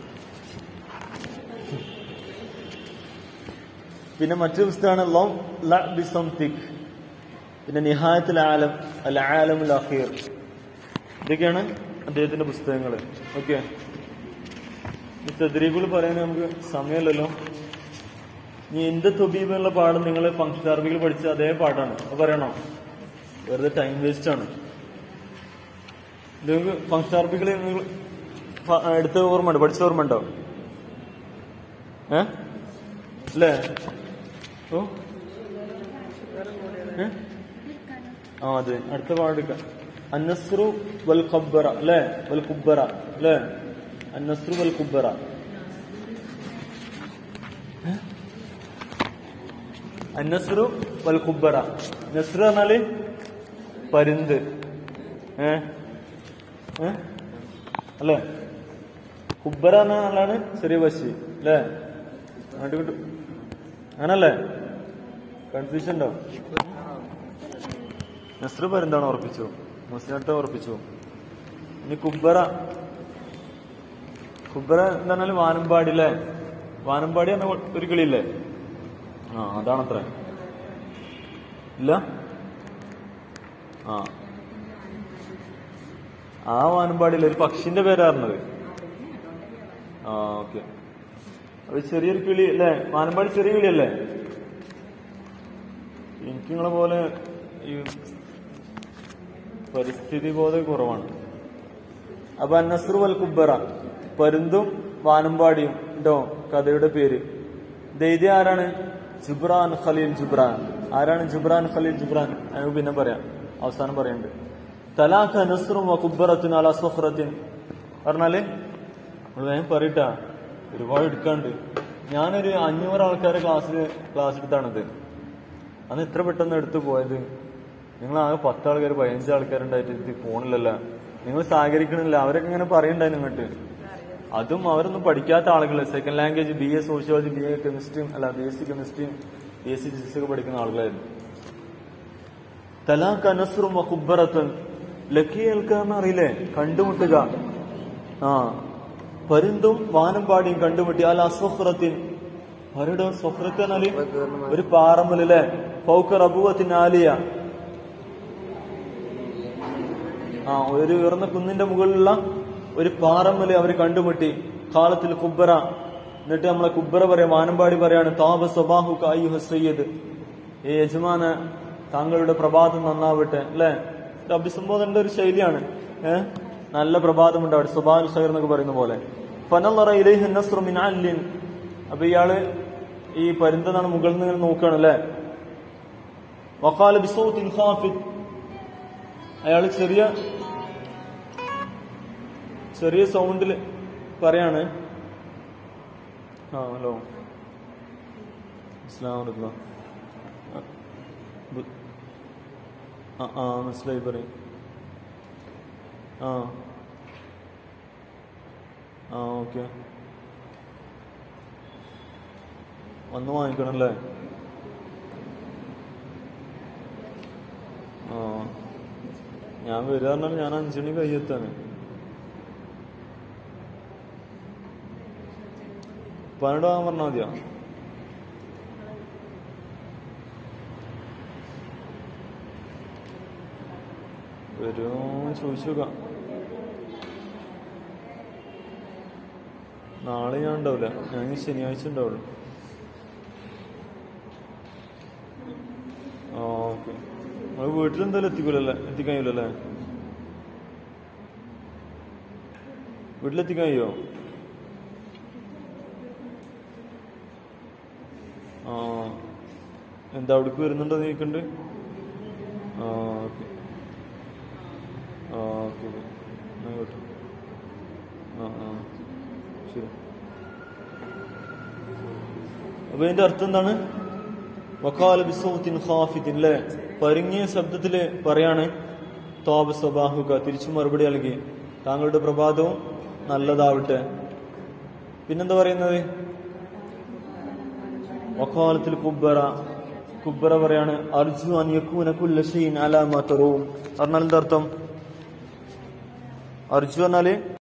പിന്നെ മറ്റൊരു പുസ്തകമാണ് ലവ് ല ബി സംതിക് പിന്നെ നിഹായത്തിൽ ആലം അൽ ആലമുൽ അഖീർ ഇതൊക്കെയാണ് അദ്ദേഹത്തിന്റെ പുസ്തകങ്ങൾ ഓക്കെ ഈ തെദ്രീബുകൾ പറയാൻ നമുക്ക് സമയമല്ലല്ലോ ഇനി എന്ത് തൊബീബ് എന്നുള്ള പാഠം നിങ്ങൾ ഫംഗ്ഷൻ അറബികൾ പഠിച്ച അതേ പാട്ടാണ് അത് പറയണോ വെറുതെ ടൈം വേസ്റ്റ് ആണ് ഇത് നിങ്ങൾക്ക് ഫംഗ്ഷൻ അറബികൾ നിങ്ങൾ ഫ- എടുത്ത ഓർമ്മ ഉണ്ട് പഠിച്ച ഓർമ്മ ഉണ്ടോ ഏ അല്ലേ ഓ ഏ? ആ അതെ അടുത്ത പാടെടുക്കാം അന്നസ്രു വൽ ഖബ്ബറ അല്ലേ വൽ കുബ്ബറ അല്ലേ അന്നസ്രു വൽ കുബ്ബറ ഏ? അന്നസ്രു വൽ കുബ്ബറ നസ്രു പറഞ്ഞാല് പരുന്ത് ഏ ഏ? അല്ലേ കുബ്ബറ എന്ന ആളാണ് ചെറിയ പശു അല്ലേ അങ്ങോട്ട് കിട്ടും അങ്ങനല്ലേ കൺഫ്യൂഷൻ ഉണ്ടോ നസ്രു പരുന്താണ് ഉറപ്പിച്ചു മുസ്ലിത്തെ ഉറപ്പിച്ചു ഇനി കുബ്ബറ കുബ്ബറ എന്താ പറഞ്ഞാൽ വാനമ്പാടി അല്ലേ വാനമ്പാടി എന്ന ഒരു കിളിയില്ലേ ആ അതാണത്ര ഇല്ല ആ ആ വാനമ്പാടിയില്ല ഒരു പക്ഷിന്റെ പേരായിരുന്നത് ആ ഓക്കെ അത് ചെറിയൊരു കിളി അല്ലേ വാനമ്പാടി ചെറിയ കിളിയല്ലേ എനിക്ക് നിങ്ങളെ പോലെ ഈ പരിസ്ഥിതി ബോധം കുറവാണ് അപ്പൊ അന്നസ്രു വൽ കുബ്ബറ പരുന്തും വാനമ്പാടിയും ഉണ്ടോ കഥയുടെ പേര് ദൈത്യ ആരാണ് ജുബ്രാൻ ഖലീൽ ജുബ്രാൻ ആരാണ് ജുബ്രാൻ ഖലീൽ ജുബ്രാൻ അത് പിന്നെ പറയാം അവസാനം പറയുന്നുണ്ട് തലാഖ നസ്റും വ കുബ്ബറത്തിൻ അല സുഹ്റത്തിൻ പറഞ്ഞാല് നമ്മൾ വേഗം പറയട്ടാ ഒരുപാട് എടുക്കാണ്ട് ഞാനൊരു അഞ്ഞൂറ് ആൾക്കാരെ ക്ലാസ്സിൽ ക്ലാസ് എടുത്താണിത് അന്ന് എത്ര പെട്ടെന്ന് എടുത്തു പോയത് നിങ്ങൾ ആകെ പത്ത് ആൾക്കാർ പതിനഞ്ച് ആൾക്കാരുണ്ടായിട്ട് ഇത് പോണില്ലല്ലോ നിങ്ങൾ സഹകരിക്കണില്ല അവരൊക്കെ ഇങ്ങനെ പറയണ്ടായി ഇങ്ങോട്ട് അതും അവരൊന്നും പഠിക്കാത്ത ആളുകൾ second language B A sociology B A കെമിസ്ട്രിയും അല്ല ബി എസ് സി കെമിസ്ട്രിയും ബി എസ് സി ഫിസിക്സ് ഒക്കെ പഠിക്കുന്ന ആളുകളായിരുന്നു തലാഖ് അനസ്റും കുബ്ബറത്തുൻ ലക്കി ഏൽക്കാന്ന് അറിയില്ലേ കണ്ടുമുട്ടുക ആ പരുന്തും വാനമ്പാടിയും കണ്ടുമുട്ടി അല്ല അസ്വഹ്റത്തിൻ അവരുടെ സ്വഹ്റത്ത് എന്നാല് ഒരു പാറമ്മലല്ലേ ഫൗക്കർ അബുവത്തിൻ ആലിയ ആ ഒരു ഉയർന്ന കുന്നിന്റെ മുകളിലുള്ള ഒരു പാറമ്മല് അവർ കണ്ടുമുട്ടി കാലത്തിൽ കുബ്ബറ എന്നിട്ട് നമ്മളെ കുബ്ബറ പറയാം വാനമ്പാടി പറയാണ് താപ സ്വബാഹു കായു ഹസയ്യദ് ഏ യജമാന താങ്കളുടെ പ്രഭാതം നന്നാവട്ടെ അല്ലെ ഒരു അഭിസംബോധനയുടെ ഒരു ശൈലിയാണ് ഏഹ് നല്ല പ്രഭാതം ഉണ്ടാവട്ടെ സുബാൽ ഖൈർ എന്നൊക്കെ പറയുന്ന പോലെ ഫനല്ലറ ഇലൈഹി നസ്റു മിൻ അല്ലിൻ അപ്പൊ ഇയാള് ഈ പരുന്തെന്നാണ് മുകളിൽ നിന്ന് ഇങ്ങനെ നോക്കുകയാണ് അല്ലെ വഖാല ബിസൗത്തിൻ ഖാഫിദ് അയാള് ചെറിയ ചെറിയ സൗണ്ടിൽ പറയാണ് ആ ഹലോ അസ്സലാമു അലൈക്കും ആ, ബു- ആ ആ മനസ്സിലായി പറയും ആ ആ ഓക്കെ വന്ന് വാങ്ങിക്കണം അല്ലേ ആ ഞാൻ വരിക പറഞ്ഞാൽ ഞാൻ അഞ്ചണി കയ്യെത്താണ് പതിനെട്ട് വാങ്ങാൻ പറഞ്ഞാൽ മതിയോ വരുമോ ചോദിച്ചു നോക്കാം നാളെ ഞാൻ ഉണ്ടാവില്ല ഞാൻ ഈ ശനിയാഴ്ച ഉണ്ടാവുള്ളൂ ആ ഓക്കെ നമ്മൾ വീട്ടിലെന്തായാലും എത്തിക്കൂലല്ലേ എത്തിക്കാൻ കഴിയൂലല്ലേ വീട്ടിലെത്തിക്കാൻ കഴിയോ ആ എന്താ അവിടേക്ക് വരുന്നുണ്ടോ നീക്കുണ്ട് ആ ഓക്കെ ആ ഓക്കെ ഓക്കെ ആയിക്കോട്ടെ ആ ആ ശരി അപ്പൊ ഇതിന്റെ അർത്ഥം എന്താണ് വക്കാല ബിസൗത്തിൻ ഖാഫിത്തിൻ അല്ലേ പരുങ്ങിയ ശബ്ദത്തില് പറയാണ് തോബ സ്വബാഹുക തിരിച്ചു മറുപടി നൽകി താങ്കളുടെ പ്രഭാതവും നല്ലതാവട്ടെ പിന്നെന്താ പറയുന്നത് വക്കാലത്തിൽ കുബ്ബറ കുബ്ബറ പറയാണ് അർജു അൻ യക്കൂന കുല്ല ഷൈൻ അലാ മാ തറൂം പറഞ്ഞാൽ എന്താ അർത്ഥം അർജു പറഞ്ഞാല്